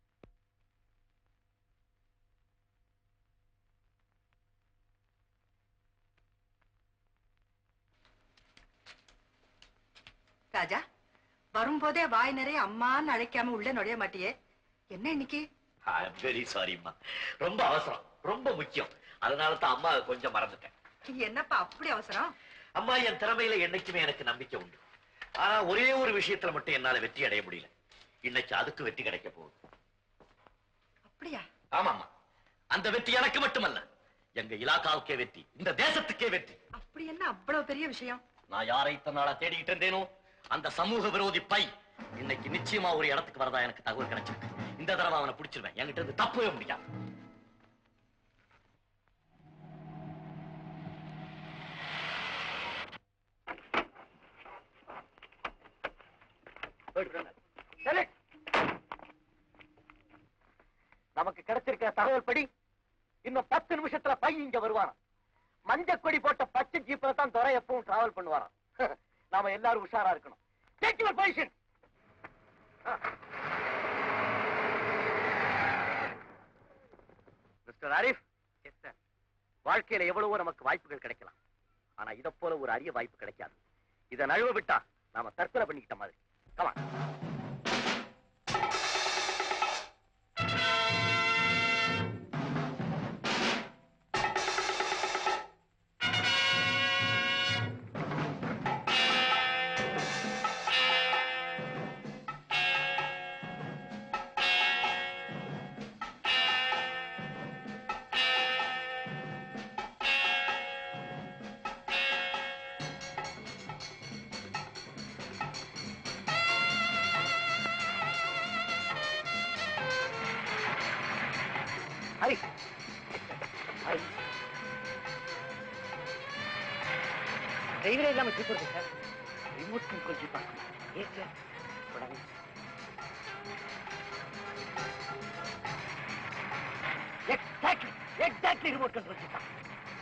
ராஜா வரும்போதே வாய் நிறைய அம்மான்னு அழைக்காம உள்ள நுழைய மாட்டியே என்ன இன்னைக்கு வெரி சாரிம்மா ரொம்ப அவசரம் ரொம்ப முக்கியம் அதனால தான் அம்மா கொஞ்சம் மறந்துட்டேன் என்னப்பா அப்படி அவசரம் அம்மா என் திறமையில என்னைக்குமே எனக்கு நம்பிக்கை உண்டு ஆனா ஒரே ஒரு விஷயத்துல மட்டும் என்னால வெற்றி அடைய முடியல இன்னைக்கு அதுக்கு வெற்றி கிடைக்க போகுது அப்படியா ஆமாம்மா அந்த வெற்றி எனக்கு மட்டுமல்ல எங்க இலாக்காவுக்கே வெற்றி இந்த தேசத்துக்கே வெற்றி அப்படி என்ன அவ்வளவு பெரிய விஷயம் நான் யாரை இத்தனை நாளா தேடிக்கிட்டு இருந்தேனோ அந்த சமூக விரோதி பை இன்னைக்கு நிச்சயமா ஒரு இடத்துக்கு வரதா எனக்கு தகவல் கிடைச்சிருக்கு இந்த தடவை அவனை பிடிச்சிருவேன் என்கிட்ட இருந்து தப்பவே முடியாது நமக்கு கிடைச்சிருக்கிற தகவல் படி இன்னும் பத்து நிமிஷத்துல பையன் இங்க வருவாராம் மஞ்சள் கொடி போட்ட பச்சை ஜீப்ல தான் துறை எப்பவும் டிராவல் பண்ணுவாராம் நாம எல்லாரும் உஷாரா இருக்கணும் take your position mister Arif வாழ்க்கையில எவ்வளவோ நமக்கு வாய்ப்புகள் கிடைக்கலாம் ஆனா இத போல ஒரு அரிய வாய்ப்பு கிடைக்காது இத நழுவ விட்டா நாம தற்கொலை பண்ணிக்கிட்ட மாதிரி கமா ஆ டிரைவரே இல்லாம ஜீப் இருக்கு சார் ரிமோட் கண்ட்ரோல் ஜீப் பார்க்கணும் ஏன் சார் உடனே exactly exactly remote control jeep தான்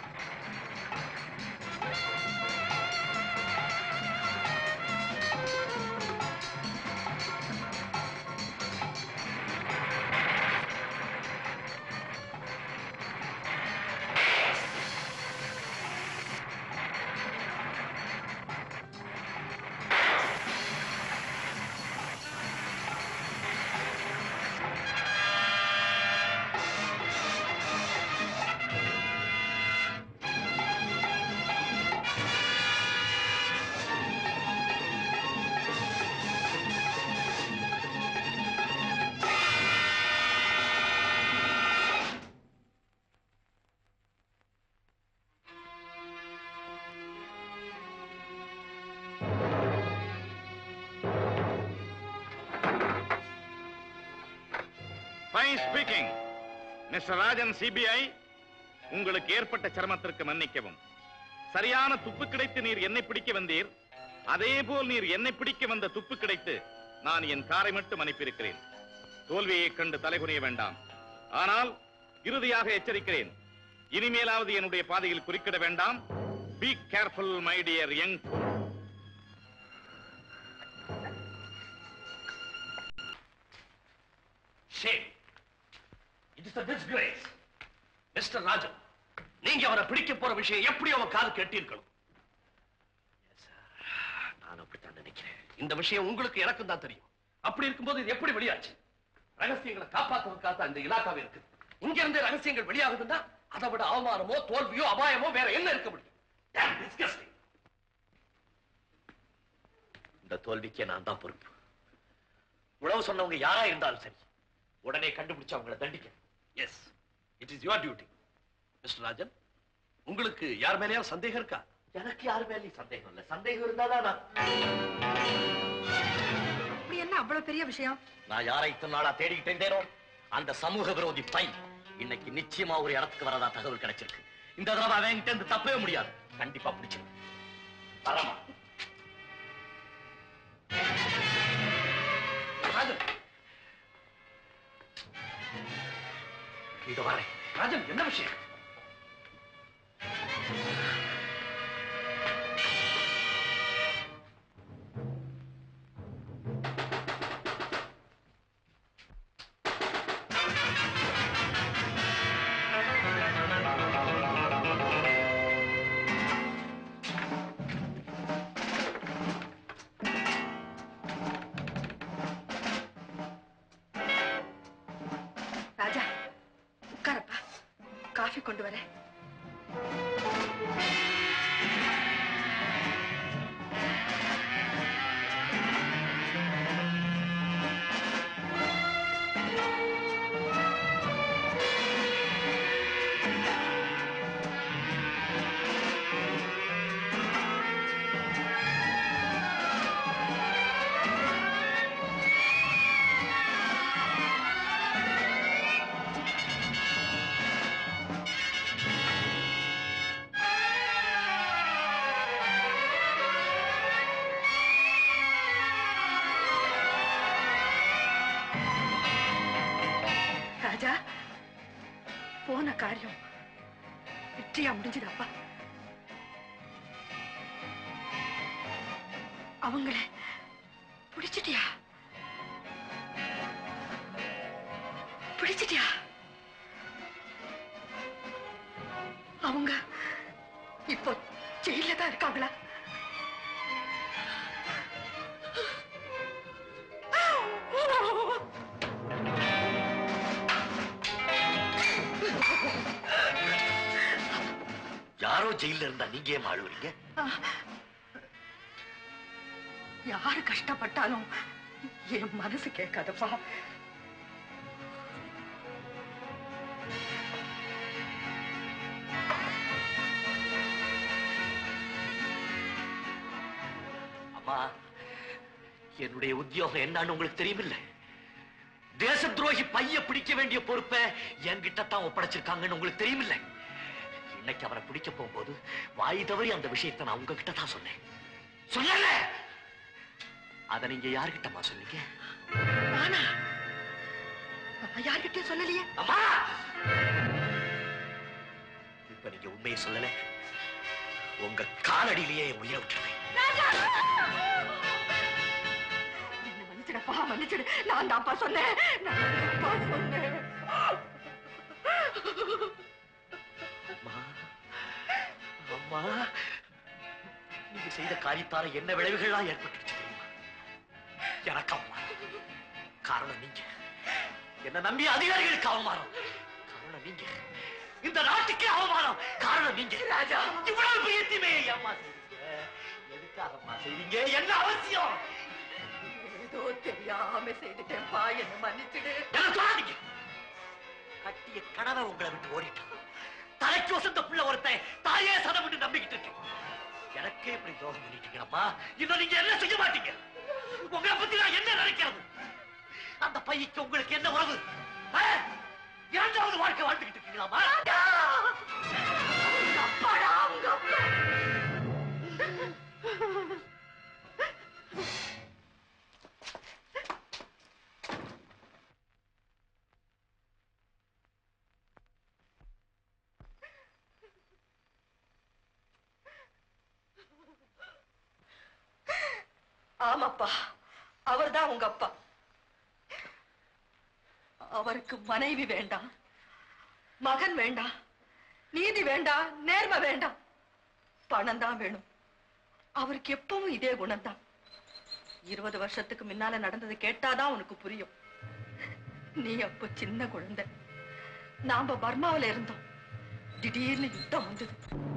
fine speaking mister Rajan CBI உங்களுக்கு ஏற்பட்ட சிரமத்திற்கு மன்னிக்கவும் சரியான துப்பு கிடைத்து நீர் என்னை பிடிக்க வந்தீர் அதே போல் நீர் என்னை பிடிக்க வந்த துப்பு கிடைத்து நான் என் காரை மட்டும் அனுப்பியிருக்கிறேன் தோல்வியை கண்டு தலைகுனிய வேண்டாம் ஆனால் இறுதியாக எச்சரிக்கிறேன் இனிமேலாவது என்னுடைய பாதையில் குறுக்கிட வேண்டாம் be careful my dear young shame it is a disgrace mister Rajan நீங்க அவரை பிடிக்க போற விஷயம் எப்படி அவன் காது கெட்டியிருக்கணும் நான் அப்படித்தான் நினைக்கிறேன் இந்த விஷயம் உங்களுக்கு எனக்கும் தான் தெரியும் அப்படி இருக்கும்போது இது எப்படி வெளியாச்சு ரகசியங்களை காப்பாற்றுவதற்காக தான் இந்த இலாக்காவே இருக்கு இங்க இருந்து ரகசியங்கள் வெளியாகுதுன்னா அதை விட அவமானமோ தோல்வியோ அபாயமோ வேற என்ன இருக்க முடியும் Damn disgusting. இந்த தோல்விக்கே நான் தான் பொறுப்பு உழவு சொன்னவங்க யாரா இருந்தாலும் சரி உடனே கண்டுபிடிச்சு அவங்கள தண்டிக்க yes it is your duty mister Rajan உங்களுக்கு யார் மேலேயாவது சந்தேகம் இருக்கா எனக்கு யார் மேலேயும் சந்தேகம் இல்ல சந்தேகம் இருந்தாதான் நான் அப்படி என்ன அவ்வளவு பெரிய விஷயம் நான் யாரை இத்தனை நாளா தேடிக்கிட்டு இருந்தேனோ அந்த சமூக விரோதி பை இன்னைக்கு நிச்சயமா ஒரு இடத்துக்கு வரதா தகவல் கிடைச்சிருக்கு இந்த தடவை அவன் என்கிட்ட இருந்து தப்பவே முடியாது கண்டிப்பா பிடிச்சிருக்கு வரமா ராஜன் இதோ வரேன் ராஜன் என்ன விஷயம் ராஜா உட்காரப்பா காஃபி கொண்டு வரேன் ராஜா போன காரியம் வெற்றியா முடிஞ்சதப்பா அவங்கள பிடிச்சிட்டியா பிடிச்சிட்டியா அவங்க இப்போ ஜெயில தான் இருக்காங்களா யாரோ ஜெயில இருந்தா நீங்க ஏன் அழுவுறீங்க யாரு கஷ்டப்பட்டாலும் என் மனசு கேட்காதப்பா அம்மா என்னுடைய உத்தியோகம் என்னன்னு உங்களுக்கு தெரியுமில்ல தேச துரோகி பைய பிடிக்க வேண்டிய பொறுப்பை என்கிட்ட தான் ஒப்படைச்சிருக்காங்கன்னு உங்களுக்கு தெரியுமில்ல இன்னைக்கு அவரை பிடிக்க போகும்போது வாய் தவறி அந்த விஷயத்தை நான் உங்ககிட்ட தான் சொன்னேன் சொல்லல அத நீங்க யார்கிட்டமா சொன்னீங்க நானா நான் யார்கிட்டயும் சொல்லலையே அம்மா இப்ப நீங்க உண்மையை சொல்லல உங்க காலடியிலேயே என் உயிரை விட்டுருவேன் என்ன மன்னிச்சிடப்பா மன்னிச்சிடு நான் தான்ப்பா சொன்னேன் நான் தான்ப்பா சொன்னேன் அம்மா நீங்க செய்த காரியத்தால என்ன விளைவுகள்லாம் ஏற்பட்டுச்சு தெரியுமா எனக்கு அவமானம் காரணம் நீங்க என்ன நம்பி அதிகாரிகளுக்கு அவமானம் காரணம் நீங்க இந்த நாட்டுக்கே அவமானம் காரணம் நீங்க ராஜா இவ்வளவு பிரியத்தியுமே அம்மா செய்றீங்க எதுக்காகம்மா செய்றீங்க என்ன அவசியம் ஏதோ தெரியாம செய்துட்டேன்ப்பா என்ன மன்னிச்சிடு என்ன சொல்லாதீங்க கட்டிய கனவை உங்களை விட்டு ஓடிட்டான் தலைக்கு வசந்த புள்ள ஒருத்தன் தாயே சதம் விட்டு நம்பிக்கிட்டு இருக்கேன் எனக்கே இப்படி துரோகம் பண்ணிட்டீங்களம்மா இன்னும் நீங்க என்ன செய்ய மாட்டீங்க உங்களை பத்தி நான் என்ன நினைக்கிறது அந்த பையக்கு உங்களுக்கு என்ன உறவு ஆ? இரண்டாவது வாழ்க்கை வாழ்ந்துகிட்டு இருக்கீங்களாமா அப்பாடா உங்க அப்பா ஆமாப்பா அவர்தான் உங்க அப்பா அவருக்கு மனைவி வேண்டாம் மகன் வேண்டாம் நீதி வேண்டாம் நேர்மை வேண்டாம் பணம் தான் வேணும் அவருக்கு எப்பவும் இதே குணம்தான் இருபது வருஷத்துக்கு முன்னால நடந்தது கேட்டாதான் உனக்கு புரியும் நீ அப்ப சின்ன குழந்தை நாம பர்மாவில இருந்தோம் திடீர்னு யுத்தம் வந்தது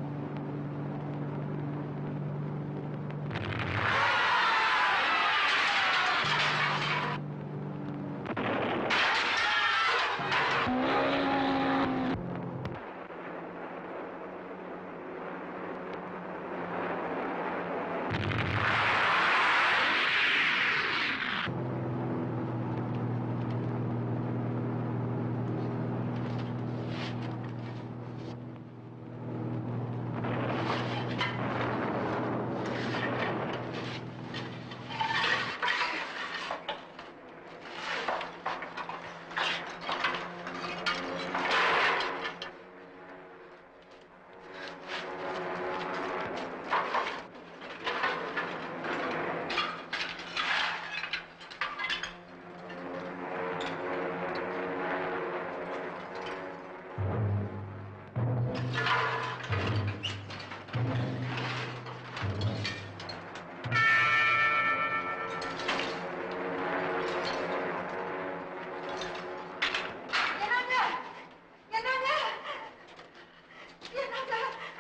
என்னங்க என்னங்க என்னங்க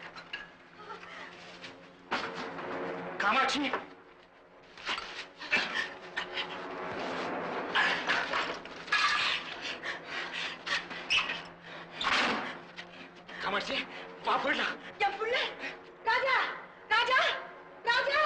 காமாட்சி காமாட்சி வா போயிடலாம் என் புள்ள ராஜா ராஜா ராஜா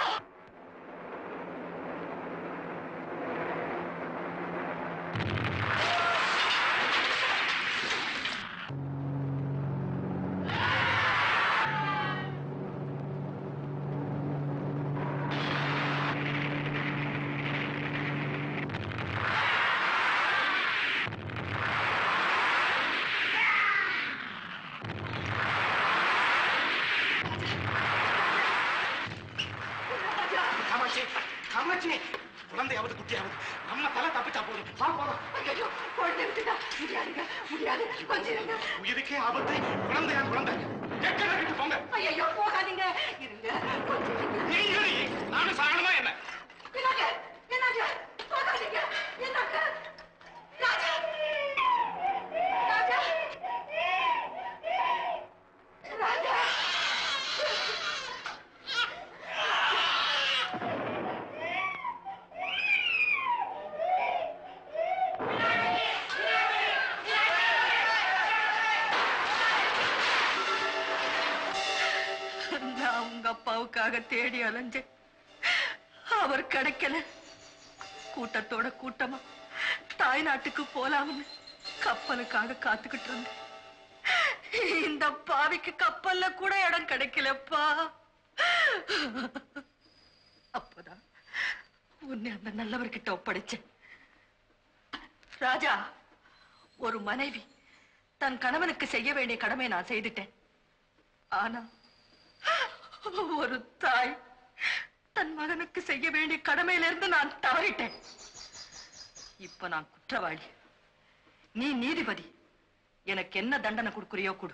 காமாட்சி காமாட்சி குழந்தையாவது குட்டியாவது நம்ம தலை தப்பிச்சா போதும் வா போறோம் ஐயோ குழந்தை விட்டுட்டா முடியாதுங்க முடியாது கொஞ்சம் இருங்க உயிருக்கே ஆபத்து குழந்தையா குழந்தை எக்கட விட்டு போங்க ஐயோ போகாதீங்க இருங்க கொஞ்சம் இருங்க நீ இரு, நானும் சாகணுமா என்ன என்னங்க என்னங்க போகாதீங்க என்னங்க ராஜா ராஜா ராஜா நான் உங்க அப்பாவுக்காக தேடி அலைஞ்சேன் அவர் கிடைக்கல கூட்டத்தோட கூட்டமா தாய் நாட்டுக்கு போலாம்னு கப்பலுக்காக காத்துக்கிட்டு இருந்தேன் இந்த பாவிக்கு கப்பல்ல கூட இடம் கிடைக்கலப்பா அப்பதான் உன்னை அந்த நல்லவர்கிட்ட ஒப்படைச்சேன் ராஜா ஒரு மனைவி தன் கணவனுக்கு செய்ய வேண்டிய கடமையை நான் செய்துட்டேன் ஆனா ஒரு தாய் தன் மகனுக்கு செய்ய வேண்டிய கடமையிலிருந்து நான் தவறிட்டேன் இப்ப நான் குற்றவாளி நீ நீதிபதி எனக்கு என்ன தண்டனை கொடுக்குறியோ கொடு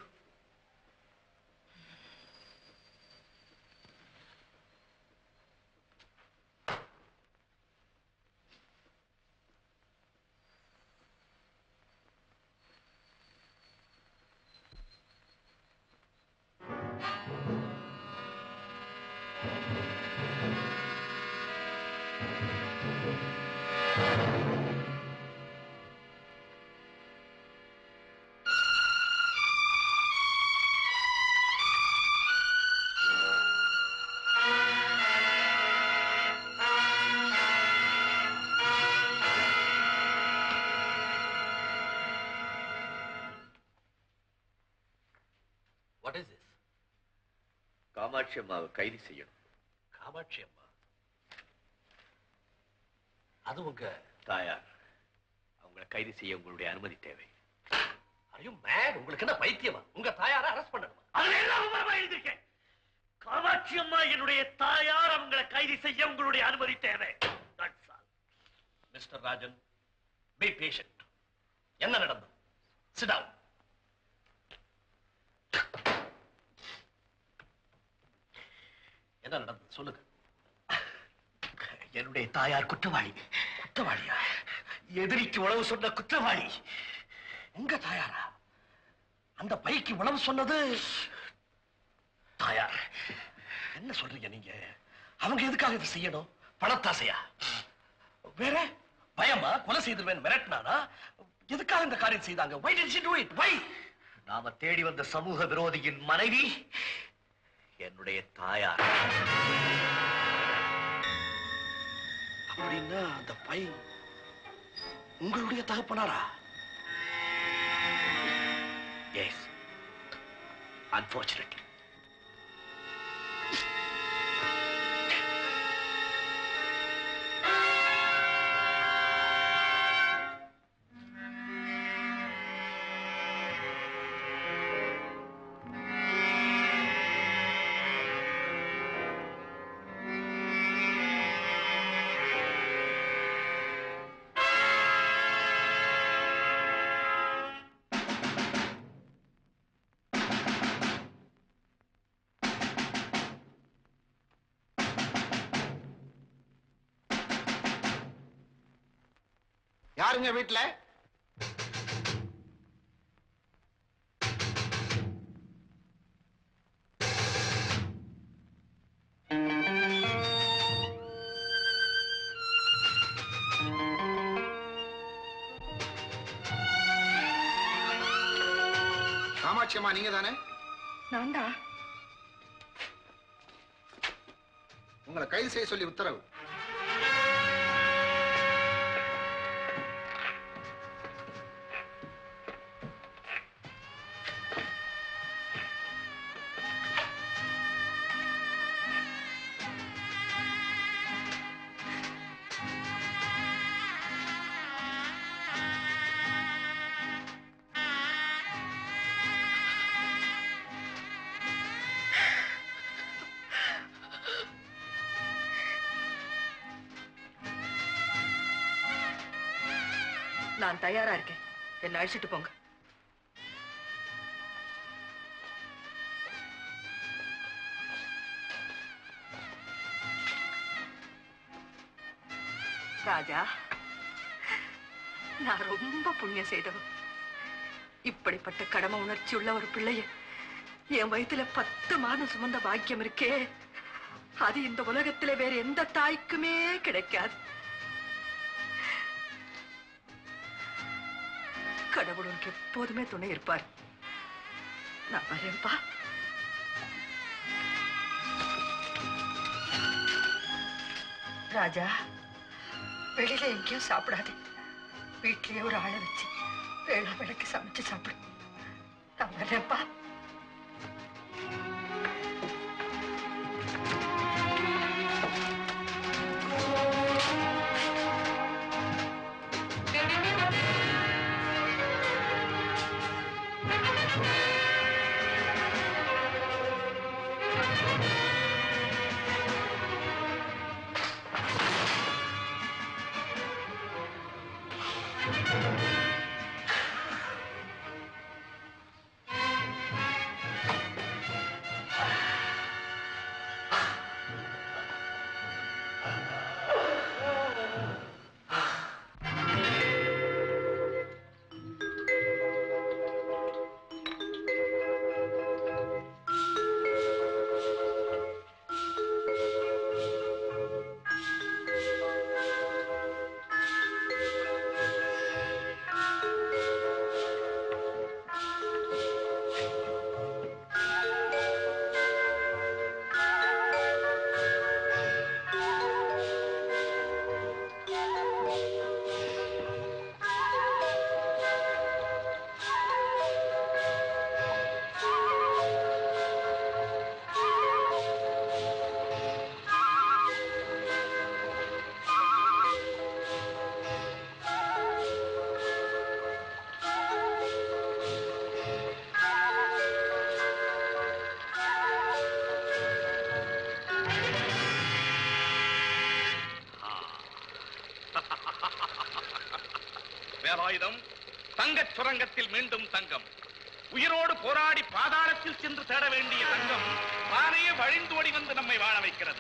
வாட் இஸ் திஸ் காமாட்சி அம்மாவை கைது செய்யணும் காமாட்சி அம்மா அது உங்க தாயார் அவங்களை கைது செய்ய உங்களுடைய அனுமதி தேவை அரையும் மேட் உங்களுக்கு என்ன பைத்தியமா உங்க தாயார அரெஸ்ட் பண்ணணுமா அதுல எல்லாம் விவரமா எழுதிருக்கேன் காமாட்சி அம்மா என்னுடைய தாயார் அவங்களை கைது செய்ய உங்களுடைய அனுமதி தேவை That's all. Mister Rajan be patient என்ன நடந்தது Sit down. என்ன நடந்தது சொல்லுங்க என்னுடைய தாயார் குற்றவாளி குற்றவாளியா எதிரிக்கு உளவு சொன்ன குற்றவாளி உங்க தாயாரா அந்த பைக்கு உணவு சொன்னது தாயார் என்ன சொல்றீங்க நீங்க அவங்க எதுக்காக இது செய்யணும் பணத்தாசையா வேற பயமா கொலை செய்திருவேன் மிரட்டினானா எதுக்காக இந்த காரியம் செய்தாங்க why did she do it why நாம தேடி வந்த சமூக விரோதியின் மனைவி என்னுடைய தாயார் அப்படின்னா அந்த பை உங்களுடைய தகப்பனாரா எஸ் அன்பார்ச்சுனேட்லி யாருங்க வீட்டுல காமாட்சி அம்மா நீங்க தானே நான்டா உங்களை கைது செய்ய சொல்லி உத்தரவு நான் தயாரா இருக்கேன் என்ன அழைச்சிட்டு போங்க ராஜா நான் ரொம்ப புண்ணியம் செய்தவன் இப்படிப்பட்ட கடமை உணர்ச்சி உள்ள ஒரு பிள்ளைய என் வயித்துல பத்து மாதம் சுமந்த பாக்கியம் இருக்கே அது இந்த உலகத்துல வேற எந்த தாய்க்குமே கிடைக்காது கடவுள் உனக்கு எப்போதுமே துணை இருப்பார் நான் வரேன்ப்பா ராஜா வெளியில எங்கேயும் சாப்பிடாதே வீட்லயே ஒரு ஆளை வச்சு வேளா வேலைக்கு சமைச்சு சாப்பிடு நான் வரேன்ப்பா வேலாயுதம் தங்கச் சுரங்கத்தில் மீண்டும் தங்கம் உயிரோடு போராடி பாதாளத்தில் சென்று தேட வேண்டிய தங்கம் தானே வழிந்து ஓடி வந்து நம்மை வாழ வைக்கிறது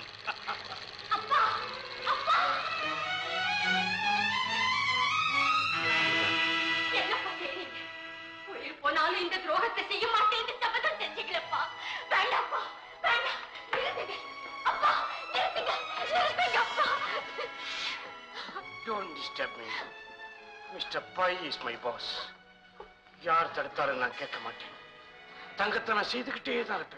என்னப்பா செய்றீங்க உயிர் போனாலும் இந்த துரோகத்தை செய்ய மாட்டேன்னு சபதம் செஞ்சீங்களப்பா வேண்டாப்பா வேண்டாம் நிறுத்துங்க அப்பா நிறுத்துங்க நிறுத்துங்க அப்பா don't disturb me mister Bai is my boss யார் தடுத்தாலும் நான் கேட்க மாட்டேன் தங்கத்தை நான் செய்துக்கிட்டே தான் இருப்பேன்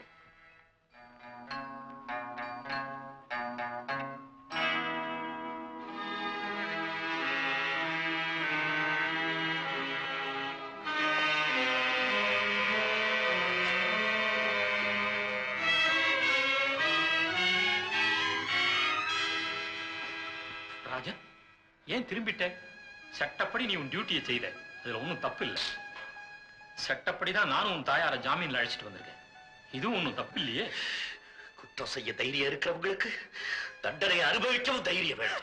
ராஜன் ஏன் திரும்பிட்ட சட்டப்படி நீ உன் டியூட்டியை செய்த அதுல ஒண்ணும் தப்பு இல்லை சட்டப்படி தான் நானும் உன் தாயார ஜாமீன்ல அழைச்சிட்டு வந்திருக்கேன் இதுவும் ஒண்ணும் தப்பு இல்லையே குற்றம் செய்ய தைரியம் இருக்கிறவங்களுக்கு தண்டனை அனுபவிக்கவும் தைரியம் வேணும்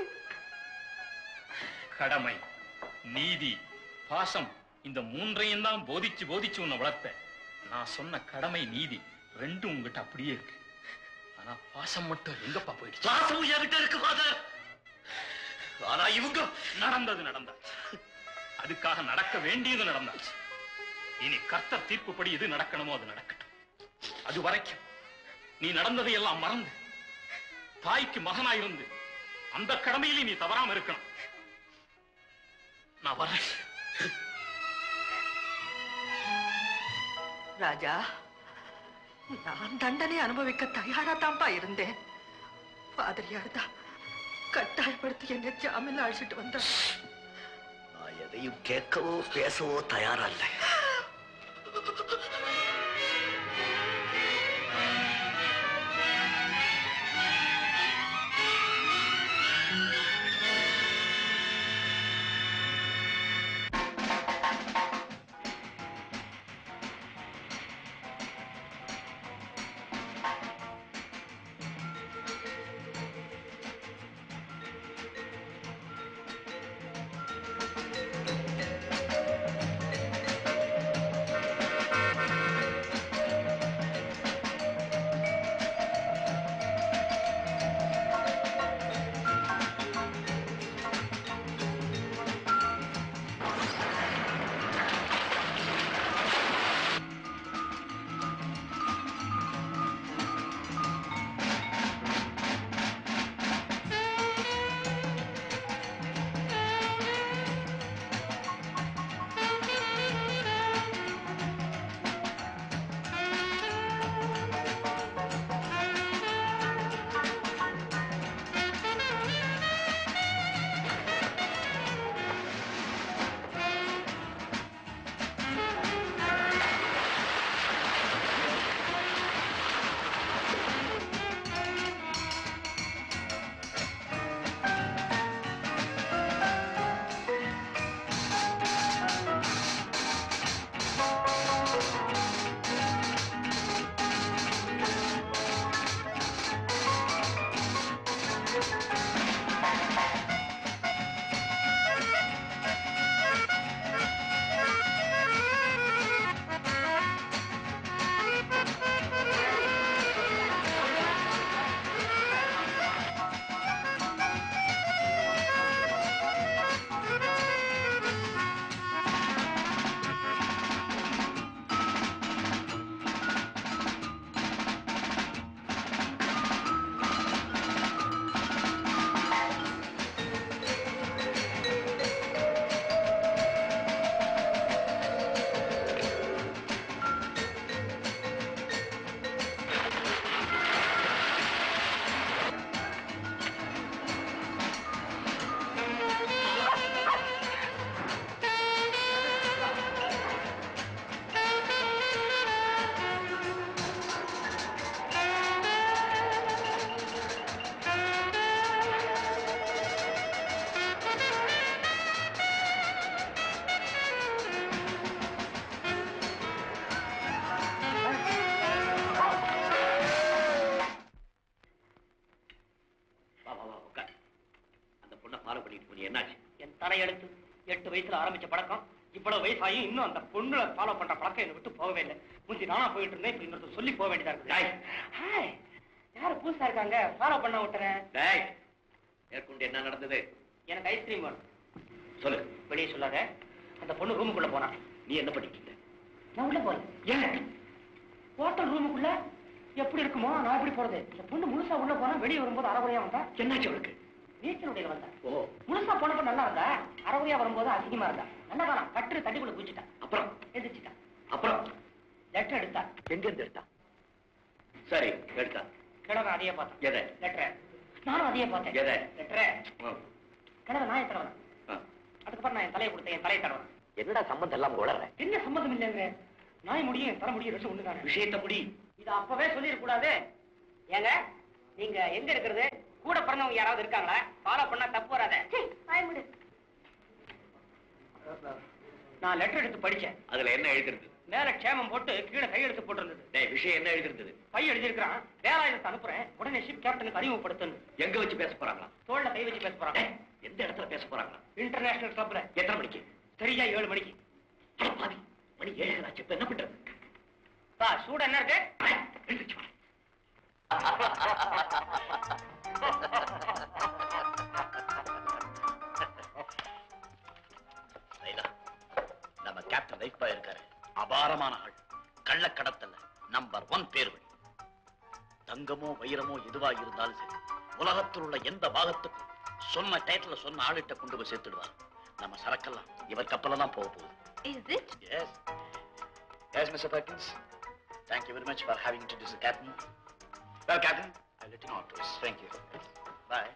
கடமை நீதி பாசம் இந்த மூன்றையும் தான் போதிச்சு போதிச்சு உன்னை வளர்த்த நான் சொன்ன கடமை நீதி ரெண்டும் உங்ககிட்ட அப்படியே இருக்கு ஆனா பாசம் மட்டும் எங்கப்பா போயிடுச்சு பாசம் என்கிட்ட இருக்கு ஃபாதர் ஆனா இவங்க நடந்தது நடந்தாச்சு அதுக்காக நடக்க வேண்டியது நடந்தாச்சு இனி கர்த்தர் தீர்ப்புப்படி எது நடக்கணுமோ அது நடக்கட்டும் அது வரைக்கும் நீ நடந்ததை எல்லாம் மறந்து தாய்க்கு மகனாயிருந்து அந்த கடமையிலே நீ தவறாம இருக்கணும் நான் வரேன் ராஜா நான் தண்டனை அனுபவிக்க தயாரா தான்ப்பா இருந்தேன் பாதிரியார் தான் கட்டாயப்படுத்தி என்னை ஜாமீன்ல அழைச்சிட்டு வந்தார் நான் எதையும் கேட்கவோ பேசவோ தயாரா இல்லை நீ என்னாச்சு என் தலையெடுத்து எட்டு வயசுல ஆரம்பிச்ச பழக்கம் இவ்வளவு வயசாயும் இன்னும் அந்த பொண்ணு ஃபாலோ பண்ற பழக்கம் என்னை விட்டு போகவே இல்லை முந்தி நானா போயிட்டு இருந்தேன் இப்ப இன்னொருத்தர் சொல்லி போக வேண்டியதா இருக்கு ஹாய் யாரு புதுசா இருக்காங்க ஃபாலோ பண்ண விட்டுறேன் டேய் மேற்கொண்டு என்ன நடந்தது எனக்கு ஐஸ்கிரீம் வேணும் சொல்லு வெளியே சொல்லாத அந்த பொண்ணு ரூமுக்குள்ள போனா நீ என்ன பண்ணிட்டு இருந்த நான் உள்ள போறேன் ஏன் ஹோட்டல் ரூமுக்குள்ள எப்படி இருக்குமோ நான் எப்படி போறது இந்த பொண்ணு முழுசா உள்ள போனா வெளியே வரும்போது அறகுறையா வந்தா என்னாச்சு அவளுக்கு நீச்சல் உடையில வந்தா ஓ முழுசா போனப்ப நல்லா இருந்தா அறகுறையா வரும்போது அசிங்கமா இருந்தா நல்லா காணாம் கட்டு தட்டிக்குள்ள குச்சிட்டா அப்புறம் எந்திரிச்சிட்டா அப்புறம் லெட்டர் எடுத்தா எங்க இருந்து எடுத்தா சரி எடுத்தா கிழவன் அதையே பார்த்தேன் எதை லெட்டர் நானும் அதையே பார்த்தேன் எதை? லெட்டர் ஆ. கிழவன் நாயை தடவன ஆ. அதுக்கப்புறம் நான் என் தலையை கொடுத்தேன் என் தலையை தடவன என்னடா சம்பந்தம் எல்லாம் உளற என்ன சம்மந்தம் இல்லைங்க நாய் முடியும் என் தலை முடியும் ரெண்டு ஒண்ணுதானே விஷயத்த முடி இது அப்பவே சொல்லிடக் கூடாது ஏங்க நீங்க எங்க இருக்கிறது கூட பிறந்தவங்க யாராவது இருக்காங்களா ஃபாலோ பண்ணா தப்பு வராத நான் லெட்டர் எடுத்து படிச்சேன் அதுல என்ன எழுதிருந்தது மேல க்ஷேமம் போட்டு கீழே கையெழுத்து போட்டிருந்தது டேய் விஷயம் என்ன எழுதிருந்தது பை எழுதியிருக்கிறான் வேலாயுதத்தை அனுப்புறேன் உடனே ஷிப் கேப்டனுக்கு அறிமுகப்படுத்துன்னு எங்க வச்சு பேச போறாங்களா தோல்ல கை வச்சு பேச போறாங்க எந்த இடத்துல பேச போறாங்களா இன்டர்நேஷனல் கிளப்ல எத்தனை மணிக்கு சரியா ஏழு மணிக்கு அட பாவி மணி ஏழு ஆச்சு இப்ப என்ன பண்றது பா சூடு என்ன இருக்கு லைலா, நம்ம கேப்டன் லைஃப் பாய் இருக்காரு அபாரமான ஆள் கள்ளக்கடத்தல்ல நம்பர் ஒன் பேர் வழி தங்கமோ வைரமோ எதுவா இருந்தாலும் சரி உலகத்தில் உள்ள எந்த பாகத்துக்கும் சொன்ன டயத்துல சொன்ன ஆளுகிட்ட கொண்டு போய் சேர்த்துடுவார் நம்ம சரக்கெல்லாம் இவர் கப்பல தான் போக போகுது Is it? Yes. Yes, Mr. Perkins. Thank you very much for having introduced the captain. Well, Captain, I'll let you know afterwards. Thank you. Bye.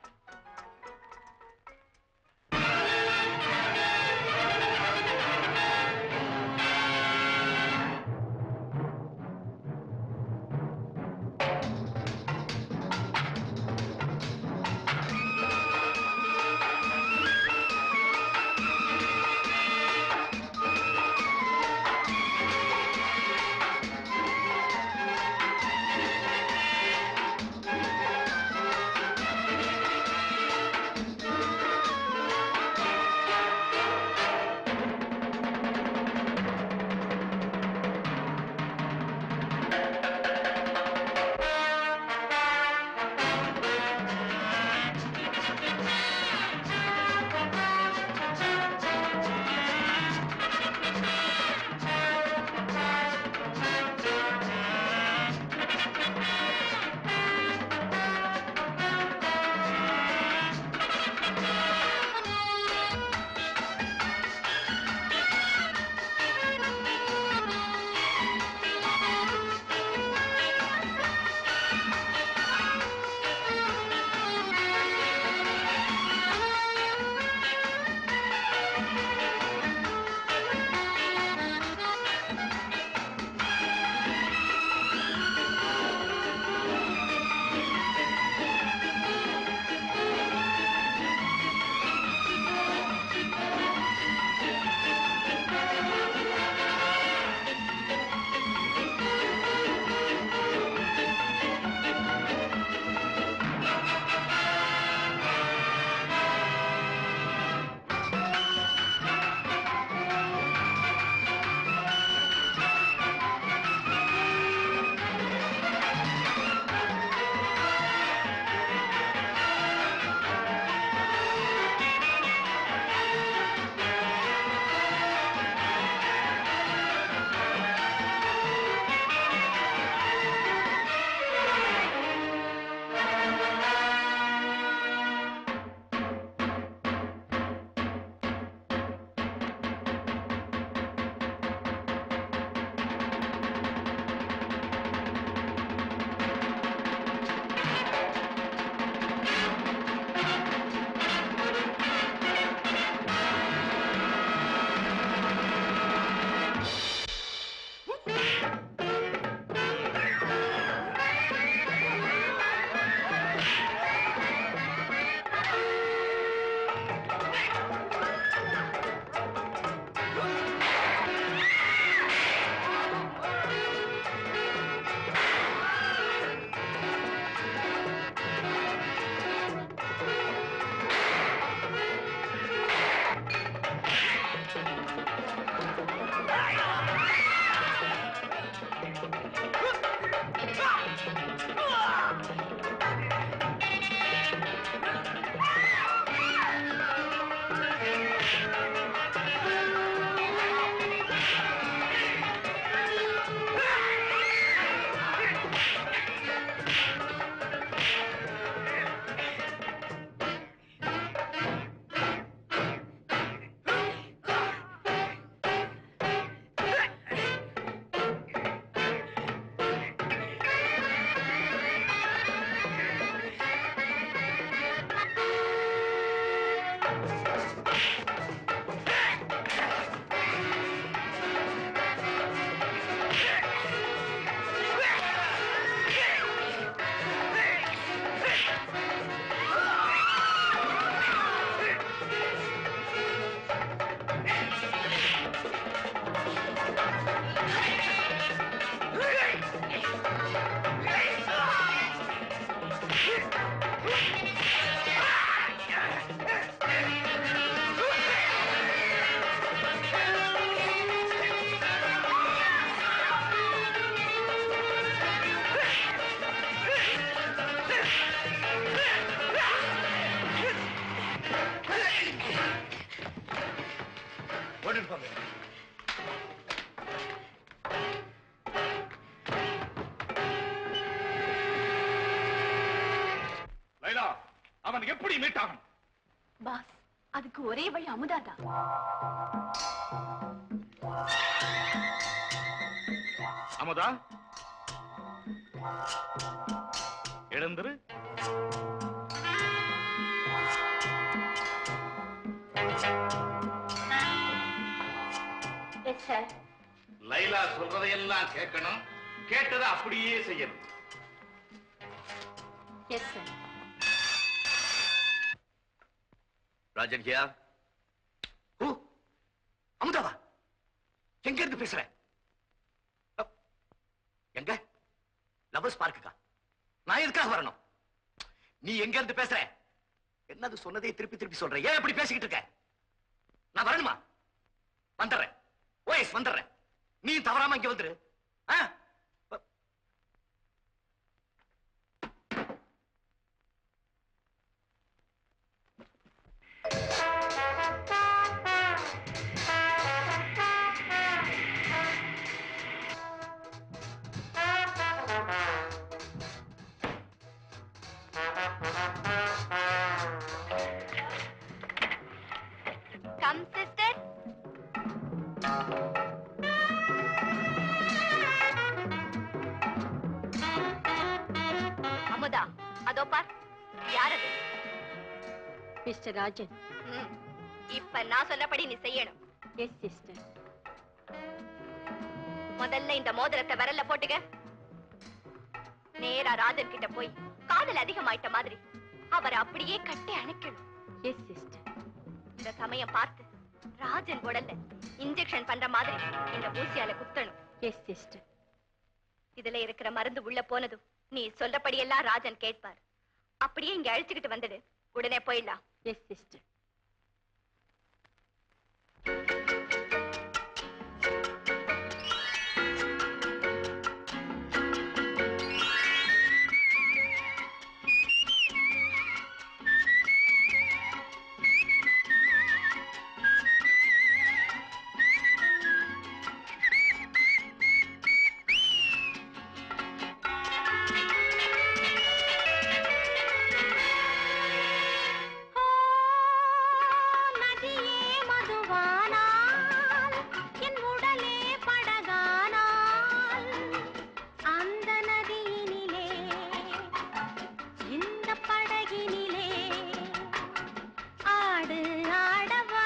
Thank ஓடிட்டு போங்க லைலா அவன் எப்படி மீட்டாகணும் பாஸ் அதுக்கு ஒரே வழி அமுதாதான் அமுதா எழுந்துரு எஸ் சார் லைலா சொல்றதையெல்லாம் கேட்கணும் கேட்டதை அப்படியே செய்யணும் எஸ் சார் ராஜன் ஹியா ஓ அமுதாவா எங்க இருந்து பேசுற அ, எங்க லவர்ஸ் பார்க்குக்கா நான் எதுக்காக வரணும் நீ எங்க இருந்து பேசுற என்னது சொன்னதே திருப்பி திருப்பி சொல்ற ஏன் இப்படி பேசிக்கிட்டு இருக்க நான் வரணுமா வந்துடுறேன் ஓஎஸ் வந்துடுறேன் நீ தவறாம இங்க வந்துரு ஆ? கம் சிஸ்டர் அமுதா அதோ பார் யார் அது மிஸ்டர் ராஜன் ம், இப்ப நான் சொன்னபடி நீ செய்யணும் எஸ் சிஸ்டர் முதல்ல இந்த மோதிரத்தை விரல்ல போட்டுக்க நேரா ராஜன் கிட்ட போய் காதல் அதிகமாயிட்ட மாதிரி அவரை அப்படியே கட்டி அணைக்கணும் எஸ் சிஸ்டர் இந்த சமயம் பார்த்து ராஜன் உடல்ல இன்ஜெக்ஷன் பண்ற மாதிரி இந்த ஊசியால குத்தணும் எஸ் சிஸ்டர் இதுல இருக்கிற மருந்து உள்ள போனதும் நீ சொல்றபடியெல்லாம் ராஜன் கேட்பார் அப்படியே இங்க அழிச்சுக்கிட்டு வந்துடு உடனே போயிடலாம் எஸ் சிஸ்டர் நதியே மதுவானால் என் உடலே படகானால் அந்த நதியினிலே இந்த படகினிலே ஆடு ஆடவா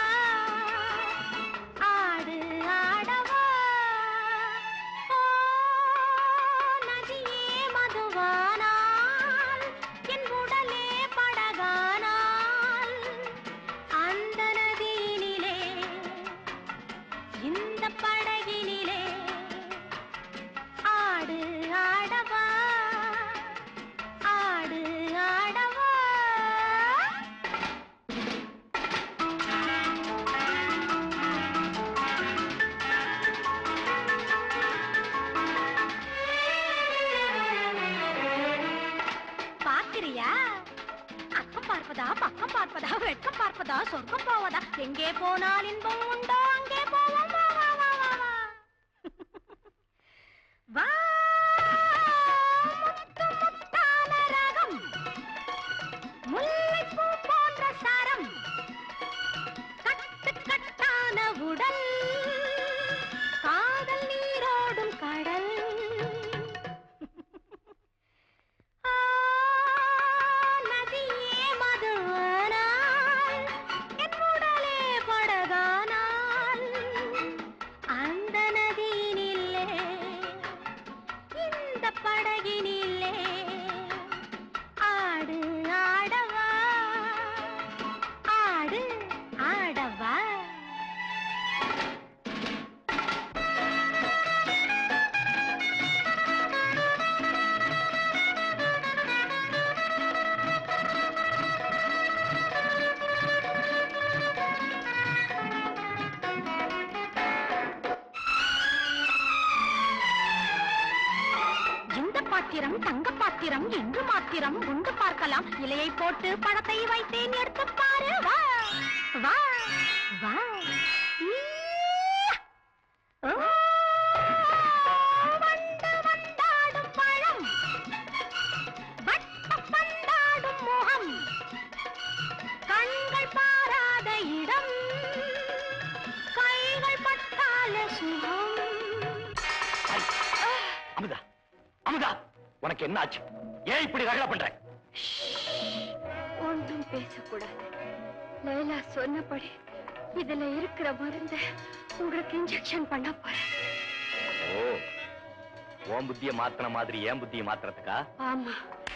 ஆடு ஆடவா ஓ நதியே மதுவானால் என் உடலே படகானால் அந்த நதியினிலே இந்த படகினிலே ஆடு ஆடவா ஆடு ஆடவா பார்க்கிறியா அக்கம் பார்ப்பதா பக்கம் பார்ப்பதா வெட்கம் பார்ப்பதா சொர்க்கம் போவதா எங்கே போனால் இன்பம் உண்டோ அங்கே போவோம் வா வா வா வா வா வா முத்து முத்தான ரகம் முல்லைப்பூ போன்ற சரம் கட்டு கட்டான உடல் காதல் நீரோடும் கடல் ஆ, நதியே மதுவானால் மாத்திரம் இன்று மாத்திரம் உண்டு பார்க்கலாம் இலையை போட்டு பழத்தை வைத்தேன் எடுத்து பாரு வா வா வா ஈ! ஓ! வண்டு வண்டாடும் பழம் வட்ட பந்தாடும் முகம் கண்கள் பாராத இடம் கைகள் பட்டால சுகம் அமுதா அமுதா உனக்கு என்ன ஆச்சு ஏன் இப்படி ரகலை பண்ற ஒன்றும் பேசக்கூடாது லைலா சொன்னபடி இதுல இருக்கிற மருந்த உங்களுக்கு இன்ஜெக்ஷன் பண்ண போறேன் ஓ உன் புத்திய மாத்தின மாதிரி என் புத்திய மாத்திரத்துக்கா ஆமா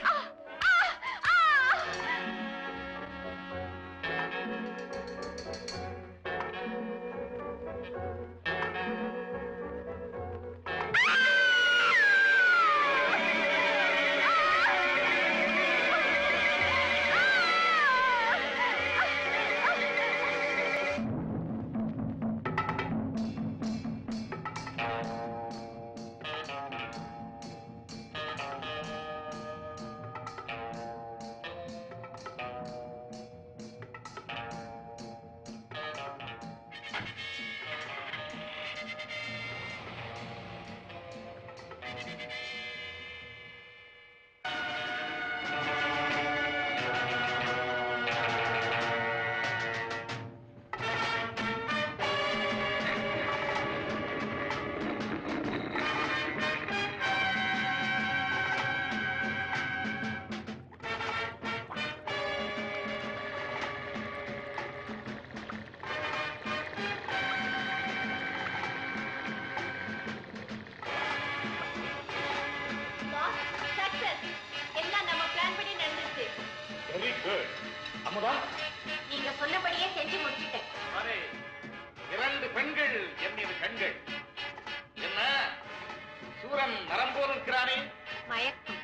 எல்லாம் நம்ம பிளான் படி நடந்துச்சு வெரி குட் அமுதா நீங்க சொன்னபடியே செஞ்சு முடிச்சிட்டேன் அரே இரண்டு பெண்கள் என் மீது கண்கள் என்ன சூரன் நரம் போல் இருக்கிறானே மயக்கம்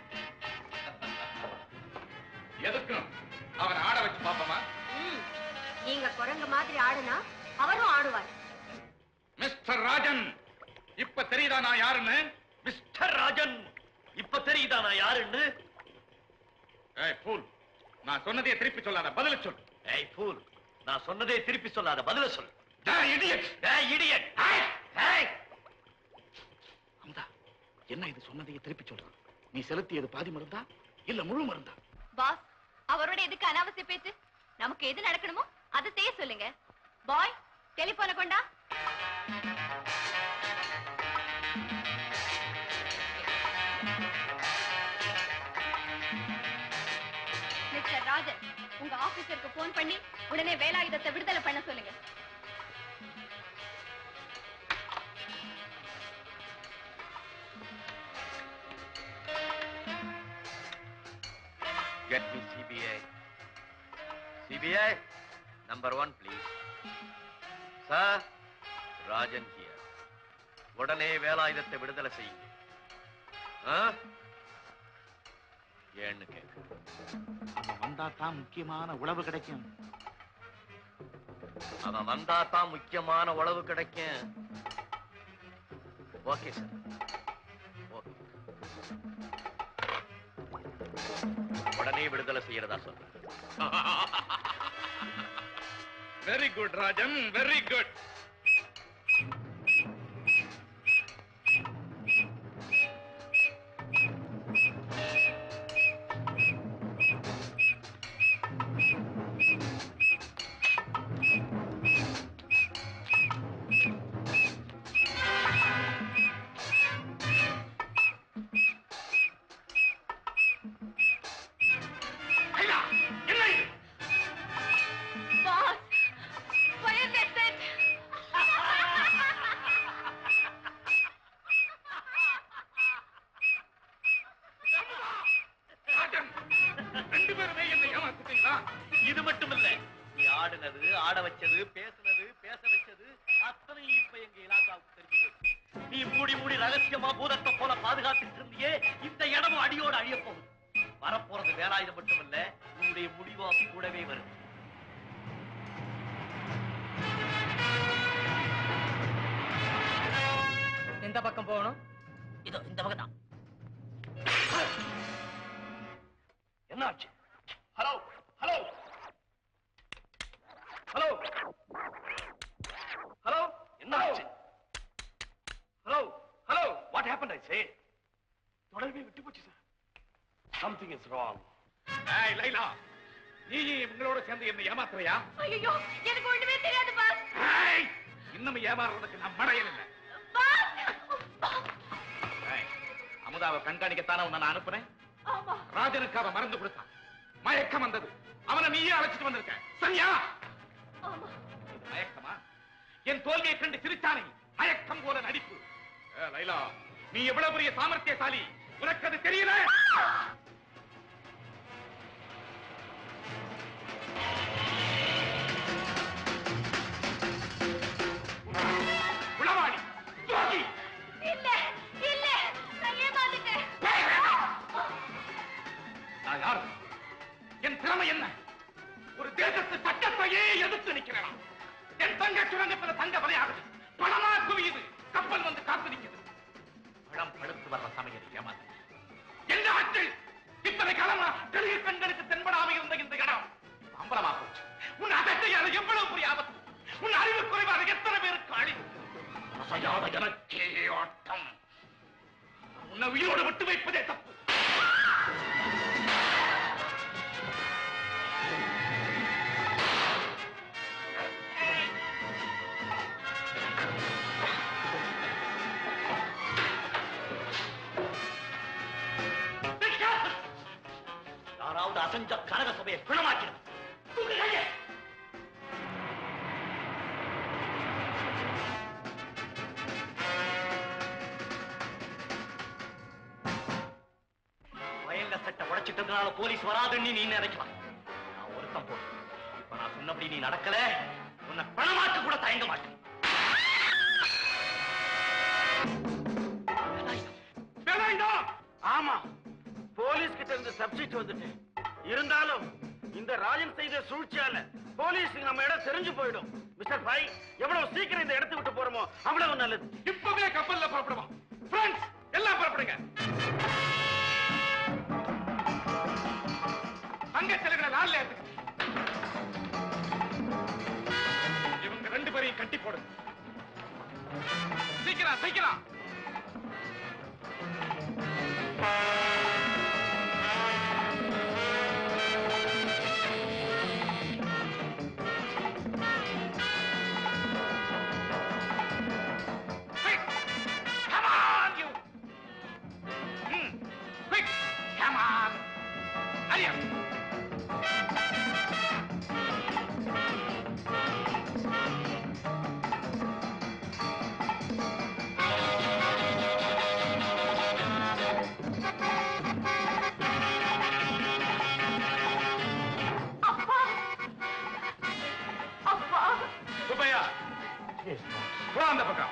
எதுக்கும் அவன் ஆட வச்சு பாப்போமா ம். நீங்க குரங்கு மாதிரி ஆடுனா அவரும் ஆடுவார் மிஸ்டர் ராஜன் இப்ப தெரியுதா நான் யாருன்னு மிஸ்டர் ராஜன் இப்ப தெரியுதா நான் யாருன்னு ஏய் ஃபூல் நான் சொன்னதே திருப்பி சொல்லாத பதில சொல் ஏய் ஃபூல் நான் சொன்னதே திருப்பி சொல்லாத பதில சொல் டேய் இடியட் ஏய் இடியட் ஏய் அமுதா என்ன இது சொன்னதையே திருப்பி சொல்றான் நீ செலுத்தியது பாதி மருந்தா இல்ல முழு மருந்தா பாஸ் அவரோட எதுக்கு அனாவசிய பேச்சு நமக்கு எது நடக்கணுமோ அதை செய்ய சொல்லுங்க பாய் டெலிபோனை கொண்டா மிஸ்டர் ராஜன் உங்க ஆபீசருக்கு போன் பண்ணி உடனே வேலாயுதத்தை விடுதலை பண்ண சொல்லுங்க Get me CBI. CBI, number one, please. Sir, Rajan here. உடனே வேலாயுதத்தை விடுதலை செய்யுங்க ஆ? ஏன்னு கேட்க அவன் வந்தா தான் முக்கியமான உளவு கிடைக்கும் அவன் வந்தா தான் முக்கியமான உளவு கிடைக்கும் ஓகே சார் ஓகே உடனே விடுதலை செய்யறதா சொல்றேன் very good Rajan very good boss fire method. ரெண்டு பேருமே என்னை ஏமாத்துட்டீங்களா இது மட்டும் இல்ல நீ ஆடுனது ஆட வச்சது பேசுனது பேச வச்சது அத்தனை இப்ப எங்க இலாக்காவுக்கு தெரிஞ்சு போச்சு நீ மூடி மூடி ரகசியமா பூதத்தை போல பாதுகாத்துட்டு இருந்தியே இந்த இடமும் அடியோடு அழிய போகுது வரப்போறது வேலாயுதம் மட்டும் இல்ல உன்னுடைய முடிவும் கூடவே வருது எந்த பக்கம் போகணும் இதோ இந்த பக்கம் தான் என்னாச்சு ஹலோ ஹலோ ஹலோ ஹலோ என்னாச்சு hello hello what happen I say தொடர்பே விட்டு போச்சு சார் சம்திங் இஸ் ராங் ஏய் லைலா நீ உங்களோட சேர்ந்து என்ன ஏமாத்துறியா ஐயோ எனக்கு ஒண்ணுமே தெரியாது பாஸ் ஏய், இன்னும் ஏமாறுறதுக்கு நான் மடையல் இல்லை ஏய், அமுதாவை கண்காணிக்கத்தானே உன்னை நான் அனுப்புனேன் ஆமா ராஜனுக்கு அவன் மறந்து கொடுத்தான் மயக்கம் வந்தது அவனை நீயே அழைச்சிட்டு வந்திருக்க சரியா ஆமா இது மயக்கமா என் தோல்வியை கண்டு சிரிச்சானே மயக்கம் போல நடிப்பு ஏ, லைலா நீ எவ்வளவு பெரிய சாமர்த்தியசாலி உனக்கு அது தெரியல உளவாளி துரோகி இல்ல இல்ல நான் ஏமாந்துட்டேன் நான் யார் என் திறமை என்ன ஒரு தேசத்து சட்டத்தையே எதிர்த்து நிக்கிறேன் என் தங்க சுரங்கத்துல தங்க விளையாடுது பணமா குவியுது கப்பல் வந்து காத்து நிக்குது பழம் பழுத்து வர்ற சமையல் ஏமாத்து எந்த ஆட்கள் இத்தனை காலமா தெளிய கண்களுக்கு தென்படாம இருந்த இந்த இடம் இப்ப அம்பலமா போச்சு உன் அகத்தையால எவ்வளவு பெரிய ஆபத்து உன் அறிவு குறைவாக எத்தனை பேருக்கு அழிவு அசையாத எனக்கே ஆட்டம் உன்னை உயிரோடு விட்டு வைப்பதே தப்பு யாராவது அசஞ்ச கனக சபையை பிணமாக்கிடும் வயல்ல சட்டை உடைச்சிட்டதுனால போலீஸ் வராதுன்னு நீ நினைக்கலாம் நான் ஒருத்தம் போ இப்ப நான் சொன்னபடி நீ நடக்கல உன்னை பணமாக்க கூட தயங்க மாட்டேன் ஆமா போலீஸ் கிட்ட இருந்து சப்ஜெக்ட் வந்துட்டு இருந்தாலும் இந்த ராஜன் செய்த சூழ்ச்சியால போலீஸுக்கு நம்ம இடம் தெரிஞ்சு போயிடும் மிஸ்டர் பை எவ்வளவு சீக்கிரம் இந்த இடத்தை விட்டு போறோமோ அவ்வளவு நல்லது இப்பவே கப்பல்ல புறப்படுவோம் ஃப்ரெண்ட்ஸ் எல்லாம் புறப்படுங்க தங்க செலவுகளை நாள்ல ஏத்துங்க இவங்க ரெண்டு பேரையும் கட்டி போடுங்க சீக்கிரம் சீக்கிரம் Quick! Come on, you! Hmm. Quick! Come on! Hurry up! அப்பா சுப்பையா போ அந்த பக்கம்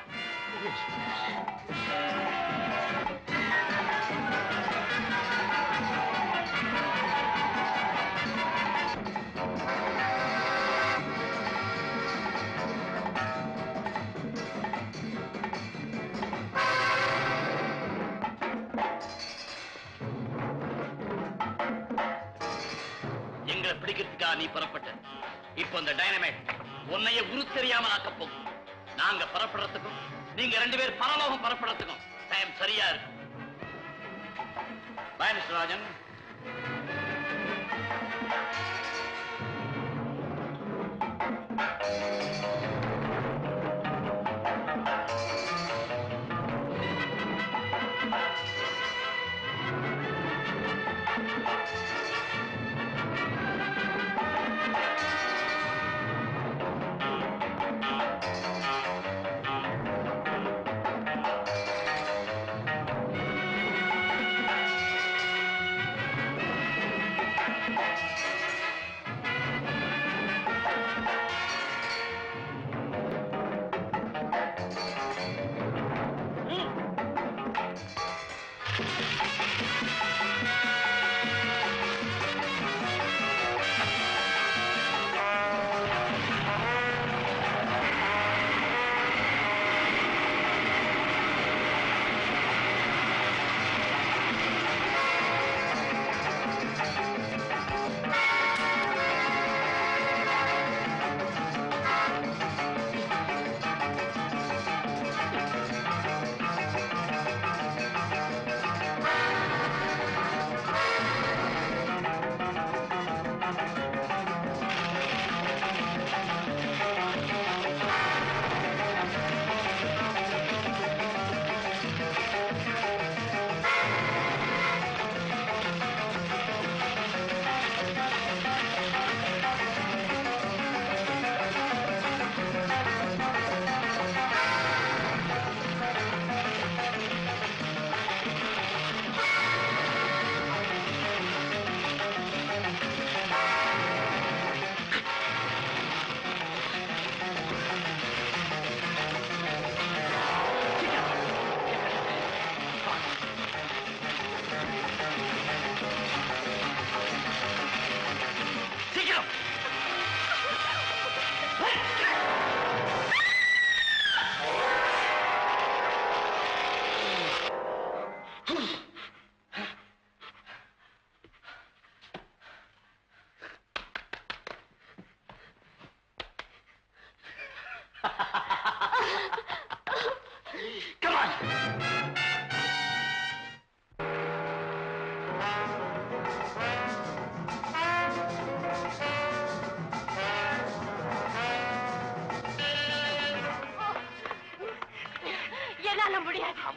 எங்களை பிடிக்கிறதுக்கா நீ புறப்பட்ட இப்போ இந்த டைனமைட் உன்னைய உருத்தெரியாம ஆக்கப் போகும் நாங்க புறப்படுறதுக்கும் நீங்க ரெண்டு பேர் பரலோகம் புறப்படுறதுக்கும் டைம் சரியா இருக்கு பாய் மிஸ்டர் ராஜன்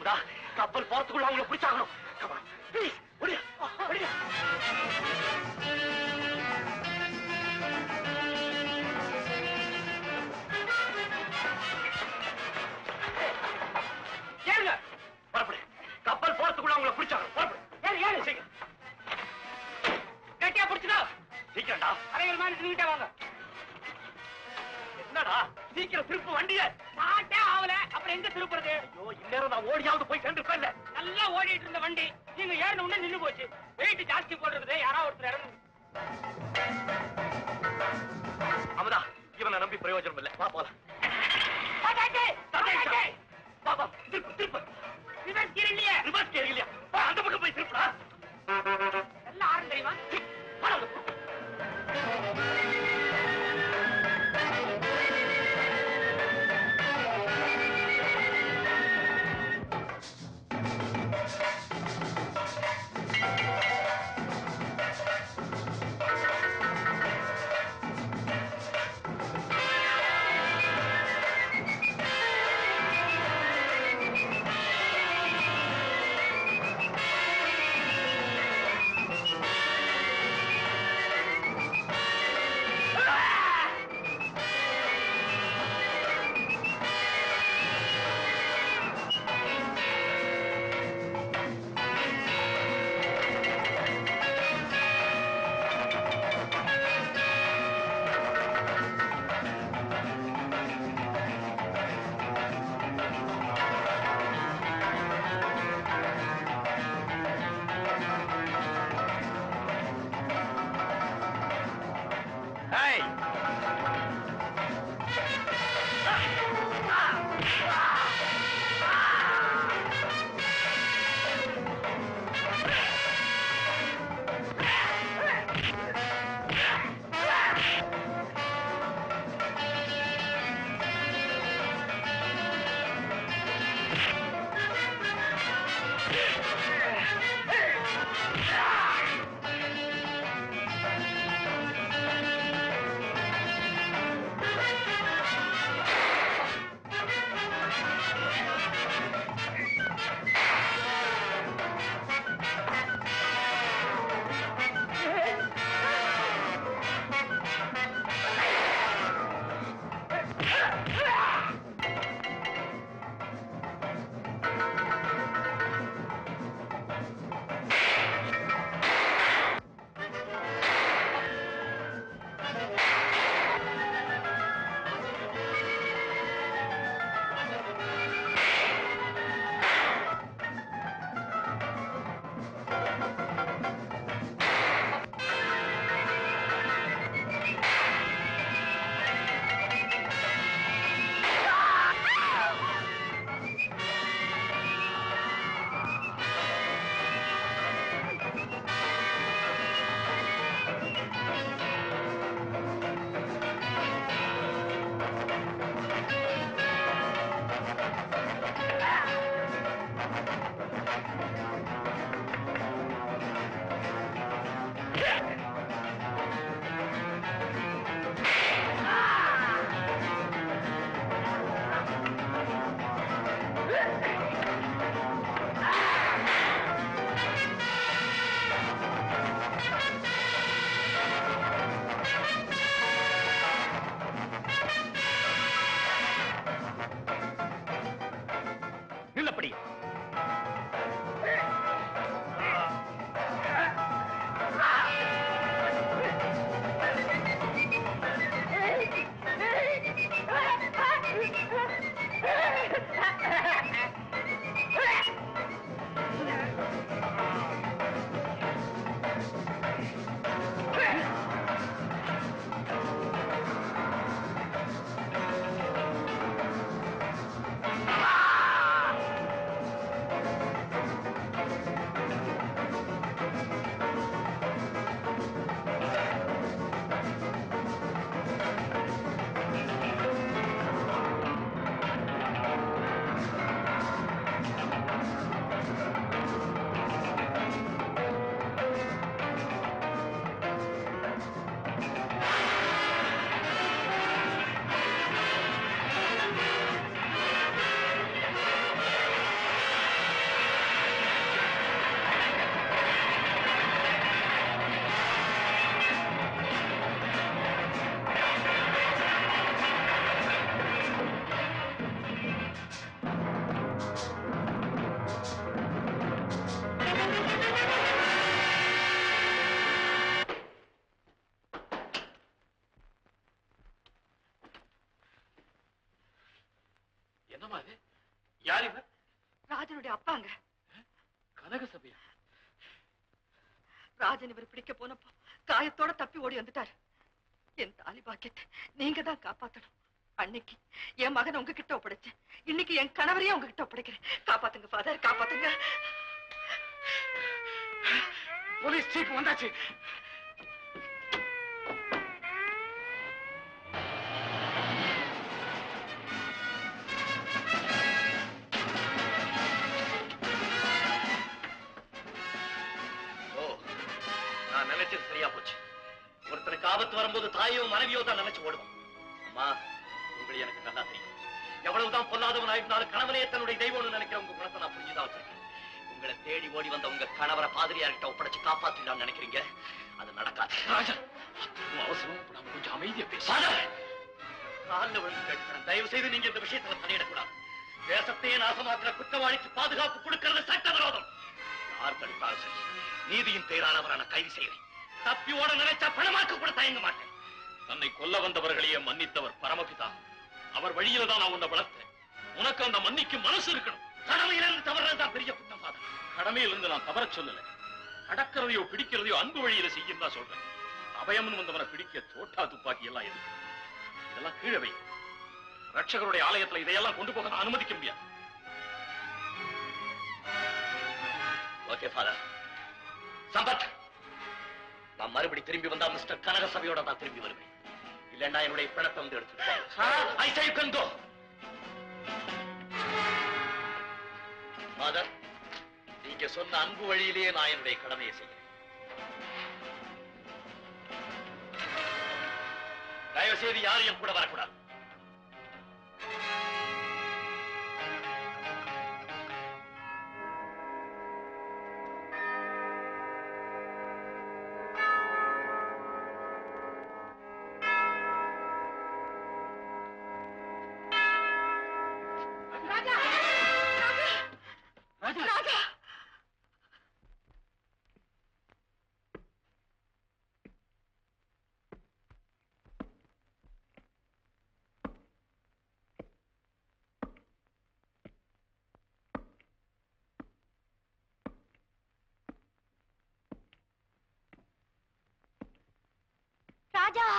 அமுதா கப்பல் போறதுக்குள்ள அவங்கள பிடிச்சாகணும் ப்ளீஸ் ஒடியா ஒடியா ஏறுங்க புறப்படு கப்பல் போறதுக்குள்ள அவங்கள பிடிச்சாகணும் புறப்படு ஏறு ஏறு சீக்கிரம் கட்டியா பிடிச்சுடா சீக்கிரம்டா அரைகள் மாதிரி நின்னுட்டே வாங்க என்னடா சீக்கிரம் திருப்பு வண்டிய மாட்டே ஆகல அப்புறம் எங்க திருப்புறது ஐயோ இந்நேரம் நான் ஓடியாவது போய் சேர்ந்துருப்பேன் இல்ல நல்லா ஓடிட்டு இருந்த வண்டி நீங்க ஏறின உடனே நின்னு போச்சு வெயிட் ஜாஸ்தி போட்டுருக்குது யாராவது ஒருத்தர் இறந்து அமுதா இவனை நம்பி பிரயோஜனம் இல்ல வா போலாம் பட்டாச்சு, பட்டாச்சு. வா வா திருப்பு திருப்பு ரிவர்ஸ் கீர் இல்லையே ரிவர்ஸ் கேர் இல்லையா வா அந்த பக்கம் போய் திருப்புடா எல்லாம் ஆரம் தெரியுமா வாடா அந்த பக்கம். என்னமா இது யார் இவர் ராஜனுடைய அப்பாங்க கனக சபையா ராஜன் இவர் பிடிக்க போனப்போ காயத்தோட தப்பி ஓடி வந்துட்டாரு என் தாலி பாக்கியத்தை நீங்க தான் காப்பாத்தணும் அன்னைக்கு என் மகனை உங்ககிட்ட ஒப்படைச்சேன் இன்னைக்கு என் கணவரையே உங்ககிட்ட ஒப்படைக்கிறேன் காப்பாத்துங்க ஃபாதர் காப்பாத்துங்க போலீஸ் ஜீப் வந்தாச்சு ஓ நான் நினைச்சது சரியா போச்சு ஒருத்தனுக்கு ஆபத்து வரும்போது தாயோ மனைவியோ தான் நினைச்சு ஓடுவோம் அம்மா உங்களை எனக்கு நல்லா தெரியும் எவ்வளவுதான் பொல்லாதவன் ஆயிருந்தாலும் கணவனே தன்னுடைய தெய்வம்னு நினைக்கிற உங்க குணத்தை நான் புரிஞ்சுதான் வச்சிருக்கேன் உங்களை தேடி ஓடி வந்த உங்க கணவரை பாதிரியார்கிட்ட ஒப்படைச்சு காப்பாத்திடலாம்னு நினைக்கிறீங்க அது நடக்காது உன் அவசரம் இப்ப நாம கொஞ்சம் அமைதியா பேச ஃபாதர் காலில் விழுந்து கேட்கிறேன் தயவு செய்து நீங்க இந்த விஷயத்துல தலையிடக்கூடாது தேசத்தையே நாசமாக்குற குற்றவாளிக்கு பாதுகாப்பு கொடுக்கிறது சட்ட விரோதம் யார் தடுத்தாலும் சரி நீதியின் பேரால் அவரை நான் கைது செய்கிறேன் தப்பி ஓட நினைச்சா பணமாக்க கூட தயங்க மாட்டேன் தன்னை கொல்ல வந்தவர்களையே மன்னித்தவர் பரமபிதா அவர் வழியில தான் நான் உன்னை வளர்த்தேன் உனக்கு அந்த மன்னிக்கும் மனசு இருக்கணும் கடமையிலிருந்து தவறுதான் பெரிய குற்றம் ஃபாதர் கடமையிலிருந்து நான் தவறச் சொல்லல அடக்கிறதையோ பிடிக்கிறதையோ அன்பு வழியில செய்யும் தான் சொல்றேன் அபயம்னு வந்தவனை பிடிக்க தோட்டா துப்பாக்கி எல்லாம் எதுக்கு இதெல்லாம் கீழே வை ரட்சகருடைய ஆலயத்துல இதையெல்லாம் கொண்டு போக நான் அனுமதிக்க முடியாது ஓகே ஃபாதர் சம்பத் நான் மறுபடி திரும்பி வந்தா மிஸ்டர் கனக சபையோட நான் திரும்பி வருவேன் இல்லைன்னா என்னுடைய பிணத்தை வந்து எடுத்துட்டு I say you can go father நீங்க சொன்ன அன்பு வழியிலேயே நான் என்னுடைய கடமையை செய்கிறேன் தயவு செய்து யாரும் என் கூட வரக்கூடாது ராஜா ராஜா ராஜா ராஜா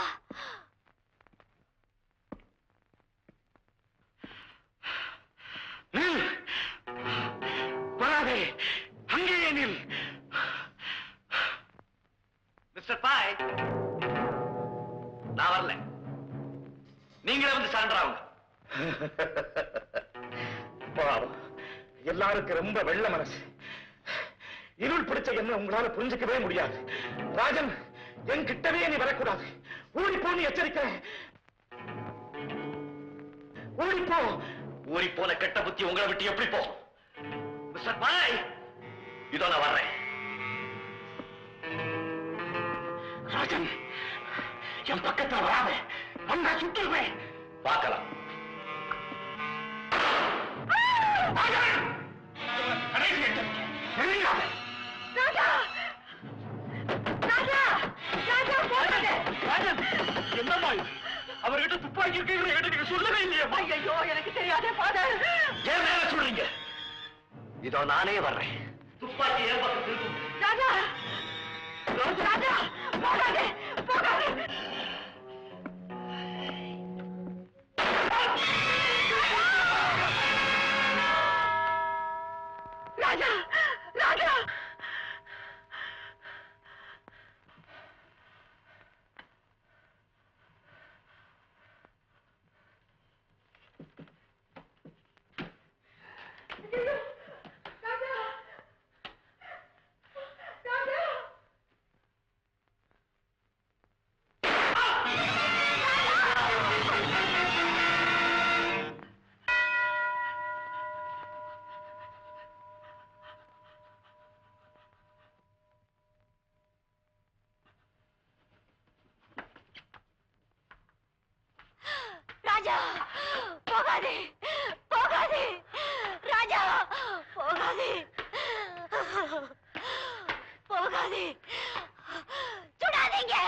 நில் வராதே அங்கேயே நில் மிஸ்டர் பாய் நான் வரல நீங்களே வந்து சரண்டர் ஆகுங்க பாவம் எல்லாருக்கும் ரொம்ப வெள்ள மனசு இருள் பிடிச்ச என்ன உங்களால புரிஞ்சுக்கவே முடியாது ராஜன் என் கிட்டவே நீ வரக்கூடாது ஓடி போன்னு எச்சரிக்கிறேன் ஓடி போ ஊறி போன கெட்ட புத்தி உங்களை விட்டு எப்படி போ மிஸ்டர் பாய் இதோ நான் வர்றேன் ராஜன் என் பக்கத்துல வராத வந்தா சுட்டுருவேன் பார்க்கலாம் கடைசி எச்சரிக்கை தெரியாத ராஜா ராஜா ராஜா போகாதே ராஜன் என்னம்மா இது அவர்கிட்ட துப்பாக்கி இருக்குங்கிற என்கிட்ட நீங்க சொல்லவே இல்லையே ஐயோ எனக்கு தெரியாதே ஃபாதர் ஏன் மேல சொல்றீங்க இதோ நானே வர்றேன் துப்பாக்கி ஏன் பக்கம் திருப்பும் ராஜா ராஜா போகாதே போகாதே ராஜா ராஜா ராஜா போகாதே போகாதே ராஜா போகாதே போகாதே சுடாதீங்க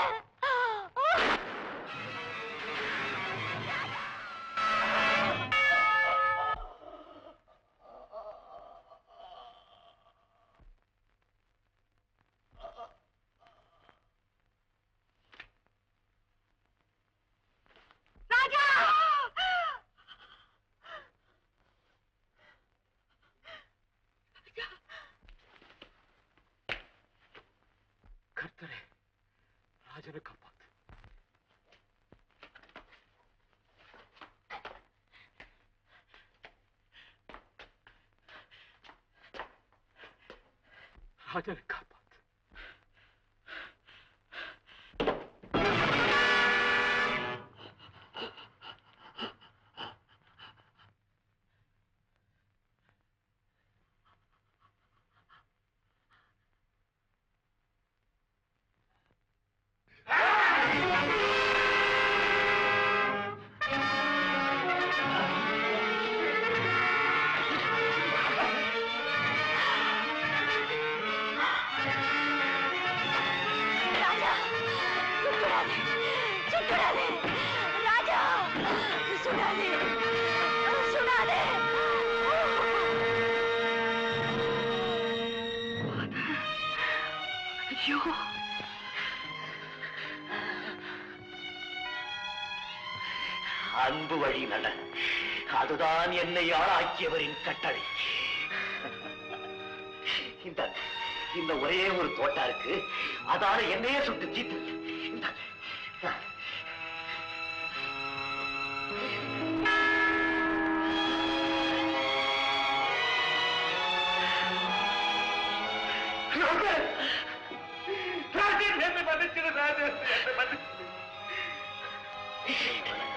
ராஜனை காப்பாத்து ராஜா சுடாதே சுடாதே ராஜா சுடாதே சுடாதே ஐயோ அன்பு வழி நட அதுதான் என்னை ஆளாக்கியவரின் கட்டளை இந்த இந்த ஒரே ஒரு தோட்டா இருக்கு அதால என்னையே சுட்டு தீத்து இந்தாங்க. ராஜன் என்னை மன்னிச்சிடு ராஜன் என்னை மன்னிச்சிடு இறைவனை